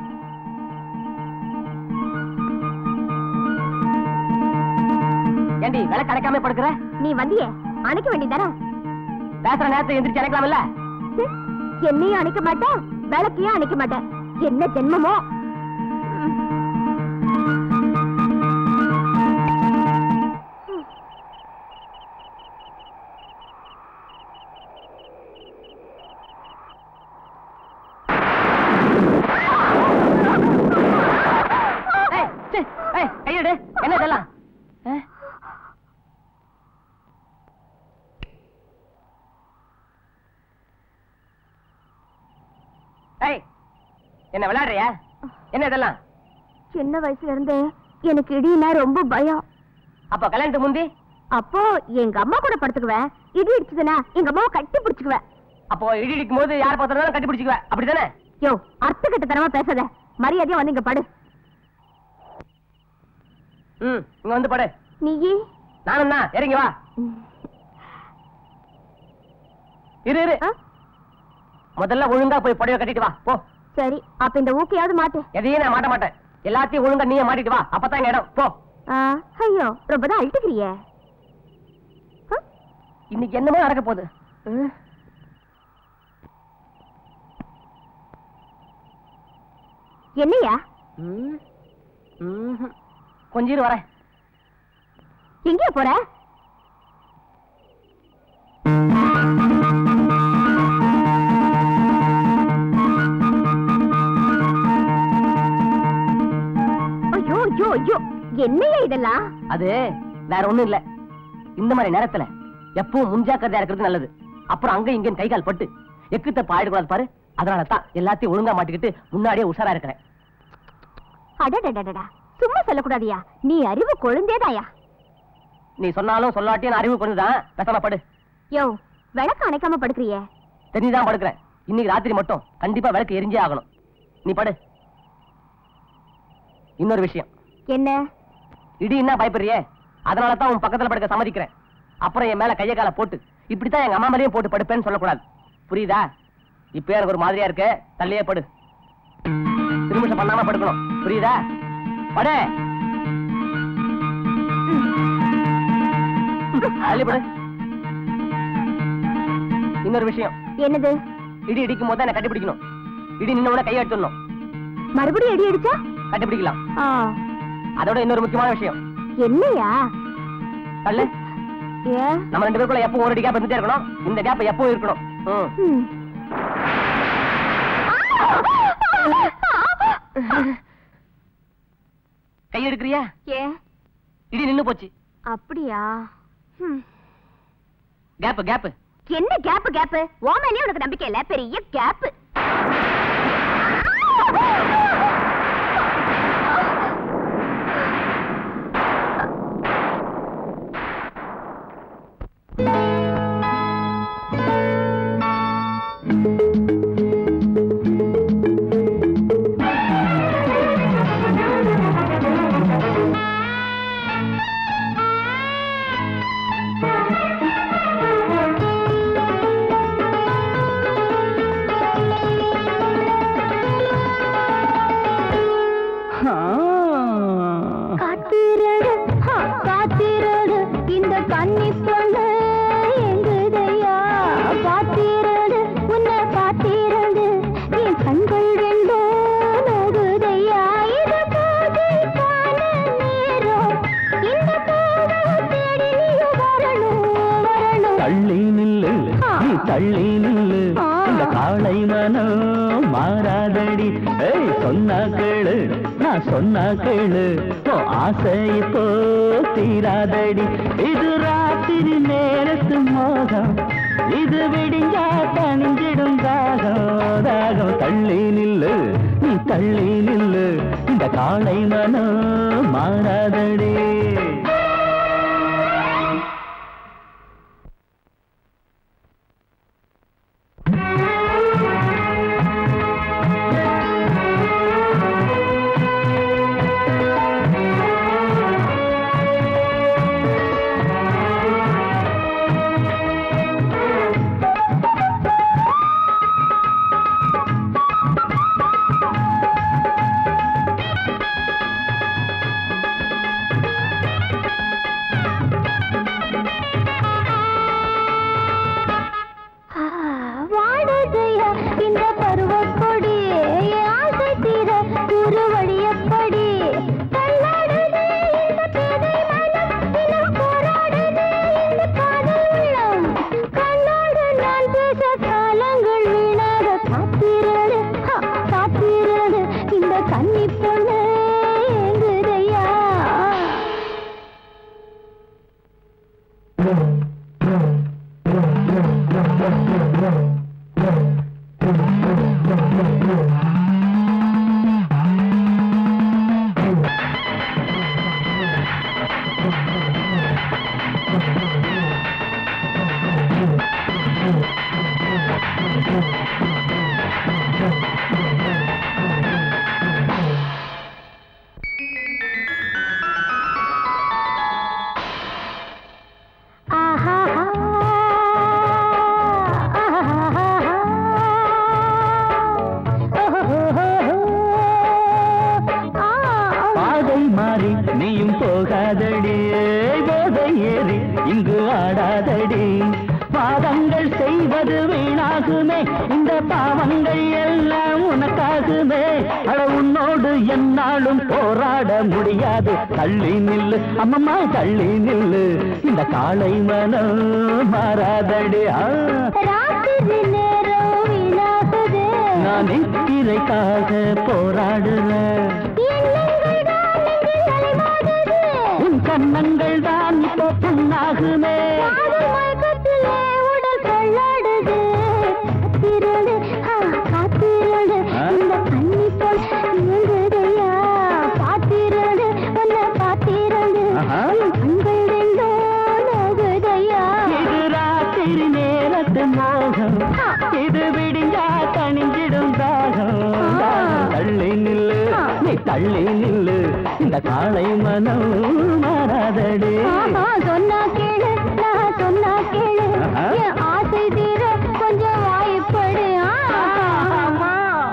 ஏண்டி விலை கிடைக்காம படுக்கிற நீ வந்தியே அணைக்க வேண்டியதானே பேசுற நேரத்தை எந்திரிச்சு அணைக்கலாம்ல என்னையும் அணைக்க மாட்டேன் விளக்கையும் அணைக்க மாட்டேன் என்ன ஜென்மமோ ஏய், சீ, ஏய், கையெடு என்ன இதெல்லாம் ஆ? ஏய் என்ன விளையாடுறியா என்ன இதெல்லாம் சின்ன வயசுல இருந்து எனக்கு இடினா ரொம்ப பயம் அப்ப கல்யாணத்துக்கு முந்தி அப்போ எங்க அம்மா கூட படுத்துக்குவேன் இடி இடிச்சதுன்னா எங்க அம்மாவை கட்டி பிடிச்சுக்குவேன் அப்போ இடி இடிக்கும் போது யார் பார்த்தாலும் கட்டி பிடிச்சிக்குவ அப்படிதானே யோ அர்த்த கட்ட தரமா பேசாத மரியாதையா வந்து இங்க படு ம் இங்க வந்து படு நீயே நானும் தான் இறங்கி வா இரு இரு முதல்ல ஒழுங்கா போய் புடவை கட்டிட்டு வா போ சரி அப்ப இந்த ஊக்கையாவது மாட்டு எதையும் நான் மாட்ட மாட்டேன் எல்லாத்தையும் ஒழுங்கா நீயே மாட்டிட்டு வா அப்பதான் எங்க இடம் போ ஆ, ஐயோ ரொம்ப தான் அழுத்துக்கிறியே இன்னைக்கு என்னமோ நடக்க போகுது ம். என்னையா ம். ம்ஹும். கொஞ்சம் இரு வரேன் எங்கேயா போற ஐயோ ஐயோ ஐயோ என்னையா இதெல்லாம் அது வேற ஒண்ணும் இல்ல இந்த மாதிரி நேரத்துல எப்பவும் முன்ஜாக்கிரதையா இருக்கிறது நல்லது அப்புறம் அங்க இங்க கை கால் பட்டு எக்கு தப்பு ஆயிடக்கூடாது பாரு அதனால தான் எல்லாத்தையும் ஒழுங்கா மாட்டிக்கிட்டு முன்னாடியே உஷாரா இருக்கிறேன் அடடடடடா சும்மா சொல்லக்கூடாதியா நீ அறிவு கொழுந்தேதாயா நீ சொன்னாலும் சொல்லாட்டியும் நான் அறிவு கொண்டுதான் பேசாம படு யோ விளக்கு அணைக்காம படுக்கிறியே தெரிஞ்சுதான் படுக்கிறேன் இன்னைக்கு ராத்திரி மட்டும் கண்டிப்பா விளக்கு எரிஞ்சே ஆகணும் நீ படு இன்னொரு விஷயம் என்ன இடி என்ன பயப்படுறியே அதனால தான் உன் பக்கத்துல படுக்க சம்மதிக்கிறேன் அப்புறம் என் மேல கைய கால போட்டு இப்படித்தான் எங்க அம்மா மேலேயும் போட்டு படுப்பேன்னு சொல்லக்கூடாது புரியுதா இப்ப எனக்கு ஒரு மாதிரியா இருக்கு தள்ளியே படு திருமிஷம் பண்ணாம படுக்கணும் புரியுதா படு தள்ளி படு இன்னொரு விஷயம் என்னது இடி இடிக்கும் போது என்ன கட்டிப்பிடிக்கணும் இடி நின்ன உடனே கையை எடுத்துடணும் மறுபடியும் அடி அடிச்சா கட்டிப்பிடிக்கலாம் ஆ, அதோட இன்னொரு முக்கியமான விஷயம் என்னையா தள்ளு ஏன் நம்ம ரெண்டு பேருக்குள்ள எப்பவும் ஒரு கேப் இருந்துட்டே இருக்கணும் இந்த கேப் எப்பவும் இருக்கணும் ம். ம். கை எடுக்கிறியா ஏன் இடி நின்னு போச்சு அப்படியா ஹம். கேப் கேப் என்ன கேப் கேப் ஓமேலயே உனக்கு நம்பிக்கை இல்ல பெரிய கேப் காத்திரடு ஹா, காத்திரடு இந்த கன்னி பொண்ணு எங்குதையா காத்திரடு உன்னை காத்திரடு என் கண்கள் ரெண்டும் நோகுதையா இது போதைக்கான நேரம் இந்த போகம் தேடி நீயும் வரணும் வரணும் தள்ளி நில்லு நீ தள்ளி நில்லு இந்த காளை மனம் மாறாதடி ஏய் சொன்னா கேளு நான் சொன்னா கேளு ஓ ஆசை இப்போ தீராதடி இது ராத்திரி நேரத்து மோகம் இது விடிஞ்சா தணிஞ்சிடும் தாகம் தாகம் தள்ளி நில்லு நீ தள்ளி நில்லு இந்த காளை மனம் மாறாதடி வாடுதையா இந்த பருவக் கொடி ஆசை தீர ஒரு வழியப்படி தள்ளாடுதே இந்த பேதை மனம் தினம் போராடுதே இந்த காதல் உள்ளம் கண்ணோடு நான் பேச காலங்கள் வீணாக காத்திரடு ஹா, காத்திரடு இந்த கன்னி பொண்ணு ஏங்குதையா பாதை மாறி நீயும் போகாதடி போதை ஏறி இங்கு ஆடாதடி பாவங்கள் செய்வது வீணாகுமே இந்த பாவங்கள் எல்லாம் உனக்காகுமே அட உன்னோடு என்னாலும் போராட முடியாது தள்ளி நில்லு அம்மம்மா தள்ளி நில்லு இந்த காளை மனம் மாறாதடி ஆ. ராத்திரி நேரம் வீணாகுதே நான் நித்திரைக்காக போராடுறேன் எண்ணங்கள் தான் நெஞ்சில் அலைமோதுதே. உன் கண்ணங்கள் தான் இப்போ புண்ணாகுமே காதல் மயக்கத்திலே உடல் தள்ளாடுது. காத்திரடு, ஆ, காத்திரடு, ஆ? இந்த கன்னி போல் இயங்குதையா. காத்திரடு, உன்னை காத்திரடு, ஆஹா. என் கண்கள் ரெண்டும் நோகுதையா. இது ராத்திரி நேரத்து மோகம் இது விடிஞ்சா தணிஞ்சிடும் தாகம் தாகம். தள்ளி நில்லு நீ தள்ளி நில்லு இந்த காளை மனம் மாறாதடி ஆஹா, சொன்னா கேளு நான் சொன்னா கேளு ஆஹா. என் ஆசை தீர கொஞ்சம் வாய்ப்படு ஆமா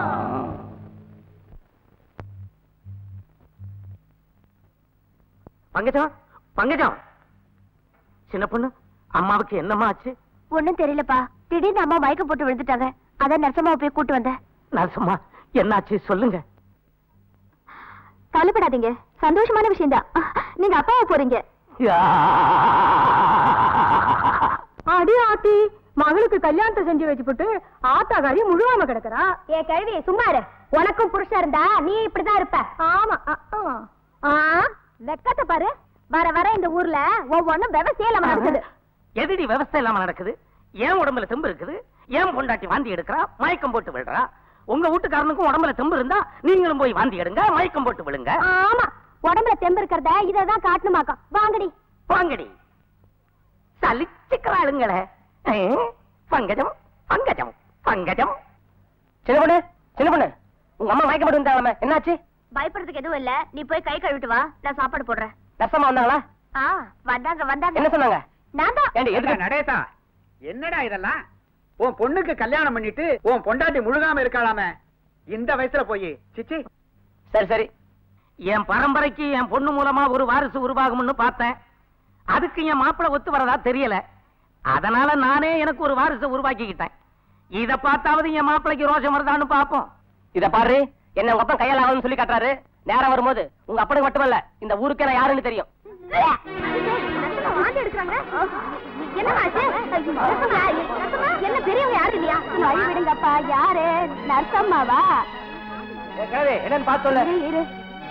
பங்கஜம் பங்கஜம் சின்ன பொண்ணு அம்மாவுக்கு என்னம்மா ஆச்சு ஒண்ணும் தெரியலப்பா திடீர்னு அம்மா மயக்கம் போட்டு விழுந்துட்டாங்க அதான் நரசம்மாவை போய் கூட்டு வந்தேன் நரசம்மா என்னாச்சு சொல்லுங்க கவலைப்படாதீங்க சந்தோஷமான விஷயம்தான் நீங்க அப்பாவை போறீங்க அடி ஆத்தி மகளுக்கு கல்யாணத்தை செஞ்சு வச்சுப்புட்டு ஆத்தாக்காரி முழுவாம கிடக்குறா ஏ கழுவி சும்மா இரு உனக்கும் புருஷன் இருந்தா நீ இப்படிதான் இருப்ப ஆமா அ, ஆ. ஆ வெக்கத்தை பாரு வர வர இந்த ஊர்ல ஒவ்வொன்னும் விவசாயம் இல்லாம நடக்குது எதிரி விவசாயம் இல்லாம நடக்குது ஏன் உடம்புல தெம்பு இருக்குது ஏன் பொண்டாட்டி வாந்தி எடுக்கிறா மயக்கம் போட்டு விழுறா உங்க வீட்டுக்காரனுக்கும் உடம்புல தெம்பு இருந்தா நீங்களும் போய் வாந்தி எடுங்க மயக்கம் போட்டு விழுங்க ஆமா உடம்புல தெம்பு இருக்கிறத இததான் காட்டணுமாக்கா வாங்கடி வாங்கடி சலிச்சுக்கிறாளுங்களே ஏ, பங்கஜம் பங்கஜம் பங்கஜம் சின்ன பொண்ணு சின்ன பொண்ணு உங்க அம்மா மயக்க மட்டும் இருந்தாங்க என்னாச்சு பயப்படுறதுக்கு எதுவும் இல்ல நீ போய் கை கழுவிட்டு வா நான் சாப்பாடு போடுறேன் நர்சம்மா வந்தாங்களா ஆ வந்தாங்க வந்தாங்க என்ன சொன்னாங்க நான் தான் ஏண்டி எதுக்கு நடேதா என்னடா இதெல்லாம் உன் பொண்ணுக்கு கல்யாணம் பண்ணிட்டு உன் பொண்டாட்டி முழுகாம இருக்காளாமே இந்த வயசுல போய் சிச்சி சரி சரி என் பரம்பரைக்கு என் பொண்ணு மூலமா ஒரு வாரிசு உருவாகும்னு பார்த்தேன் அதுக்கு என் மாப்பிள்ளை ஒத்து வரதா தெரியல அதனால நானே எனக்கு ஒரு வாரிசை உருவாக்கிக்கிட்டேன் இத பார்த்தாவது என் மாப்பிள்ளைக்கு ரோஷம் வருதான்னு பாப்போம் இத பாரு என்ன உங்க அப்பா கையால ஆகும்னு சொல்லி காட்டுறாரு நேரம் வரும்போது உங்க அப்பனுக்கு மட்டுமல்ல இந்த ஊருக்கே நான் யாருன்னு தெரியும் வாந்தி எடுக்கிறாங்க என்னமா ஆச்சு நர்சம்மா, நர்சம்மா, என்ன பெரியவங்க யாரும் இல்லையா வழி விடுங்கப்பா யாரு நர்சம்மாவா என்னன்னு பார்த்து சொல்லு இரு, இரு.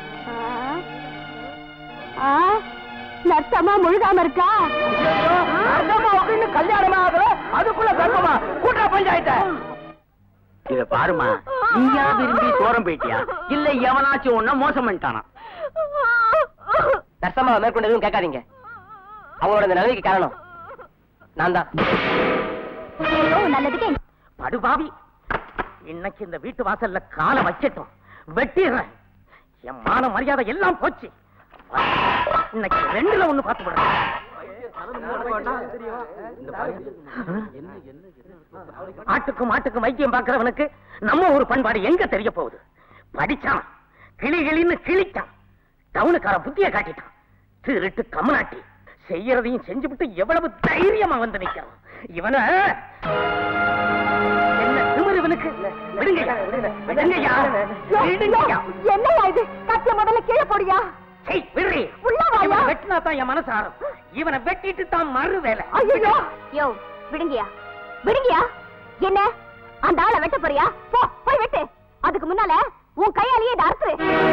ஆ, ஆ, நர்சம்மா முழுகாம இருக்கா கல்யாணம் ஆகல அதுக்குள்ள கர்ப்பமா கூட்டா பஞ்சாயத்த இத பாருமா நீயா விரும்பி சோரம் போயிட்டியா இல்ல எவனாச்சும் ஒன்ன மோசம் பண்ணிட்டானா நர்சம்மா மேற்கொண்டு எதுவும் கேட்காதீங்க அவங்களோட இந்த நிலைக்கு காரணம் நான் தான் ஐயோ, நல்லதுக்கு படுபாவி இன்னைக்கு இந்த வீட்டு வாசல்ல காலை வச்சிட்டோம் வெட்டிடுறேன் என் மான மரியாதை எல்லாம் போச்சு இன்னைக்கு ரெண்டுல ஒண்ணு பார்த்து விடுறேன் ஆட்டுக்கும் மாட்டுக்கும் வைத்தியம் பார்க்கிறவனுக்கு நம்ம ஒரு பண்பாடு எங்க தெரிய போகுது படிச்சான் கிளி கிளின்னு கிழிச்சான் டவுனுக்கார புத்திய காட்டிட்டான் திருட்டு கமநாட்டி செய்யறதையும் செஞ்சுவிட்டு எவ்வளவு தைரியமா வந்து நிக்கிறான் இவன என்ன திமிரு இவனுக்கு விடுங்கய்யா விடுங்கய்யா விடுங்கய்யா என்னையா இது கத்திய முதல்ல கீழே போடியா செய் விடுறி உள்ள வாயா. இவனை வெட்டினா தான் என் மனசு ஆறும் இவனை வெட்டிட்டு தான் மறு வேலை ஐயோ யோ விடுங்கயா விடுங்கயா என்ன அந்த ஆளை வெட்ட போறியா போ போய் வெட்டு அதுக்கு முன்னால உன் கையாலேயே இதை அறுத்து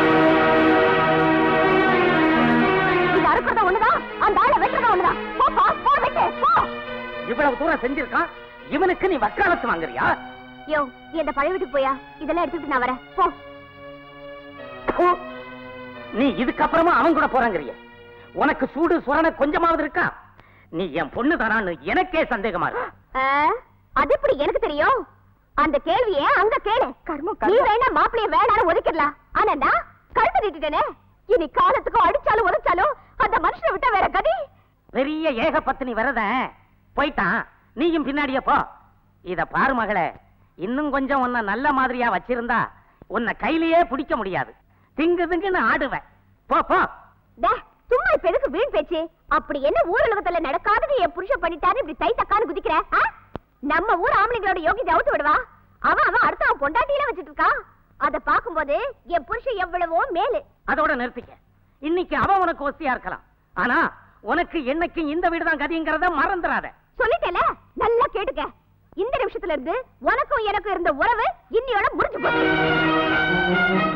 இது அறுக்கிறதா ஒண்ணுதான் அந்த ஆளை வெட்டுறதா ஒண்ணுதான் போப்பா போ வெட்டு போ இவ்வளவு தூரம் செஞ்சிருக்கான் இவனுக்கு நீ வக்காலத்து வாங்குறியா யோ நீ அந்த பழைய வீட்டுக்கு போயா இதெல்லாம் எடுத்துட்டு நான் வரேன் போ ஹோ, நீ இதுக்கப்புறமா அவன் கூட போறாங்கறிய உனக்கு சூடு சுரண கொஞ்சமாவது இருக்கா நீ என் பொண்ணு தானான்னு எனக்கே சந்தேகமா இருக்கு ஆ, அது எப்படி எனக்கு தெரியும் அந்த கேள்விய அங்க கேளு நீ வேணா மாப்பிளைய வேணாலும் ஒதுக்கிடலாம் ஆனா நான் கழுத்து நீட்டுட்டேனே இனி காலத்துக்கும் அடிச்சாலும் உதைச்சாலும் அந்த மனுஷனை விட்டா வேற கதி பெரிய ஏக பத்தினி வரத போயிட்டான் நீயும் பின்னாடியே போ இத பாரு மகளே இன்னும் கொஞ்சம் உன்னை நல்ல மாதிரியா வச்சிருந்தா உன்னை கையிலேயே பிடிக்க முடியாது திங்கு திங்குன்னு ஆடுவேன் போ போ டே, சும்மா இப்ப எதுக்கு வீண் பேச்சு அப்படி என்ன ஊரலகத்துல நடக்காதது என் புருஷன் பண்ணிட்டாரு இப்படி தை தக்கான்னு குதிக்கிற ஆ? நம்ம ஊர் ஆம்பளைங்களோட யோகிதை அவுத்து விடுவா அவன் அவன் அடுத்த அவன் பொண்டாட்டியில வச்சிட்டு இருக்கான் அத பாக்கும்போது என் புருஷன் எவ்வளவோ மேலு அதோட நிறுத்திக்க இன்னைக்கு அவன் உனக்கு ஒஸ்தியா இருக்கலாம் ஆனா உனக்கு என்னைக்கு இந்த வீடு தான் கதிங்கிறத மறந்துடாத சொல்லிட்டேல நல்லா கேட்டுக்க இந்த நிமிஷத்துல இருந்து உனக்கும் எனக்கும் இருந்த உறவு இன்னியோட முடிஞ்சு போச்சு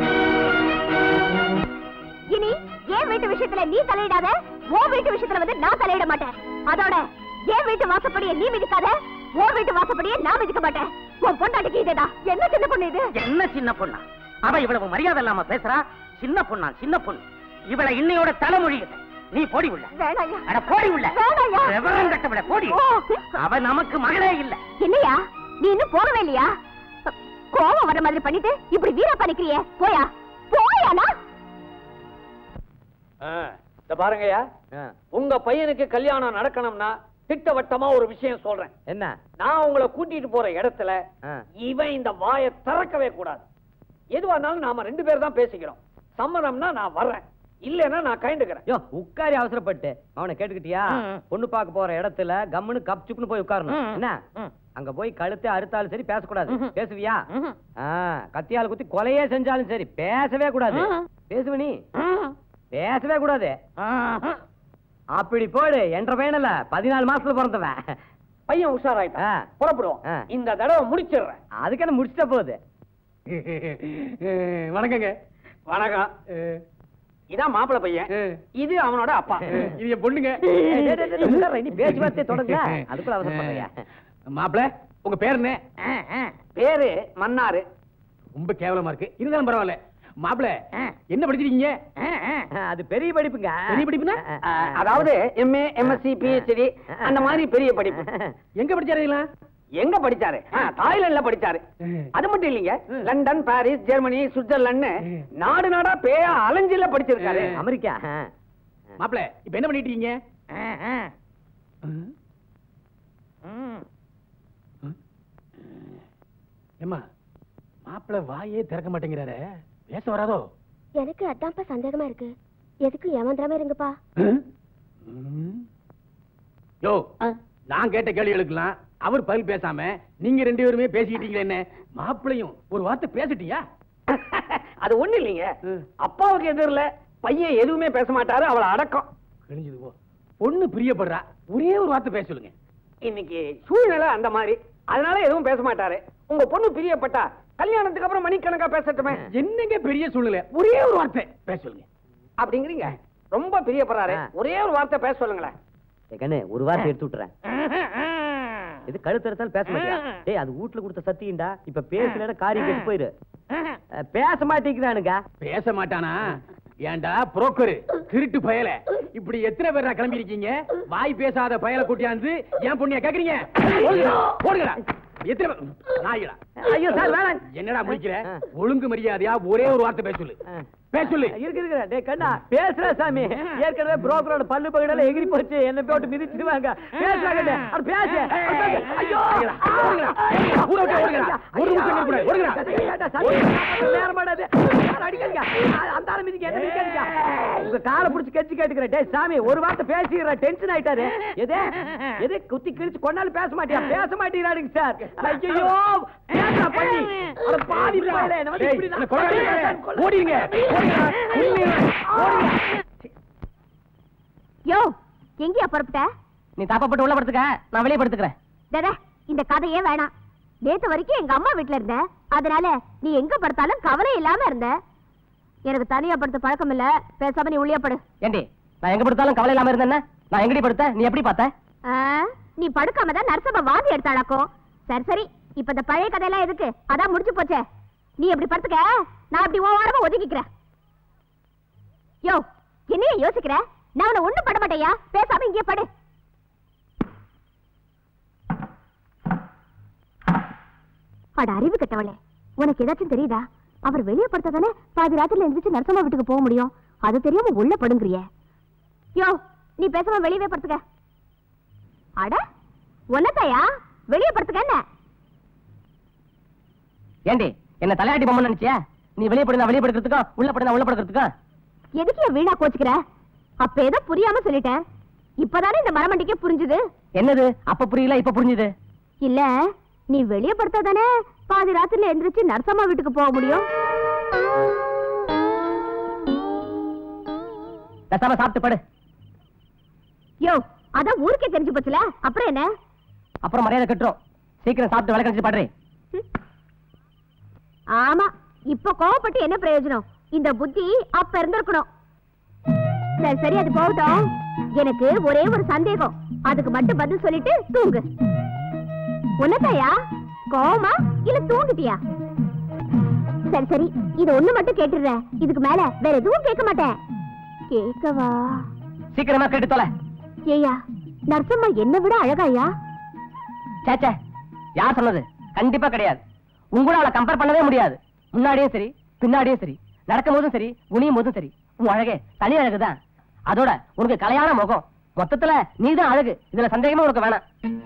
இனி என் வீட்டு விஷயத்துல நீ தலையிடாத உன் வீட்டு விஷயத்துல வந்து நான் தலையிட மாட்டேன் அதோட என் வீட்டு வாசப்படியை நீ மிதிக்காத உன் வீட்டு வாசப்படியை நான் மிதிக்க மாட்டேன் உன் பொண்டாட்டிக்கு இதேடா என்ன சின்ன பொண்ணு இது என்ன சின்ன பொண்ணா அவ இவ்வளவு மரியாதை இல்லாம பேசுறா சின்ன பொண்ணா சின்ன பொண்ணு இவளை இன்னையோட தலைமொழி நீ போடி உள்ள வேணாயா அட போடி உள்ள வேணாயா விவரம் கட்டவிட போடி ஓ. அவ நமக்கு மகளே இல்ல என்னையா நீ இன்னும் போகவே இல்லையா கோவம் வர மாதிரி பண்ணிட்டு இப்படி வீரா பண்ணிக்கிறியே போயா போயானா இந்த பாருங்கய்யா உங்க பையனுக்கு கல்யாணம் நடக்கணும்னா திட்டவட்டமா ஒரு விஷயம் சொல்றேன் என்ன நான் உங்களை கூட்டிட்டு போற இடத்துல இவன் இந்த வாயை திறக்கவே கூடாது எதுவா இருந்தாலும் நாம ரெண்டு பேர் தான் பேசிக்கிறோம் சம்மதம்னா நான் வர்றேன் இல்லைன்னா நான் கைண்டுக்கிறேன் யோ உட்காரி அவசரப்பட்டு அவனை கேட்டுக்கிட்டியா பொண்ணு பார்க்க போற இடத்துல கம்முன்னு கப் சுப்புன்னு போய் உட்காரணும் ம். என்ன அங்க போய் கழுத்தை அறுத்தாலும் சரி பேசக்கூடாது பேசுவியா ஆ, கத்தியால குத்தி கொலையே செஞ்சாலும் சரி பேசவே கூடாது பேசுவ நீ பேசவே கூடாது அப்படி போடு என்ற பையனல பதினாலு மாசத்துல பிறந்தவன் பையன் உஷாராயிட்டான் புறப்படுவோம் இந்த தடவை முடிச்சிடுறேன் அதுக்கு என்ன முடிச்சிட்ட போகுது வணக்கங்க வணக்கம் இதான் மாப்பிள்ளை பையன் இது அவனோட அப்பா இது என் பொண்ணுங்க நீ பேச்சுவார்த்தையை தொடங்க அதுக்குள்ள அவசரப்படுறியா மாப்பிள உங்க பேர் என்ன பேரு மன்னாரு ரொம்ப கேவலமா இருக்கு இருந்தாலும் பரவாயில்ல மாப்பிள என்ன படிச்சிருக்கீங்க அது பெரிய படிப்புங்க பெரிய படிப்புனா அதாவது எம்ஏ எம்எஸ்சி பிஹெச்டி அந்த மாதிரி பெரிய படிப்பு எங்க படிச்சாருங்களா எங்க படிச்சாரு ஆ, தாய்லாந்துல படிச்சாரு அது மட்டும் இல்லைங்க லண்டன் பாரிஸ் ஜெர்மனி சுவிட்சர்லாந்து நாடு நாடா பேயா அலைஞ்சில படிச்சிருக்காரு அமெரிக்கா மாப்பிள இப்ப என்ன பண்ணிட்டு இருக்கீங்க ஏம்மா மாப்பிள வாயே திறக்க மாட்டேங்கிறாரு பேச வராதோ எனக்கு அதான்ப்பா சந்தேகமா இருக்கு எதுக்கு ஏமாந்திராம இருங்கப்பா யோ நான் கேட்ட கேள்விகளுக்கெல்லாம் அவர் பதில் பேசாம நீங்க ரெண்டு பேருமே பேசிக்கிட்டீங்களே என்ன மாப்பிளையும் ஒரு வார்த்தை பேசிட்டியா அது ஒண்ணு இல்லைங்க அப்பாவுக்கு எதிரில பையன் எதுவுமே பேச மாட்டாரு அவளை அடக்கம் கிழிஞ்சது போ பொண்ணு பிரியப்படுறா ஒரே ஒரு வார்த்தை பேச சொல்லுங்க இன்னைக்கு சூழ்நிலை அந்த மாதிரி அதனால எதுவும் பேச மாட்டாரு உங்க பொண்ணு பிரியப்பட்டா கல்யாணத்துக்கு அப்புறம் மணிக்கணக்கா பேசட்டுமே என்னங்க பெரிய சூழ்நிலை ஒரே ஒரு வார்த்தை பேச சொல்லுங்க அப்படிங்கிறீங்க ரொம்ப பிரியப்படுறாரு ஒரே ஒரு வார்த்தை பேச சொல்லுங்களேன் கண்ணு ஒரு வார்த்தை எடுத்து விட்டுறேன் இது கழுத்தறுத்தாலும் பேச மாட்டியா டேய் அது வீட்டுல கொடுத்த சத்தியம்டா இப்ப பேசலன்னா காரியம் கெட்டு போயிரு அஹ், பேச மாட்டேங்கிறானுங்க பேச மாட்டானா ஏன்டா புரோக்கர் திருட்டு பயல இப்படி எத்தனை பேர் கிளம்பி இருக்கீங்க வாய் பேசாத பயல கூட்டியாந்து ஏன் பொண்ணிய கேக்குறீங்க ஓடுங்கடா, ஓடுங்கடா எத்தனை பேர் நாய்களா ஐயோ சார் வேணாம் என்னடா முடிக்கிற ஒழுங்கு மரியாதையா ஒரே ஒரு வார்த்தை பேச சொல்லு பேச சொல்லு இருக்கு இருக்கு டேய் கண்ணா பேசுற சாமி ஏற்கனவே புரோக்கரோட பல்லு பகடல எகிரி போச்சு என்ன போட்டு மிதிச்சிடுவாங்க பேசுறாங்க கண்ணு. அட பேசு அட பேசு. ஐயோ ஓடுங்கடா. ஊரை விட்டு ஓடுங்கடா. ஒரு நிமிஷம் நிக்க கூடாது. ஓடுங்கடா. ஏன்டா சாமி? நேரம் மாட்டாது. யார் அடிக்காதீங்க. அந்த ஆளு மிதிக்க, என்ன மிதிக்காதீங்க. உங்க காலை புடிச்சு கெஞ்சி கேட்டுக்கிறேன் டேய் சாமி ஒரு வார்த்தை பேசிடுற டென்ஷன் ஆயிட்டாரு எது எது குத்தி கிழிச்சு கொண்டாலும் பேச மாட்டியா பேச மாட்டேங்கிறாருங்க சார் ஐயோ பேசுறா பண்ணி அட பாவி பயலே என்ன வந்து டேய், இப்படி என்ன கொல்லாதீங்க. ஓடிடுங்க. ஓடுங்கடா. உண்மையிலே. ஓடுங்க. யோ எங்கேயா புறப்பட்ட நீ தாப்பப்பட்டு உள்ள படுத்துக்க நான் வெளியே படுத்துக்கிறேன் டேடே இந்த கதையே வேணாம் நேத்து வரைக்கும் எங்க அம்மா வீட்ல இருந்த அதனால நீ எங்க படுத்தாலும் கவலை இல்லாம இருந்த எனக்கு தனியா படுத்த பழக்கம் இல்ல பேசாம நீ உள்ளே படு ஏண்டி நான் எங்க படுத்தாலும் கவலை இல்லாம இருந்தேன்னா நான் எங்கடி படுத்த நீ எப்படி பார்த்த ஆ, நீ படுக்காம தான் நரசம்மா வாந்தி எடுத்தாளாக்கும் சரி சரி இப்ப இந்த பழைய கதையெல்லாம் எதுக்கு அதான் முடிச்சு போச்சே நீ எப்படி படுத்துக்க நான் அப்படி ஓரமா ஒதுக்கிக்கிறேன் யோ என்னைய யோசிக்கிற நான் உன்னை ஒண்ணும் பட மாட்டேயா பேசாம இங்கே படு அட அறிவு கெட்டவளே உனக்கு ஏதாச்சும் தெரியுதா அவர் வெளியே படுத்தா தானே பாதி ராத்திரில எந்திரிச்சு நரசம்மா வீட்டுக்கு போக முடியும் அது தெரியாம உள்ள படுங்கிறியே யோ நீ பேசாம வெளியவே படுத்துக்க அட உன்னத்தையா வெளியே படுத்துக்க என்ன ஏண்டி என்ன தலையாட்டி பொம்மை நினைச்சியா நீ வெளியே படுங்க வெளியே படுக்கிறதுக்கும் உள்ள படுங்க உள்ள படுக்கிறதுக்கும் எதுக்கு ஏன் வீணா கோச்சுக்கிற அப்ப ஏதோ புரியாம சொல்லிட்டேன் இப்பதானே இந்த மரமண்டிக்கே புரிஞ்சுது என்னது அப்ப புரியல இப்ப புரிஞ்சுது இல்ல நீ வெளியே படுத்தா தானே பாதி ராத்திரில எந்திரிச்சு நரசம்மா வீட்டுக்கு போக முடியும் பேசாம சாப்பிட்டு படு யோ அதான் ஊருக்கே தெரிஞ்சு போச்சுல அப்புறம் என்ன அப்புறம் மரியாதை கட்டுறோம் சீக்கிரம் சாப்பிட்டு விளக்க வச்சு பாடுறேன் ஆமா இப்ப கோவப்பட்டு என்ன பிரயோஜனம் இந்த புத்தி அப்ப இருந்திருக்கணும் சரி சரி அது போகட்டும் எனக்கு ஒரே ஒரு சந்தேகம் அதுக்கு மட்டும் பதில் சொல்லிட்டு தூங்கு உன்னதாயா கோவமா இல்ல தூங்கிட்டியா சரி சரி இது ஒண்ணு மட்டும் கேட்டுடுறேன் இதுக்கு மேல வேற எதுவும் கேட்க மாட்டேன் கேட்கவா சீக்கிரமா கேட்டு தொலை ஏயா நரசம்மா என்ன விட அழகாயா சேச்சே யார் சொன்னது கண்டிப்பா கிடையாது உங்களோட அவளை கம்பேர் பண்ணவே முடியாது முன்னாடியும் சரி பின்னாடியும் சரி நடக்கும் போதும் சரி குனியும் போதும் சரி உன் அழகே தனி அழகுதான் அதோட உனக்கு கலையான முகம் மொத்தத்துல நீதான் அழகு இதுல சந்தேகமே உனக்கு வேணாம்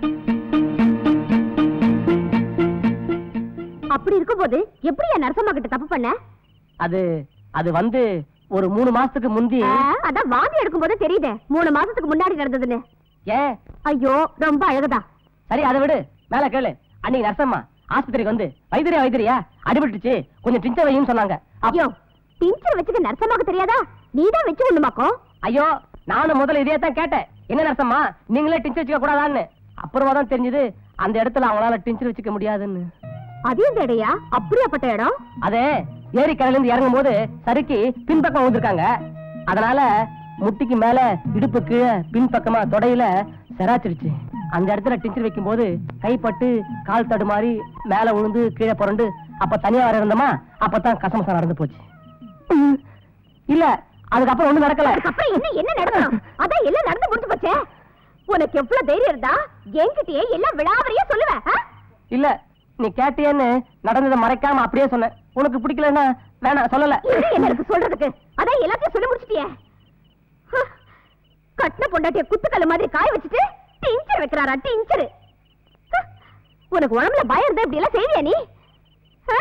அப்படி இருக்கும்போது எப்படியா நரசம்மா கிட்ட தப்பு பண்ண அது அது வந்து ஒரு மூணு மாசத்துக்கு முந்தி ஆ, அதான் வாந்தி எடுக்கும்போது தெரியுதே மூணு மாசத்துக்கு முன்னாடி நடந்ததுன்னு ஏன் ஐயோ ரொம்ப அழகுதா சரி அதை விடு மேல கேளு அன்னைக்கு நர்சம்மா ஆஸ்பத்திரிக்கு வந்து வைத்திரியா வைத்திரியா அடிபட்டுச்சு கொஞ்சம் டிஞ்சர் வையும் சொன்னாங்க ஐயோ டிஞ்சர் வச்சுக்க நரசம்மாக்கு தெரியாதா நீதான் வச்சு ஒண்ணுமாக்கோ ஐயோ நானும் முதல்ல இதே தான் கேட்டேன் என்ன நர்சம்மா நீங்களே டிஞ்சர் வச்சுக்க கூடாதான்னு அப்புறமா தான் தெரிஞ்சது அந்த இடத்துல அவங்களால டென்ஷன் வச்சுக்க முடியாதுன்னு அது எந்த இடையா அப்படியாப்பட்ட இடம் அதே ஏரி கரையில இருந்து இறங்கும் போது சறுக்கி பின்பக்கம் வந்திருக்காங்க அதனால முட்டிக்கு மேல இடுப்பு கீழே பின்பக்கமா தொடையில செராச்சிருச்சு அந்த இடத்துல டென்ஷன் வைக்கும் போது கைப்பட்டு கால் தடுமாறி மேல விழுந்து கீழே புரண்டு அப்ப தனியா வர இருந்தோமா அப்பதான் கசமசம் நடந்து போச்சு இல்ல அதுக்கப்புறம் ஒண்ணும் நடக்கல அதுக்கப்புறம் என்ன என்ன நடக்கணும் அதான் எல்லாம் நடந்து முடிஞ்சு போச்சே உனக்கு எவ்வளவு தைரியம் இருந்தா என்கிட்டயே எல்லாம் விழாவறியா சொல்லுவேன் ஆ? இல்ல நீ கேட்டியேன்னு நடந்ததை மறைக்காம அப்படியே சொன்னேன் உனக்கு பிடிக்கலன்னா வேணாம் சொல்லல இது என்ன இருக்கு சொல்றதுக்கு அதான் எல்லாத்தையும் சொல்லி முடிச்சிட்டியே ஹ, கட்டின பொண்டாட்டிய குத்துக்கல்ல மாதிரி காய வச்சுட்டு டிஞ்சர் வைக்கிறாரா டிஞ்சர் உனக்கு உடம்புல பயம் இருந்தா இப்படி எல்லாம் செய்வியா நீ ஹ?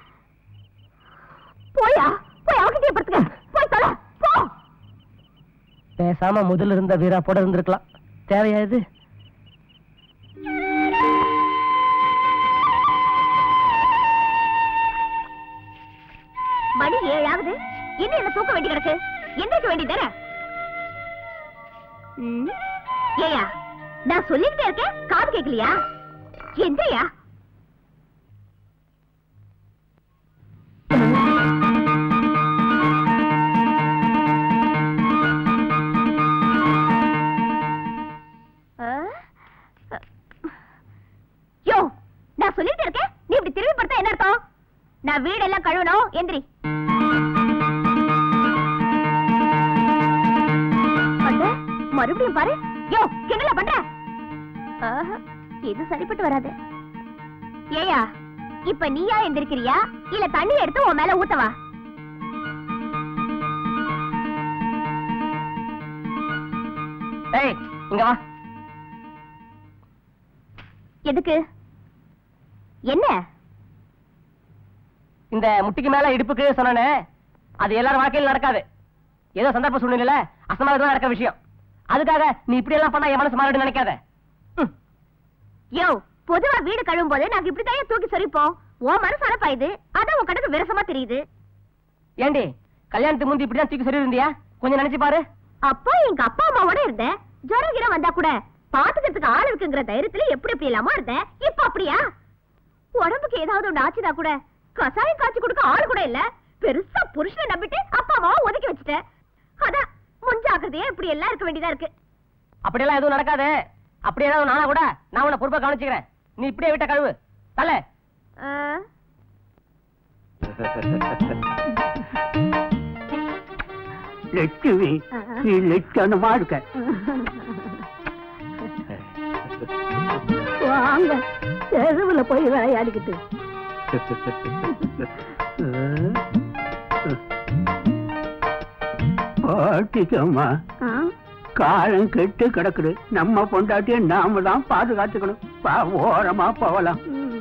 போயா போய் அவகிட்டயே படுத்துக்க போய் தொலை போ பேசாம முதல்ல இருந்த வீரா போட இருந்திருக்கலாம் தேவையா இது மணி ஏழாவது இன்னும் என்ன தூக்க வேண்டி கிடக்கு எந்திரிக்க வேண்டியதானே ம், ஏயா நான் சொல்லிக்கிட்டே இருக்கேன் காது கேட்கலையா எந்திரியா ஆ? யோ நான் சொல்லிட்டு இருக்கேன் நீ இப்படி திரும்பி படுத்தா என்ன அர்த்தம் நான் வீடெல்லாம் கழுவணும் எந்திரி அட, மறுபடியும் பாரு யோ கிண்டல பண்ற ஆஹா, இது சரிப்பட்டு வராது ஏயா இப்ப நீயா எந்திரிக்கிறியா இல்ல தண்ணி எடுத்து உன் மேல ஊத்தவா ஏய் இங்க வா எதுக்கு என்ன இந்த முட்டிக்கு மேல இடுப்புக்கு சொன்னனே அது எல்லாரும் வாழ்க்கையில நடக்காது ஏதோ சந்தர்ப்ப சூழ்நிலையில அசமானதான் நடக்கிற விஷயம் அதுக்காக நீ இப்படி எல்லாம் பண்ணா என் மனசு மாறிடும் நினைக்காத யோ பொதுவா வீடு கழுவும் போது நாங்க இப்படிதான் தூக்கி சொரிப்போம் உன் மனசு அனுப்பாயுது அதான் உன் கணக்கு விரசமா தெரியுது ஏண்டி கல்யாணத்துக்கு முந்தி இப்படிதான் தூக்கி சொல்லி இருந்தியா கொஞ்சம் நினைச்சு பாரு அப்போ எங்க அப்பா அம்மாவோட இருந்தேன் ஜுரம் கிரம் வந்தா கூட பாத்துக்கிறதுக்கு ஆள் இருக்குங்கிற தைரியத்துல எப்படி எப்படி இல்லாம இருந்தேன் இப்ப அப்படியா உடம்புக்கு ஏதாவது ஒண்ணு ஆச்சுனா கூட கசாயம் காய்ச்சி கொடுக்க ஆள் கூட இல்ல பெருசா புருஷனை நம்பிட்டு அப்பா அம்மாவை ஒதுக்கி வச்சுட்டேன் அதான் முன்ஜாக்கிரதையா இப்படி எல்லாம் இருக்க வேண்டியதா இருக்கு அப்படியெல்லாம் எதுவும் நடக்காது அப்படி ஏதாவது நானா கூட நான் உன்னை பொறுப்பா கவனிச்சுக்கிறேன் நீ இப்படியே விட்ட கழுவு தல ஆ, லட்சுமி நீ லட்சணமா இருக்க வாங்க தெருவுல போய் விளையாடிக்கிட்டு பாட்டிக்கம்மா ஆ? காலம் கெட்டு கிடக்குது நம்ம பொண்டாட்டிய நாம தான் பாதுகாத்துக்கணும் பா ஓரமா போகலாம்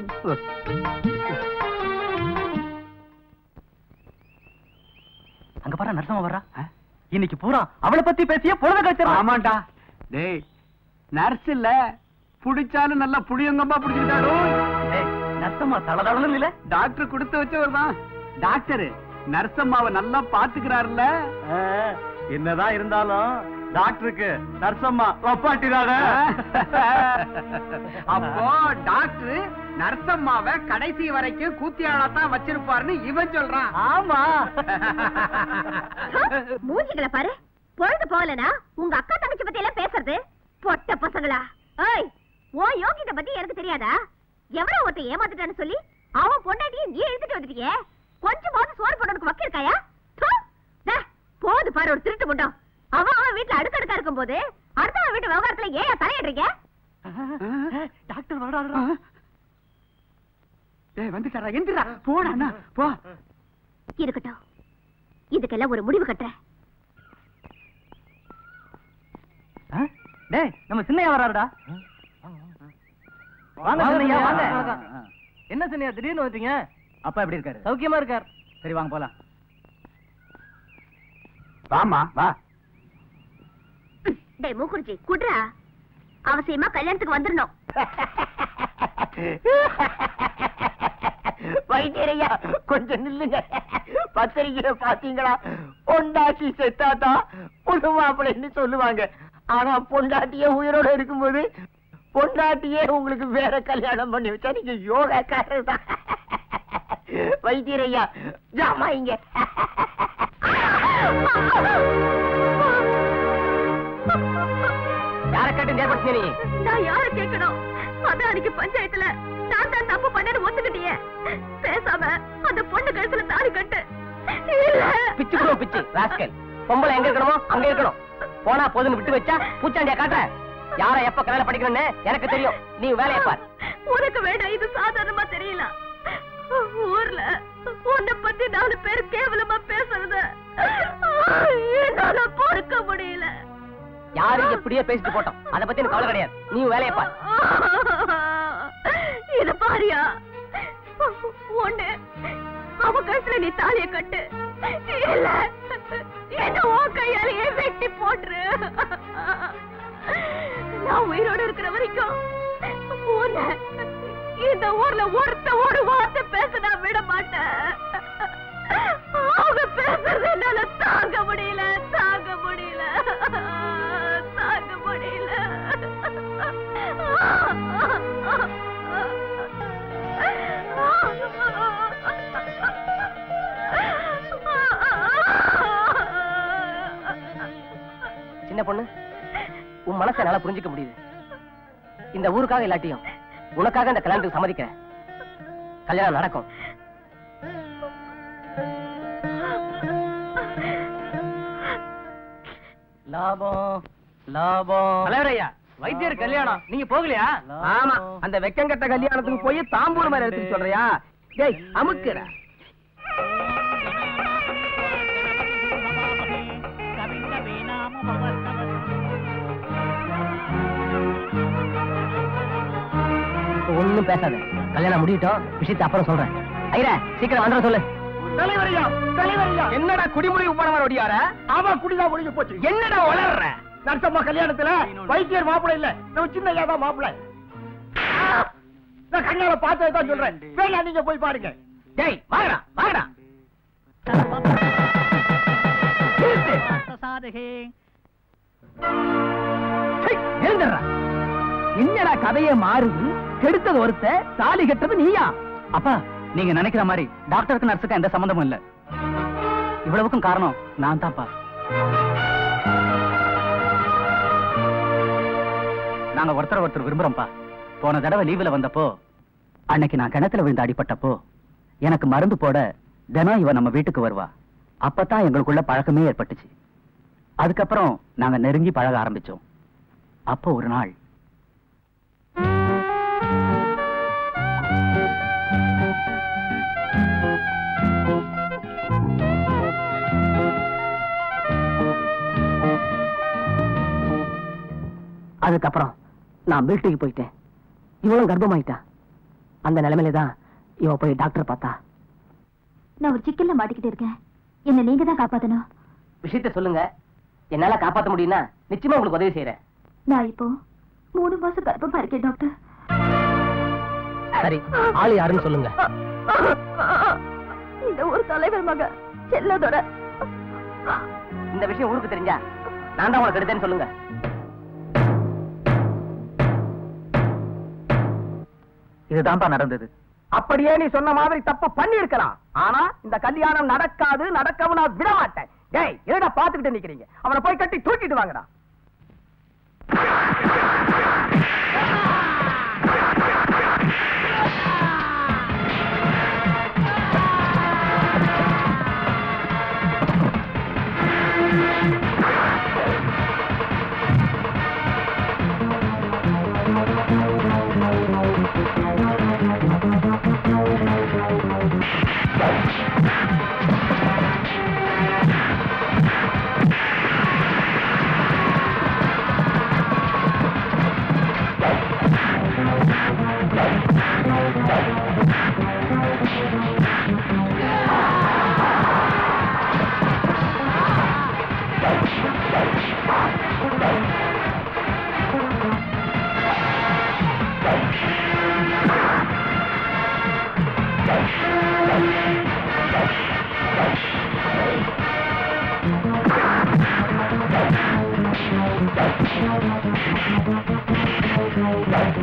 அங்க பாரு நரசம்மா வர்றா இன்னைக்கு பூரா அவளை பத்தி பேசிய பொழுத கழிச்சு ஆமாண்டா டேய் நர்ஸ் இல்ல புடிச்சாலும் நல்லா புளியங்கம்பா புடிச்சுட்டாடோ நரசம்மா தளதளன்னு இல்ல டாக்டர் கொடுத்து வச்சவர் தான் டாக்டர் நர்சம்மாவை நல்லா பாத்துக்கிறாருல்ல என்னதான் இருந்தாலும் டாக்டருக்கு நர்சம்மா ஒப்பாட்டிடாத அப்போ டாக்டர் நர்சம்மாவை கடைசி வரைக்கும் கூத்தியாளா தான் வச்சிருப்பாருன்னு இவன் சொல்றான் ஆமா மூஞ்சிகளை பாரு பொழுது போகலனா உங்க அக்கா தங்கச்சி பத்தி எல்லாம் பேசுறது பொட்ட பசங்களா ஏய் ஓ யோகித பத்தி எனக்கு தெரியாதா எவனோ ஒருத்தன் ஏமாத்திட்டான்னு சொல்லி அவன் பொண்டாட்டியை நீ எழுதிட்டு வந்துட்டீங்க கொஞ்சமாவது சோறு போடணுக்கு வக்க இருக்காயா தூ. டே, போது பாரு ஒரு திருட்டு முட்டம் அவன் அவன் வீட்டுல அடுக்கடுக்கா இருக்கும் போது அடுத்தவன் வீட்டு விவகாரத்துல ஏன் தலையிடுறீங்க டாக்டர் வர்றாருடா டேய் வந்துட்டாரா எந்திரா போடா போ இருக்கட்டும் இதுக்கெல்லாம் ஒரு முடிவு கட்டுறேன் டேய் நம்ம சின்னையா வர்றாருடா வாங்க சின்னையா வாங்க என்ன சின்னையா திடீர்னு வந்துட்டீங்க அப்பா எப்படி இருக்காரு சௌக்கியமா இருக்கார் சரி வாங்க போலாம் வாமா வா டேய் மூக்குறிச்சி குட்ரா அவசியமா கல்யாணத்துக்கு வந்துடணும் வைத்தியரையா கொஞ்சம் நில்லுங்க பத்திரிகையில பாத்தீங்களா பொண்டாட்டி செத்தாதான் புது மாப்பிள்ளைன்னு சொல்லுவாங்க ஆனா பொண்டாட்டிய உயிரோட இருக்கும்போது பொண்டாட்டியே உங்களுக்கு வேற கல்யாணம் பண்ணி வச்சா நீங்க யோகாக்காரர் தான் வைத்தியரையா ஜாமாயிங்க யார கேட்டு ஏற்படுத்தி நீ நான் யார கேட்கணும் அதான் அன்னைக்கு பஞ்சாயத்துல நான் தான் தப்பு பண்ணேன்னு ஒத்துக்கிட்டியே பேசாம அந்த பொண்ணு கழுத்துல தாலி கட்டு இல்ல பிச்சு ப்ரோ பிச்சு ராஸ்கல் பொம்பளை எங்க இருக்கணுமோ அங்க இருக்கணும் போனா போதுன்னு விட்டு வச்சா பூச்சாண்டியா காட்டுற யார எப்ப கல்யாணம் படிக்கணும்னு எனக்கு தெரியும் நீ வேலையை பார் உனக்கு வேண்டாம் இது சாதாரணமா தெரியல ஊர்ல உன்னை பத்தி நாலு பேர் கேவலமா பேசுறத என்னால பொறுக்க முடியல யாரு எப்படியே பேசிட்டு போட்டோம் அத பத்தி எனக்கு கவலை கிடையாது நீ வேலையை பார் இத பாரியா ஒண்ணு அவ கழுத்துல நீ தாலிய கட்டு இல்ல என்ன உன் கையாலேயே வெட்டி போட்டுரு நான் உயிரோட இருக்கிற வரைக்கும் உன்னை இந்த ஊர்ல ஒருத்த ஒரு வார்த்தை பேச நான் விட மாட்டேன் அவங்க பேசுறது என்னால தாங்க முடியல தாங்க முடியல தாங்க முடியல சின்ன பொண்ணு உன் மனசை என்னால புரிஞ்சுக்க முடியுது இந்த ஊருக்காக இல்லாட்டியும் உனக்காக இந்த கல்யாணத்துக்கு சம்மதிக்கிறேன் கல்யாணம் நடக்கும் லாபம் லாபம் தலைவரையா வைத்தியர் கல்யாணம் நீங்க போகலையா ஆமா அந்த வெக்கங்கட்ட கல்யாணத்துக்கு போய் தாம்பூர் மேல எடுத்துட்டு சொல்றியா டேய் அமுக்குடா ஒண்ணும் பேசாத கல்யாணம் முடியட்டும் விஷயத்தை அப்புறம் சொல்றேன் ஐயா சீக்கிரம் வந்துட சொல்லு தலைவரையா தலைவரையா என்னடா குடிமுடிவு போனவன் ஒடியார ஆமா குடிதான் முடிஞ்சு போச்சு என்னடா வளர்ற நர்சம்மா கல்யாணத்துல வைத்தியர் மாப்பிள்ளை இல்ல நம்ம சின்ன ஐயா தான் மாப்பிள்ளை நான் கண்ணால பார்த்ததை தான் சொல்றேன் வேணா நீங்க போய் பாருங்க டேய் வாங்கடா வாங்கடா எழுந்துடுறா என்னடா கதையே மாறுது கெடுத்தது ஒருத்த தாலி கெட்டது நீயா அப்பா நீங்க நினைக்கிற மாதிரி டாக்டருக்கு நர்ஸுக்கு எந்த சம்மந்தமும் இல்ல இவ்வளவுக்கும் காரணம் நான் தான்ப்பா நாங்க ஒருத்தர் ஒருத்தர் விரும்புறோம்ப்பா போன தடவை லீவுல வந்தப்போ அன்னைக்கு நான் கிணத்துல விழுந்து அடிபட்டப்போ எனக்கு மருந்து போட தினம் இவ நம்ம வீட்டுக்கு வருவா அப்பதான் எங்களுக்குள்ள பழக்கமே ஏற்பட்டுச்சு அதுக்கப்புறம் நாங்க நெருங்கி பழக ஆரம்பிச்சோம் அப்போ ஒரு நாள் அதுக்கப்புறம் நான் மிலிட்டரிக்கு போயிட்டேன் இவளும் கர்ப்பமாயிட்டா அந்த நிலைமையில தான் இவ போய் டாக்டர் பார்த்தா நான் ஒரு சிக்கல்ல மாட்டிக்கிட்டு இருக்கேன் என்ன நீங்க தான் காப்பாத்தணும் விஷயத்த சொல்லுங்க என்னால காப்பாத்த முடியும்னா நிச்சயமா உங்களுக்கு உதவி செய்யறேன் நான் இப்போ மூணு மாசம் கர்ப்பமா இருக்கேன் டாக்டர் சரி ஆளு யாருன்னு சொல்லுங்க இந்த ஒரு தலைவர் மக செல்லதோட இந்த விஷயம் ஊருக்கு தெரிஞ்சா நான் தான் உங்களுக்கு எடுத்தேன்னு சொல்லுங்க இதுதான்ப்பா நடந்தது அப்படியே நீ சொன்ன மாதிரி தப்பு பண்ணி இருக்கலாம் ஆனா இந்த கல்யாணம் நடக்காது நடக்கவும் நான் விட மாட்டேன் டேய் என்னடா பாத்துக்கிட்டு நிக்கிறீங்க அவனை போய் கட்டி தூக்கிட்டு வாங்கடா Thank you.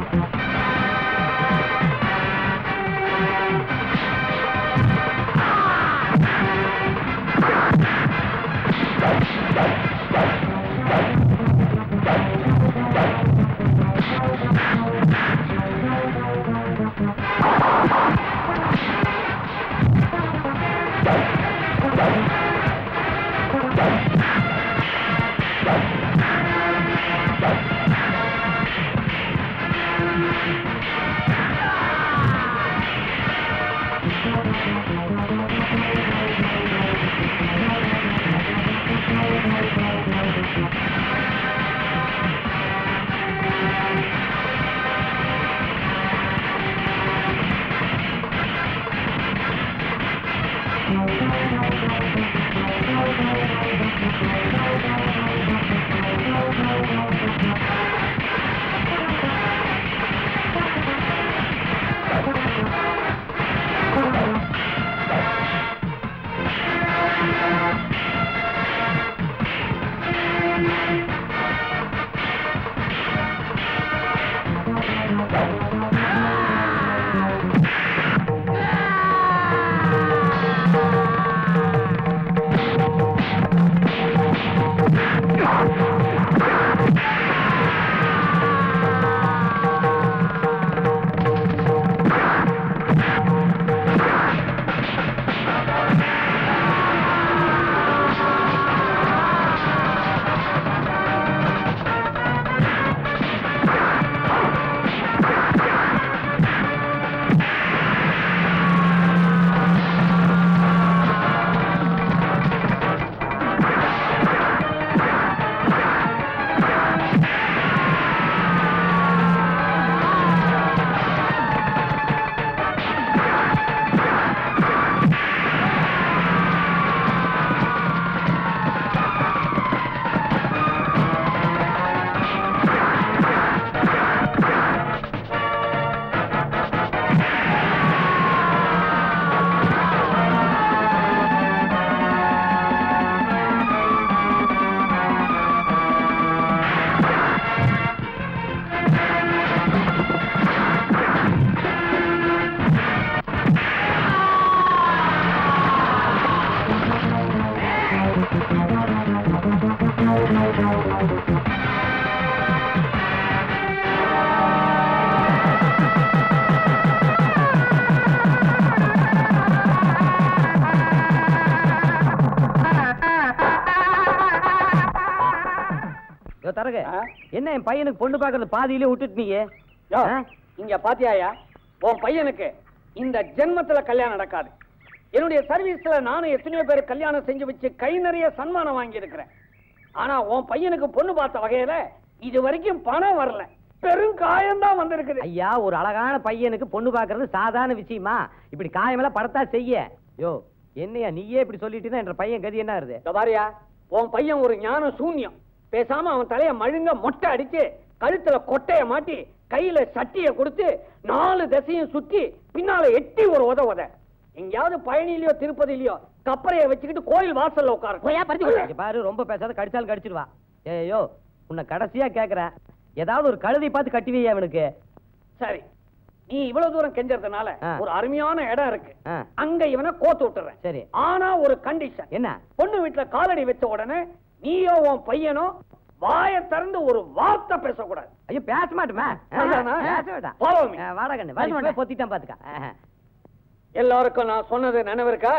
தரக என்ன என் பையனுக்கு பொண்ணு பாக்குறது பாதியிலே விட்டுட்டு நீங்க யோ, இங்க பாத்தியாயா உன் பையனுக்கு இந்த ஜென்மத்துல கல்யாணம் நடக்காது என்னுடைய சர்வீஸ்ல நானும் எத்தனையோ பேர் கல்யாணம் செஞ்சு வச்சு கை நிறைய சன்மானம் வாங்கி இருக்கிறேன் ஆனா உன் பையனுக்கு பொண்ணு பார்த்த வகையில இது வரைக்கும் பணம் வரல பெரும் காயம்தான் வந்திருக்குது ஐயா ஒரு அழகான பையனுக்கு பொண்ணு பாக்குறது சாதாரண விஷயமா இப்படி காயமெல்லாம் படத்தா செய்ய யோ என்னையா நீயே இப்படி சொல்லிட்டீங்கன்னா என்ற பையன் கதி என்ன ஆகுது இதோ பாரியா உன் பையன் ஒரு ஞான சூன்யம் பேசாம அவன் தலைய மழுங்க மொட்டை அடிச்சு கழுத்துல கொட்டைய மாட்டி கையில சட்டிய கொடுத்து நாலு திசையும் சுத்தி பின்னால எட்டி ஒரு உத உத எங்கேயாவது பழனிலயோ திருப்பதிலயோ கப்பறைய வச்சுக்கிட்டு கோயில் வாசல்ல உட்காரு இங்க பாரு ரொம்ப பேசாத கடிச்சாலும் கடிச்சிருவா ஏயோ உன்னை கடைசியா கேக்குறேன் ஏதாவது ஒரு கழுதை பார்த்து கட்டி வையா அவனுக்கு சரி நீ இவ்வளவு தூரம் கெஞ்சறதுனால ஆ. ஒரு அருமையான இடம் இருக்கு ஆ, அங்க இவனை கோத்து விட்டுறேன் சரி ஆனா ஒரு கண்டிஷன் என்ன பொண்ணு வீட்டுல காலடி வச்ச உடனே நீயோ உன் பையனோ வாயை திறந்து ஒரு வார்த்தை பேசக்கூடாது ஐயோ பேச மாட்டோமா அதானா? பேச வேண்டாம் Follow me. வாடா கண்ணு பேச மாட்டேன். பொத்திட்டான் பாத்துக்க ஆஹா. எல்லாருக்கும் நான் சொன்னது நினைவு இருக்கா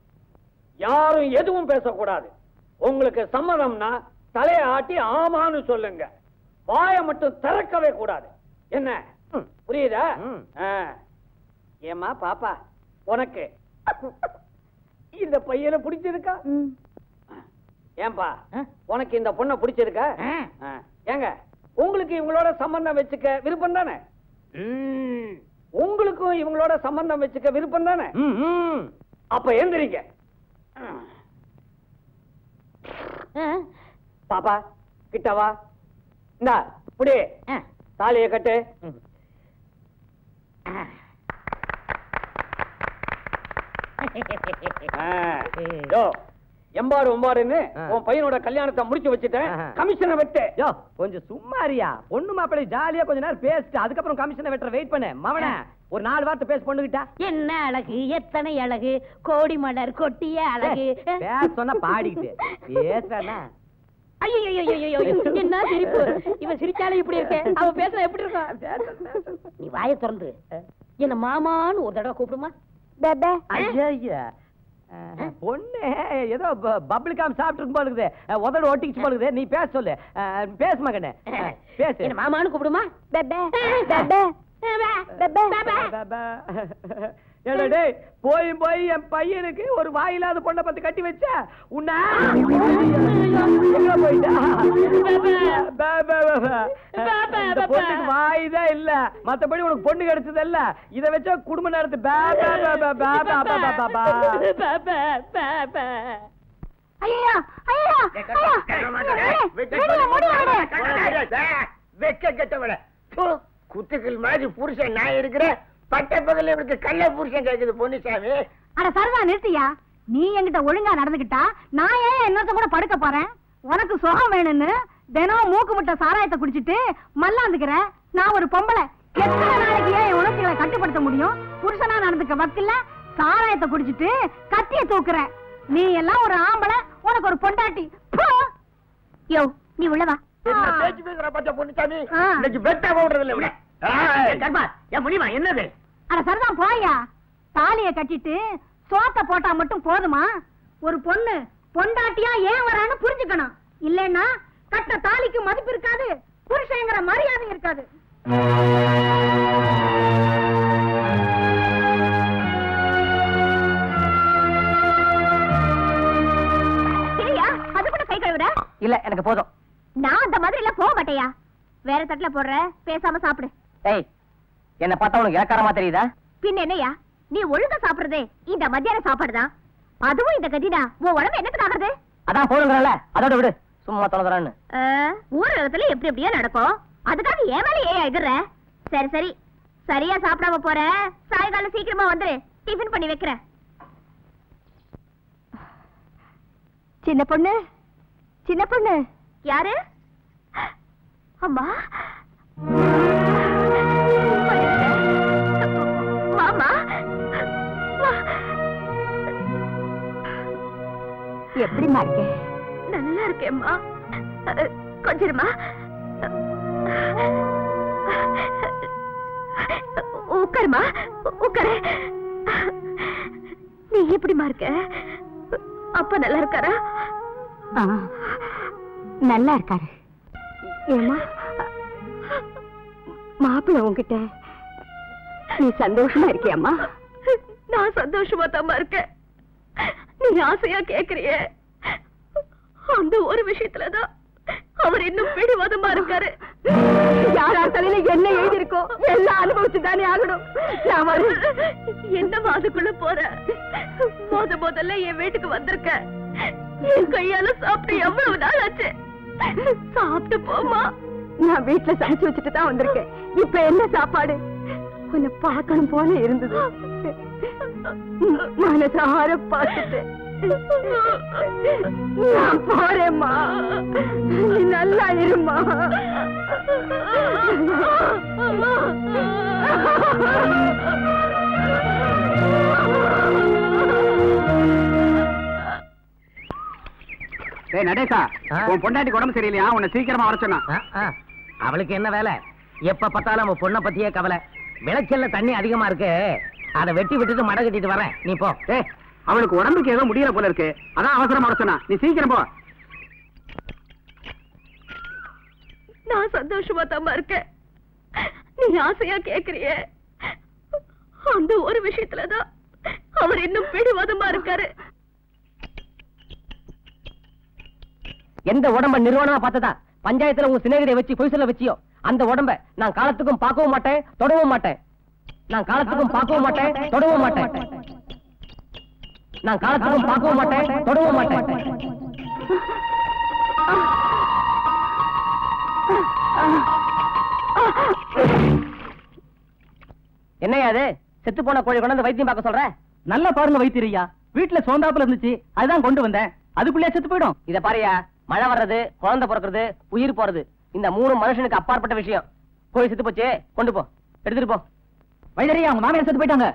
யாரும் எதுவும் பேசக்கூடாது உங்களுக்கு சம்மதம்னா தலையை ஆட்டி ஆமான்னு சொல்லுங்க வாயை மட்டும் திறக்கவே கூடாது என்ன புரியுதா ஆ. ஏம்மா பாப்பா உனக்கு இந்த பையனை பிடிச்சிருக்கா ஏன்பா உனக்கு இந்த பொண்ணை பிடிச்சிருக்கா ஆ. ஏங்க உங்களுக்கு இவங்களோட சம்பந்தம் வச்சுக்க விருப்பம் தானே உங்களுக்கும் இவங்களோட சம்பந்தம் வச்சுக்க விருப்பம் தானே அப்ப எந்திரிங்க பாப்பா கிட்ட வா இந்தா புடி தாலிய கட்டு ஆ. யோ, எம்பாடு ஒம்பாடுன்னு உன் பையனோட கல்யாணத்தை முடிச்சு வச்சுட்டேன் கமிஷனை வெட்டு யோ கொஞ்சம் சும்மாரியா பொண்ணு மாப்பிள்ளை ஜாலியா கொஞ்ச நேரம் பேசிட்டு அதுக்கப்புறம் கமிஷனை வெட்டுற வெயிட் பண்ணு மவன ஒரு நாலு வார்த்தை பேச பொண்ணுகிட்டா என்ன அழகு எத்தனை அழகு கோடி மலர் கொட்டிய அழகு பேச சொன்னா பாடிக்கிட்டு பேசுறா ஐயோ என்ன சிரிப்பு இவன் சிரிச்சாலே இப்படி இருக்கே அவன் பேசுனா எப்படி இருக்கும் நீ வாயை திறந்து என்ன மாமான்னு ஒரு தடவை கூப்பிடுமா பெபே ஐயா பொண்ணு ஏதோ பபிள் காம் சாப்பிட்டு இருக்கும் போல இருக்குது அஹ், உதடு ஒட்டிக்கிச்சு போல இருக்குது நீ பேச சொல்லு அஹ், பேசு மகனே அஹ், பேசு என்ன மாமான்னு கூப்பிடுமா பெபே பெபே பெபே பாபா. ஏடா டேய் போய் போய் என் பையனுக்கு ஒரு வாயில்லாத பொண்ணை பத்தி கட்டி வச்ச உன்னை எங்க போயிட்டா பே, பே, பே, பே. இந்த பொண்ணுக்கு வாய் தான் இல்ல மத்தபடி உனக்கு பொண்ணு கிடைச்சது இல்ல இத வச்சா குடும்ப நடத்து பே, பே, பே, பே, பே, பே, பே, பே, பே. ஐயா ஐயா வெக்க கெட்டவள குத்துக்கள் மாதிரி புருஷன் நான் இருக்கிறேன் பட்ட பகல இவருக்கு கள்ள புருஷன் கேக்குது பொன்னுசாமி அட சரிதான் நிறுத்தியா நீ என்கிட்ட ஒழுங்கா நடந்துக்கிட்டா நான் ஏன் என்னத்த கூட படுக்க போறேன் உனக்கு சுகம் வேணும்னு தினம் மூக்கு முட்டை சாராயத்தை குடிச்சிட்டு மல்லாந்துக்கிற நான் ஒரு பொம்பளை எத்தனை நாளைக்கு ஏன் என் உணர்ச்சிகளை கட்டுப்படுத்த முடியும் புருஷனா நடந்துக்க வக்கில்ல சாராயத்தை குடிச்சிட்டு கத்திய தூக்குற நீ எல்லாம் ஒரு ஆம்பளை உனக்கு ஒரு பொண்டாட்டி போ. யோ நீ உள்ளவா என்ன பேச்சு பேசுற பட்ட பொன்னுசாமி ஆ. இன்னைக்கு பெட்டா போடுறது இல்ல இவனை. ஏய். கர்மா என் முடியுமா என்னது அட சரிதான் போயா தாலிய கட்டிட்டு சோத்த போட்டா மட்டும் போதுமா ஒரு பொண்ணு பொண்டாட்டியா ஏன் வரான்னு புரிஞ்சுக்கணும் இல்லைன்னா கட்ட தாலிக்கு மதிப்பு இருக்காது புருஷங்கிற மரியாதை இருக்காது சரியா அது கூட கை கழுவுற இல்ல எனக்கு போதும் நான் அந்த மாதிரி எல்லாம் போக மாட்டேயா வேற தட்டுல போடுற பேசாம சாப்பிடு ஏய் என்ன பார்த்தா உனக்கு இலக்காரமா தெரியுதா பின்ன என்னையா நீ ஒழுங்கா சாப்பிடுறதே இந்த மத்தியான சாப்பாடு தான் அதுவும் இந்த கதினா உன் உடம்பு என்னத்துக்கு ஆகுறது அதான் போடுங்கறல அதோட விடு சும்மா தொலைகிறான்னு ஊரகத்துல எப்படி எப்படியோ நடக்கும் அதுக்காக ஏன் மேல ஏன் எகுற சரி சரி சரியா சாப்பிடாம போற சாயங்காலம் சீக்கிரமா வந்துரு டிஃபன் பண்ணி வைக்கிறேன் சின்ன பொண்ணு சின்ன பொண்ணு யாரு அம்மா மாமா எப்படிமா இருக்க நல்லா இருக்கேம்மா அஹ், கொஞ்சமா உட்காருமா உட்காரு நீ எப்படிமா இருக்க அப்பா நல்லா இருக்காரா நல்லா இருக்காரு ஏமா மாப்பிள்ள உன்கிட்ட நீ சந்தோஷமா இருக்கியாம்மா நான் சந்தோஷமா தாம்மா இருக்கேன் நீ ஆசையா கேக்குறியே அந்த ஒரு விஷயத்துலதான் அவர் இன்னும் பிடிவாதமா இருக்காரு யாரார் தலையில என்ன எழுதிருக்கோ எல்லாம் அனுபவிச்சு தானே ஆகணும் நான் வரேன். என்னம்மா அதுக்குள்ள போற முத முதல்ல என் வீட்டுக்கு வந்திருக்க என் கையால சாப்பிட்டு எவ்வளவு நாள் ஆச்சு சாப்பிட்டு போமா நான் வீட்டுல சமைச்சு வச்சுட்டு தான் வந்திருக்கேன் இப்ப என்ன சாப்பாடு உன்னை பார்க்கணும் போல இருந்தது மனசார பார்த்துட்டு நான் போறேம்மா நீ நல்லா இருமா டேய் நடேசா ஆ? உன் பொண்டாட்டி உடம்பு சரியில்லையா உன்னை சீக்கிரமா வர சொன்னா ஆ, ஆ. அவளுக்கு என்ன வேலை எப்ப பார்த்தாலும் அவன் பொண்ணை பத்தியே கவலை விளைச்சல்ல தண்ணி அதிகமா இருக்கு அதை வெட்டி விட்டுட்டு மடை கட்டிட்டு வரேன் நீ போ ஏய் அவளுக்கு உடம்புக்கு ஏதோ முடியல போல இருக்கு அதான் அவசரமா வர சொன்னா நீ சீக்கிரம் போ நான் சந்தோஷமா தாம்மா இருக்கேன் நீ ஆசையா கேக்குறியே அந்த ஒரு விஷயத்துலதான் அவர் இன்னும் பிடிவாதமா இருக்காரு எந்த உடம்ப நிறுவனமா பார்த்ததா பஞ்சாயத்துல உங்க சிநேகிதை வச்சு பொய் சொல்ல வச்சியோ அந்த உடம்ப நான் காலத்துக்கும் பார்க்கவும் மாட்டேன் தொடவும் மாட்டேன் நான் காலத்துக்கும் பார்க்கவும் மாட்டேன் தொடவும் மாட்டேன் நான் காலத்துக்கும் பார்க்கவும் மாட்டேன் தொடவும் மாட்டேன் என்னையா அது செத்து போன கோழி கொண்டு வந்து வைத்தியம் பார்க்க சொல்ற நல்லா பாருங்க வைத்தியரையா வீட்டுல சோந்தாப்புல இருந்துச்சு அதுதான் கொண்டு வந்தேன் அதுக்குள்ளே செத்து போயிடும் இத பாருயா மழை வர்றது குழந்தை பிறக்கிறது உயிர் போறது இந்த மூணு மனுஷனுக்கு அப்பாற்பட்ட விஷயம் கோழி செத்து போச்சு கொண்டு போ எடுத்துட்டு போ வைத்தியரையா அவங்க மாமியார் செத்து போயிட்டாங்க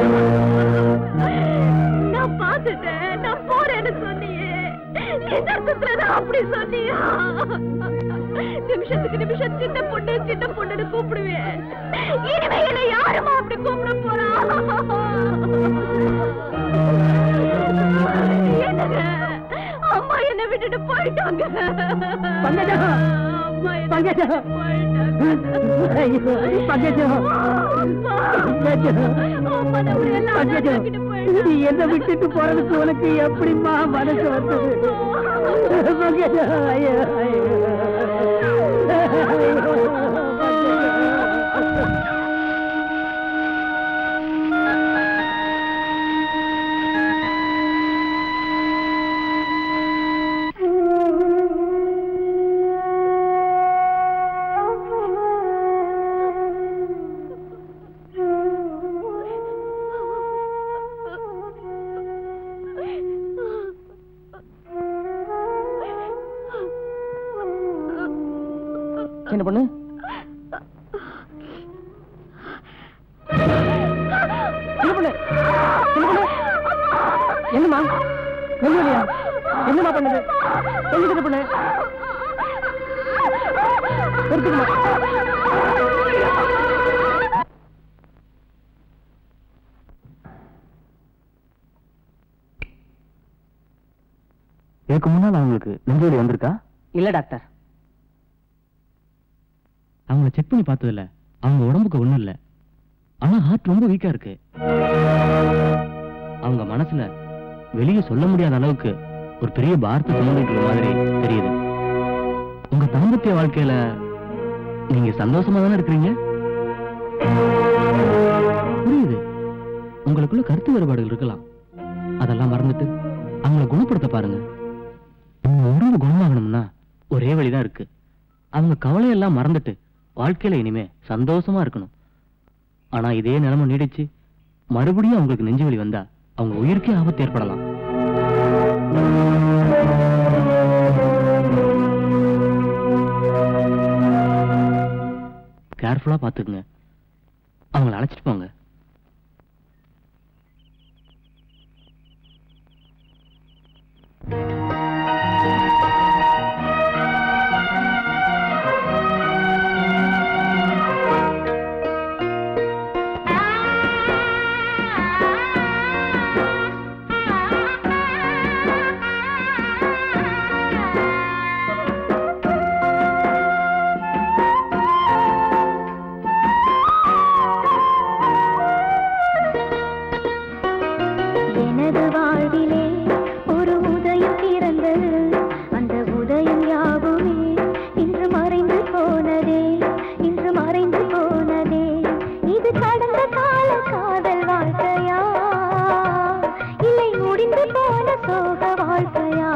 நான் பார்த்துட்டேன் நான் போறேன்னு சொன்னியே எதார்த்தத்துல நான் அப்படி சொன்னியா நிமிஷத்துக்கு நிமிஷம் சின்ன பொண்ணு சின்ன பொண்ணுன்னு கூப்பிடுவேன் இனிமே என்ன யாருமா அப்படி கூப்பிட போறா என்னங்க அம்மா என்ன விட்டுட்டு போயிட்டாங்க பங்கஜம் ஐயோ பங்கஜம் பங்கஜம் நீ என்ன விட்டுட்டு போறதுக்கு உனக்கு எப்படிம்மா மனசு வந்தது பங்கஜம் ஐயோ ஐயோ சின்ன பொண்ணு சின்ன பொண்ணு சின்ன பொண்ணு என்னம்மா நெல்லுவலியா என்னம்மா பண்ணுது சொல்லு சின்ன பொண்ணு எடுத்துக்கமா இதுக்கு முன்னால் அவங்களுக்கு நெஞ்சோலி வந்திருக்கா இல்ல டாக்டர் அவங்கள செக் பண்ணி பார்த்ததில்ல அவங்க உடம்புக்கு ஒண்ணும் இல்ல ஆனா ஹார்ட் ரொம்ப வீக்கா இருக்கு அவங்க மனசுல வெளியே சொல்ல முடியாத அளவுக்கு ஒரு பெரிய பாரத்தை சுமந்துட்டு இருக்க மாதிரி தெரியுது உங்க தாம்பத்திய வாழ்க்கையில நீங்க சந்தோஷமா தானே இருக்கிறீங்க புரியுது உங்களுக்குள்ள கருத்து வேறுபாடுகள் இருக்கலாம் அதெல்லாம் மறந்துட்டு அவங்கள குணப்படுத்த பாருங்க உங்க உடம்பு குணமாகணும்னா ஒரே வழிதான் இருக்கு அவங்க கவலையெல்லாம் மறந்துட்டு வாழ்க்கையில இனிமே சந்தோஷமா இருக்கணும் ஆனா இதே நிலைமை நீடிச்சு மறுபடியும் அவங்களுக்கு நெஞ்சு வலி வந்தா அவங்க உயிருக்கே ஆபத்து ஏற்படலாம் கேர்ஃபுல்லா பாத்துக்குங்க அவங்கள அழைச்சிட்டு போங்க எனது வாழ்விலே ஒரு உதயம் பிறந்தது அந்த உதயம் யாவுமே இன்று மறைந்து போனதே இன்று மறைந்து போனதே இது கடந்த கால காதல் வாழ்க்கையா இல்லை முடிந்து போன சோக வாழ்க்கையா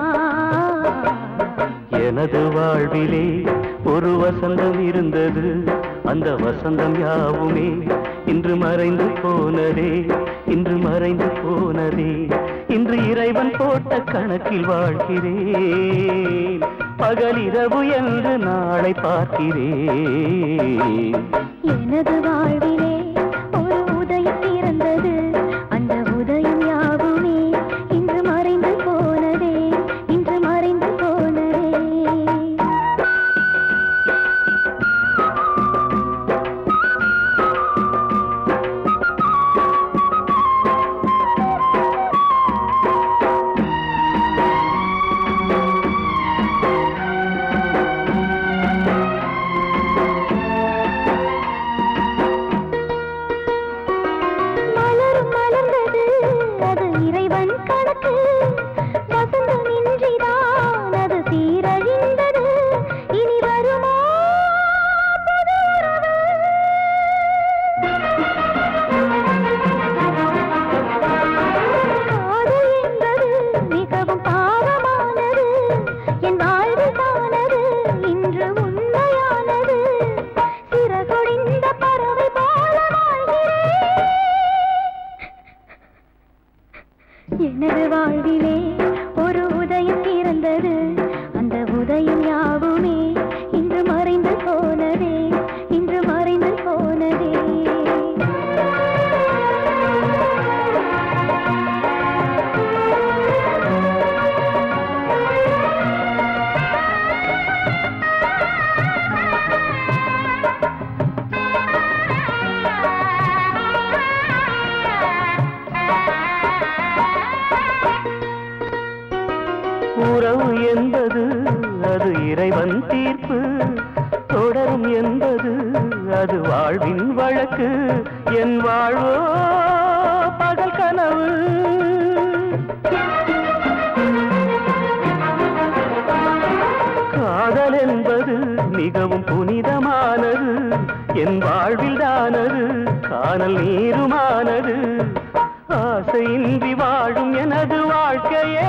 எனது வாழ்விலே ஒரு வசந்தம் இருந்தது அந்த வசந்தம் யாவுமே இன்று மறைந்து போனதே இன்று மறைந்து போனதே இன்று இறைவன் போட்ட கணக்கில் வாழ்கிறேன் பகலிரவு என்று நாளை பார்க்கிறேன் எனது வாழ்விலே ஒரு உதயம் பிறந்தது அந்த உதயம் யாவுமே இன்று மறைந்து போனதே இன்று மறைந்து போனதே மலரும் மலர்ந்தது அது இறைவன் கணக்கு வசந்தம் இன்றிதான் அது சீரழிந்தது இனி வருமோ புது உறவு? காதல் என்பது மிகவும் பாவமானது என் வாழ்வுதானது இன்று உண்மையானது சிறகுடிந்த பறவை போல வாழ்கிறேன் எனது வாழ்விலே ஒரு உதயம் பிறந்தது அந்த உதயம் யாவுமே இன்று மறைந்து போனதே இன்று மறைந்து போனதே உறவு என்பது அது இறைவன் தீர்ப்பு தொடரும் என்பது அது வாழ்வின் வழக்கு என் வாழ்வோ பகல் கனவு காதல் என்பது மிகவும் புனிதமானது என் வாழ்வில் தானது காணல் நீருமானது ஆசையின்றி வாழும் எனது வாழ்க்கையே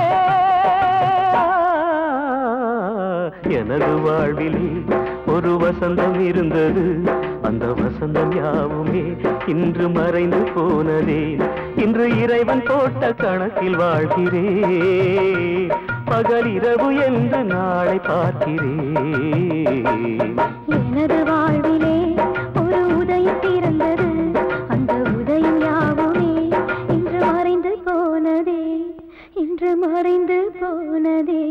எனது வாழ்விலே ஒரு வசந்தம் இருந்தது அந்த வசந்தம் யாவுமே இன்று மறைந்து போனதே இன்று இறைவன் போட்ட கணக்கில் வாழ்கிறேன் பகல் இரவு என்று நாளை பார்க்கிறேன் எனது வாழ்விலே ஒரு உதயம் பிறந்தது அந்த உதயம் யாவுமே இன்று மறைந்து போனதே இன்று மறைந்து போனதே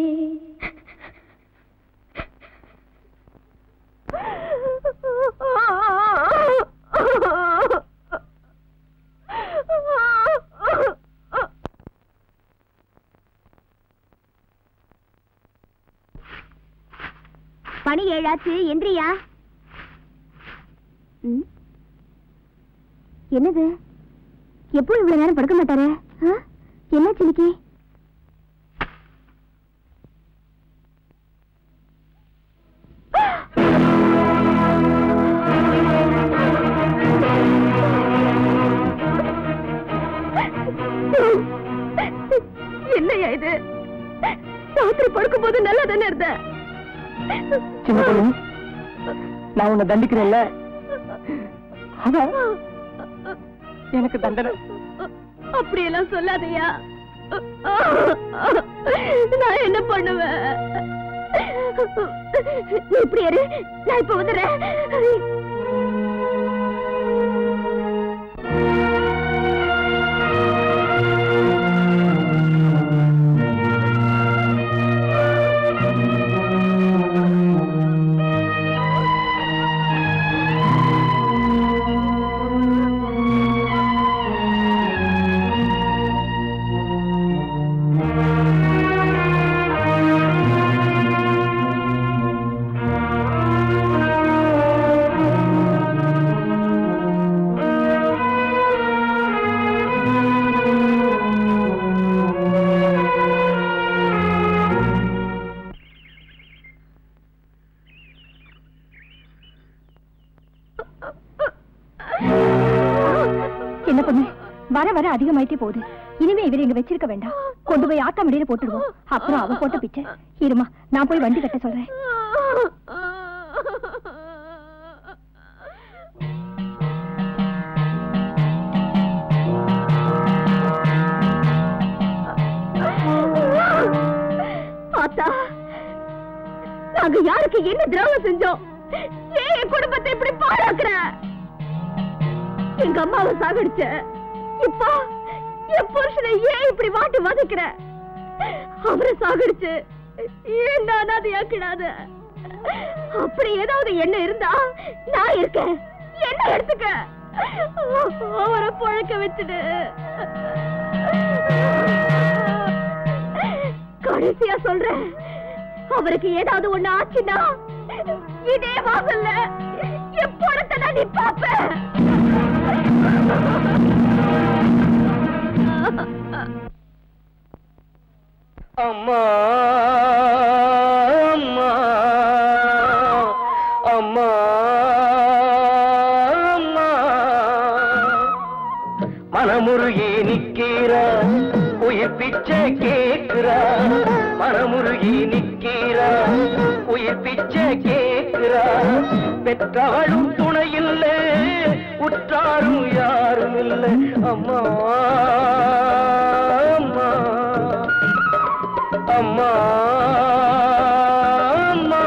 மணி ஏழாச்சு எந்திரியா ம்? என்னது எப்போ இவ்வளவு நேரம் படுக்க மாட்டாரு ஆ? என்னாச்சு இன்னைக்கு என்னையா இது ராத்திரி படுக்கும் போது நல்லா தானே இருந்த சின்ன பொண்ணு நான் உன்னை தண்டிக்கிறேன்ல அதான் எனக்கு தண்டனை அப்படியெல்லாம் சொல்லாதயா நான் என்ன பண்ணுவேன் நீ இப்படி இரு நான் இப்ப வந்துடுறேன் என்ன பொண்ணு வர வர அதிகமாயிட்டே போகுது இனிமே இவரை இங்க வச்சிருக்க வேண்டாம் கொண்டு போய் ஆத்தா மடியில போட்டுடுவோம் அப்புறம் அவ போட்ட பிச்சை இருமா நான் போய் வண்டி கட்ட சொல்றேன் ஆத்தா நாங்க யாருக்கு என்ன திரவம் செஞ்சோம் ஏன் என் குடும்பத்தை இப்படி பாழாக்குற எங்க அம்மாவை சாகடிச்ச இப்போ என் புருஷனை ஏன் இப்படி வாட்டி வதக்குற அவரை சாகடிச்சு ஏன் அனாதையாக்கிடாத அப்படி ஏதாவது என்ன இருந்தா நான் இருக்கேன் என்ன எடுத்துக்க அவரை பழக்க வச்சுடு கடைசியா சொல்றேன் அவருக்கு ஏதாவது ஒண்ணு ஆச்சுன்னா இதே வாசல்ல என் படத்தை நான் நீ அம்மா அம்மா அம்மா அம்மா மனமுருகி நிக்கிறா உயிர் பிச்சை கேட்கிறா மனமுருகி நிக்கிறா உயிர் பிச்சை கேட்கிறா பெற்றவளும் துணை இல்லை உற்றாரும் யாரும் இல்லை அம்மா அம்மா அம்மா அம்மா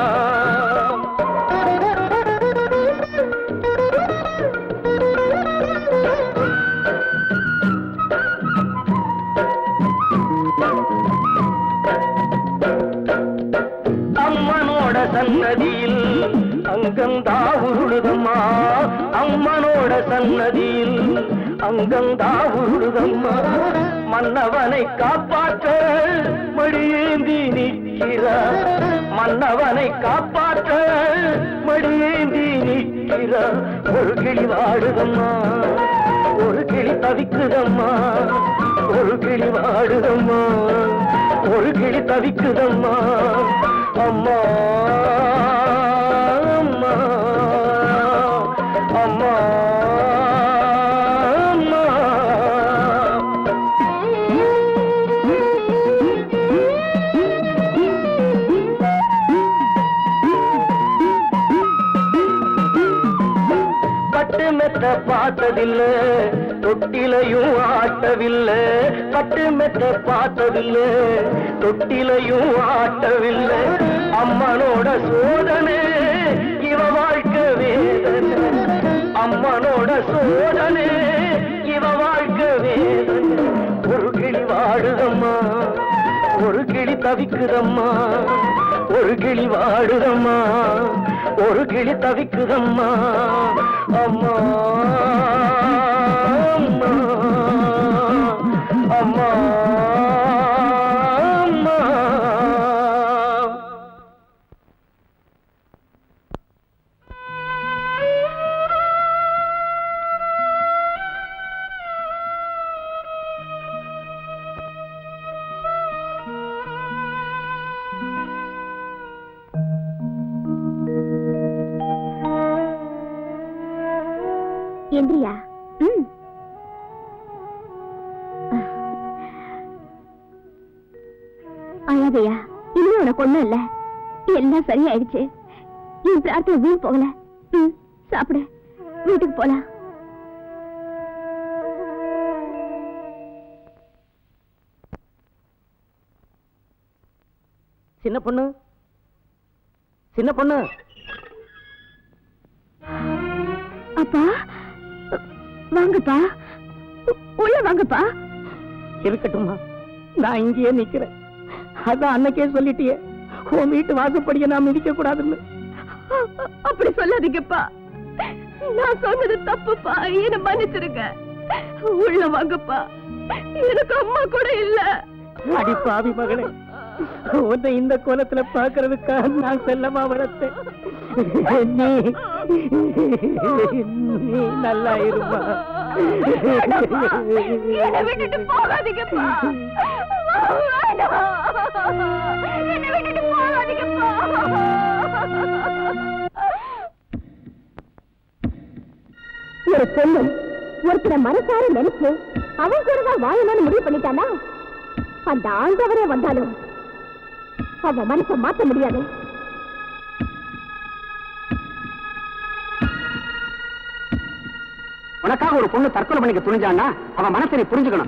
அம்மனோட சன்னதியில் அங்கந்தா உருளுதம்மா அம்மனோட சன்னதியில் அங்கந்தா உருளுதம்மா மன்னவனை காப்பாற்ற மடியேந்தி நிற்க நிற்கிறா மன்னவனை காப்பாற்ற மடியேந்தி நிற்கிறா ஒரு கிளி வாடுதம்மா ஒரு கிளி தவிக்குதம்மா ஒரு கிளி வாடுதம்மா ஒரு கிளி தவிக்குதம்மா அம்மா அம்மா அம்மா அம்மா பட்டு மெத்த பார்த்ததில்ல தொட்டிலையும் ஆட்டவில்லை பட்டு மெத்த பார்த்ததில்ல தொட்டிலையும் ஆட்டவில்லை அம்மனோட சோதனை இவ வாழ்க்கை வேதனை அம்மனோட சோதனை இவ வாழ்க்கை வேதனை ஒரு கிளி வாடுதம்மா ஒரு கிளி தவிக்குதம்மா ஒரு கிளி வாடுதம்மா ஒரு கிளி தவிக்குதம்மா அம்மா அம்மா அம்மா அம்மா எந்திரியா ம் அழாதையா இனிமே உனக்கு ஒண்ணும் இல்ல எல்லாம் சரியாயிடுச்சு என் பிரார்த்தனை வீண் போகல ம் சாப்பிடு வீட்டுக்கு போலாம் சின்ன பொண்ணு சின்ன பொண்ணு அப்பா வாங்கப்பா உ- உள்ள வாங்கப்பா இருக்கட்டும்மா நான் இங்கேயே நிக்கிறேன் அதான் அன்னைக்கே சொல்லிட்டியே உன் வீட்டு வாசப்படியை நான் மிதிக்க கூடாதுன்னு அப்படி சொல்லாதீங்கப்பா நான் சொன்னது தப்புப்பா என்ன மன்னிச்சிருங்க உள்ள வாங்கப்பா எனக்கு அம்மா கூட இல்ல அடி பாவி மகனே உன்னை இந்த கோலத்துல பாக்குறதுக்காக நான் செல்லமா வளர்த்தேன் நீ நீ நல்லா இருமா என்னை விட்டுட்டு போகாதீங்கப்பா வேண்டாம். என்னை விட்டுட்டு போகாதீங்கப்பா ஒரு பொண்ணு ஒருத்தரை மனசார நினைச்சு அவன் கூட தான் வாழணும்னு முடிவு பண்ணிட்டானா அந்த ஆண்டவரே வந்தாலும் அவன் மனசை மாத்த முடியாது உனக்காக ஒரு பொண்ணு தற்கொலை பண்ணிக்க துணிஞ்சான்னா அவன் மனசை நீ புரிஞ்சுக்கணும்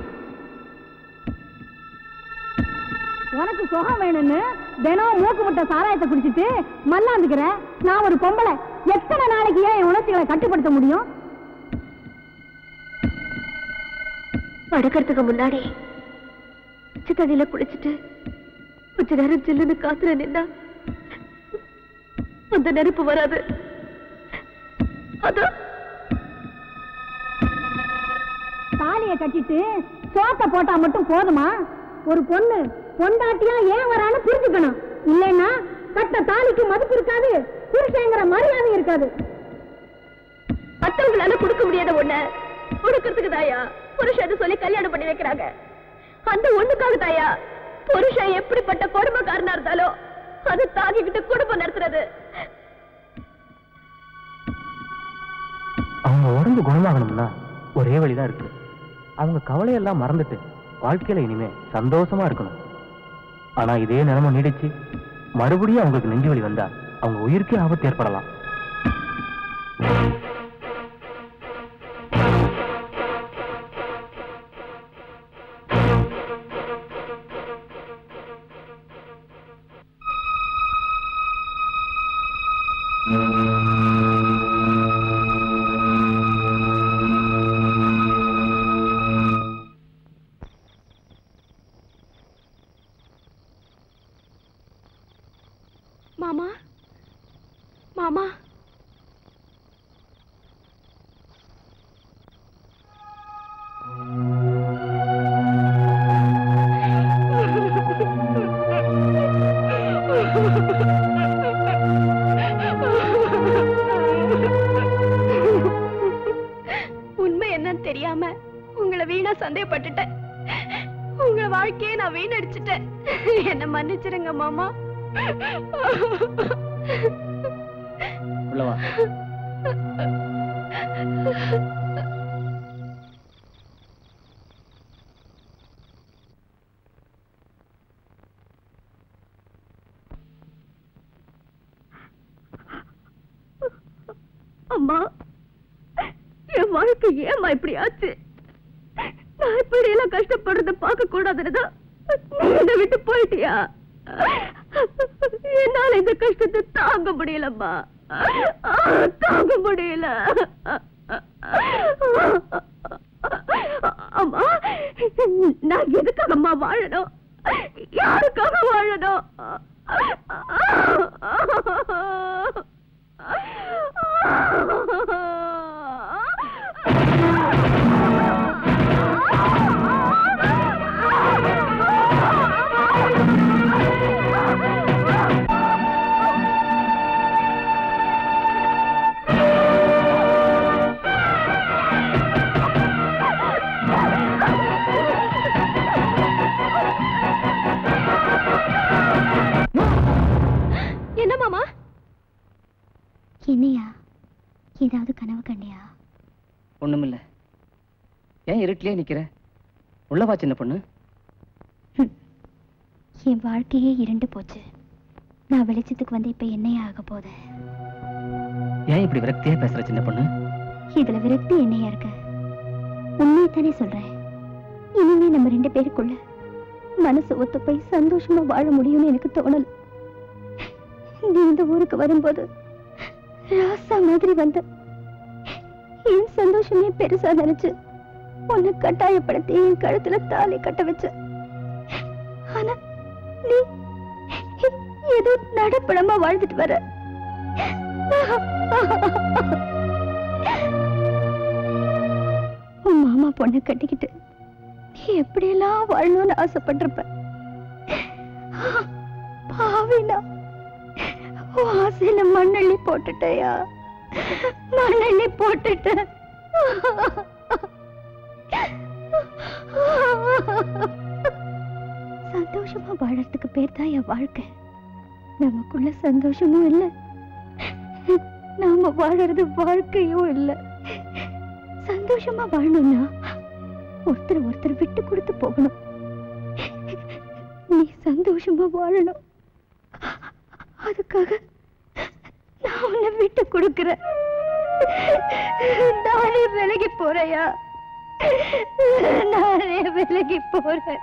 உனக்கு சுகம் வேணும்னு தினம் மூக்கு முட்டை சாராயத்தை குடிச்சிட்டு மல்லாந்துக்கிறேன் நான் ஒரு பொம்பளை எத்தனை நாளைக்கு ஏன் என் உணர்ச்சிகளை கட்டுப்படுத்த முடியும் படுக்கிறதுக்கு முன்னாடி உச்சி தண்ணியில குளிச்சுட்டு கொஞ்ச நேரம் ஜில்லுன்னு காத்துல நின்னா அந்த நெருப்பு வராது அதான் தாலிய கட்டிட்டு சோத்த போட்டா மட்டும் போதுமா ஒரு பொண்ணு பொண்டாட்டியா ஏன் வரான்னு புரிஞ்சுக்கணும் இல்லைன்னா கட்ட தாலிக்கு மதிப்பு இருக்காது புருஷங்கிற மரியாதை இருக்காது மத்தவங்களால கொடுக்க முடியாத ஒண்ண கொடுக்கறதுக்கு தாயா புருஷன் சொல்லி கல்யாணம் பண்ணி வைக்கிறாங்க அந்த ஒண்ணுக்காக தாயா புருஷன் எப்படிப்பட்ட கொடுமைக்காரனா இருந்தாலும் அதை தாங்கிக்கிட்டு குடும்பம் நடத்துறது அவங்க உடம்பு குணமாகணும்னா ஒரே வழிதான் இருக்கு அவங்க கவலையெல்லாம் மறந்துட்டு வாழ்க்கையில இனிமே சந்தோஷமா இருக்கணும் ஆனா இதே நிலைமை நீடிச்சு மறுபடியும் அவங்களுக்கு நெஞ்சு வலி வந்தா அவங்க உயிருக்கே ஆபத்து ஏற்படலாம் மாமா மாமா சந்தேகப்பட்டுட்டேன் உங்க வாழ்க்கையை நான் வீணடிச்சிட்டேன் என்ன மன்னிச்சிருங்க மாமா உள்ளவா அம்மா என் வாழ்க்கை ஏம்மா இப்படி ஆச்சு நான் இப்படி எல்லாம் கஷ்டப்படுறத பார்க்க கூடாதுன்னு நீ என்னை விட்டு போயிட்டியா என்னால இந்த கஷ்டத்தை தாங்க முடியலம்மா தாங்க முடியல அம்மா நான் எதுக்காக அம்மா வாழணும் யாருக்காக வாழணும் என்ன மாமா என்னையா ஏதாவது கனவு கண்டியா ஒண்ணுமில்ல ஏன் இருட்டிலே நிக்கிற உள்ளவா சின்ன பொண்ணு என் வாழ்க்கையே இருண்டு போச்சு நான் வெளிச்சத்துக்கு வந்து இப்ப என்னையா ஆக போகுது ஏன் இப்படி விரக்தியா பேசுற சின்ன பொண்ணு இதுல விரக்தி என்னையா இருக்கு உண்மையை தானே சொல்றேன் இனிமே நம்ம ரெண்டு பேருக்குள்ள மனசு ஒத்து போய் சந்தோஷமா வாழ முடியும்னு எனக்கு தோணல நீ இந்த ஊருக்கு வரும்போது ராசா மாதிரி வந்த என் சந்தோஷமே பெருசா நினைச்சு உன்னை கட்டாயப்படுத்தி என் கழுத்துல தாலி கட்ட வச்ச ஆனா நீ ஏதோ நடப்படமா வாழ்ந்துட்டு வர உன் மாமா பொண்ணை கட்டிக்கிட்டு நீ எப்படியெல்லாம் வாழணும்னு ஆசைப்பட்டிருப்ப பாவினா உன் ஆசையில மண்ணள்ளி போட்டுட்டயா மண்ணள்ளி போட்டுட்ட சந்தோஷமா வாழறதுக்கு பேர் தான் என் வாழ்க்கை நமக்குள்ள சந்தோஷமும் இல்ல நாம வாழறது வாழ்க்கையும் இல்ல சந்தோஷமா வாழணும்னா ஒருத்தர் ஒருத்தர் விட்டு கொடுத்து போகணும் நீ சந்தோஷமா வாழணும் அதுக்காக நான் உன்னை விட்டு கொடுக்கிறேன் நானே விலகி போறையா நானே விலகி போறேன்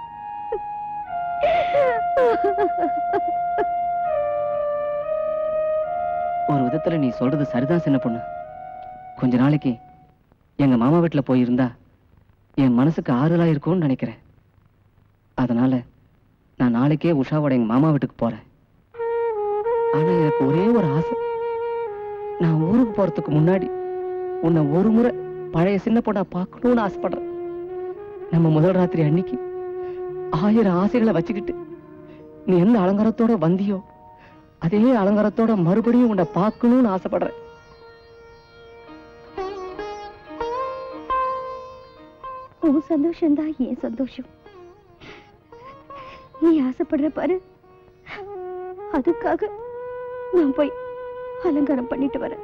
ஒரு விதத்துல நீ சொல்றது சரிதான் சின்ன பொண்ணு கொஞ்ச நாளைக்கு எங்க மாமா வீட்டுல போயிருந்தா என் மனசுக்கு ஆறுதலா இருக்கும்னு நினைக்கிறேன் அதனால நான் நாளைக்கே உஷாவோட எங்க மாமா வீட்டுக்கு போறேன் ஆனா எனக்கு ஒரே ஒரு ஆசை நான் ஊருக்கு போறதுக்கு முன்னாடி உன்னை ஒரு முறை பழைய சின்ன பொண்ணா பார்க்கணும்னு ஆசைப்படுறேன் நம்ம முதல் ராத்திரி அன்னைக்கு ஆயிரம் ஆசைகளை வச்சுக்கிட்டு நீ எந்த அலங்காரத்தோட வந்தியோ அதே அலங்காரத்தோட மறுபடியும் உன்னை பார்க்கணும்னு ஆசைப்படுறேன் உன் சந்தோஷம் தான் என் சந்தோஷம் நீ ஆசைப்படுற பாரு அதுக்காக நான் போய் அலங்காரம் பண்ணிட்டு வரேன்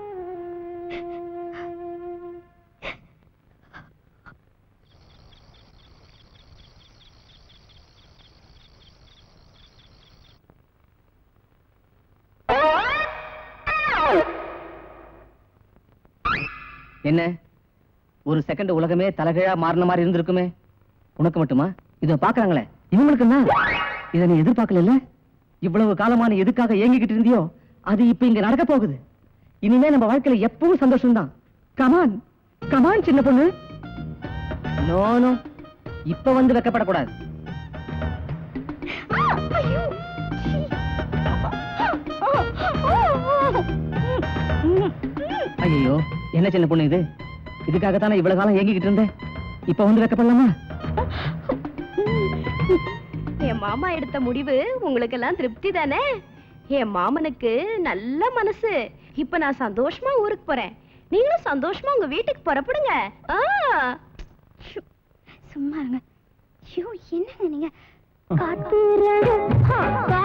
என்ன ஒரு செகண்ட் உலகமே தலைகீழா மாறின மாதிரி இருந்திருக்குமே உனக்கு மட்டுமா இத பாக்குறாங்களே இவங்களுக்கு என்ன இத நீ எதிர்பார்க்கல இவ்வளவு காலமா நீ எதுக்காக ஏங்கிக்கிட்டு இருந்தியோ அது இப்ப இங்க நடக்க போகுது இனிமே நம்ம வாழ்க்கையில எப்பவும் சந்தோஷம் தான் கமான் கமான் சின்ன பொண்ணு நோ நோ இப்ப வந்து வெக்கப்படக்கூடாது ஐயோ என்ன சின்ன பொண்ணு இது இதுக்காகத்தானே இவ்வளவு காலம் ஏங்கிக்கிட்டு இருந்தேன் இப்ப வந்து வெக்கப்படலாமா என் மாமா எடுத்த முடிவு உங்களுக்கு எல்லாம் திருப்தி தானே என் மாமனுக்கு நல்ல மனசு இப்ப நான் சந்தோஷமா ஊருக்கு போறேன் நீங்களும் சந்தோஷமா உங்க வீட்டுக்கு புறப்படுங்க ஆ. சும்மா இருங்க ஐயோ என்னங்க நீங்க காத்துறது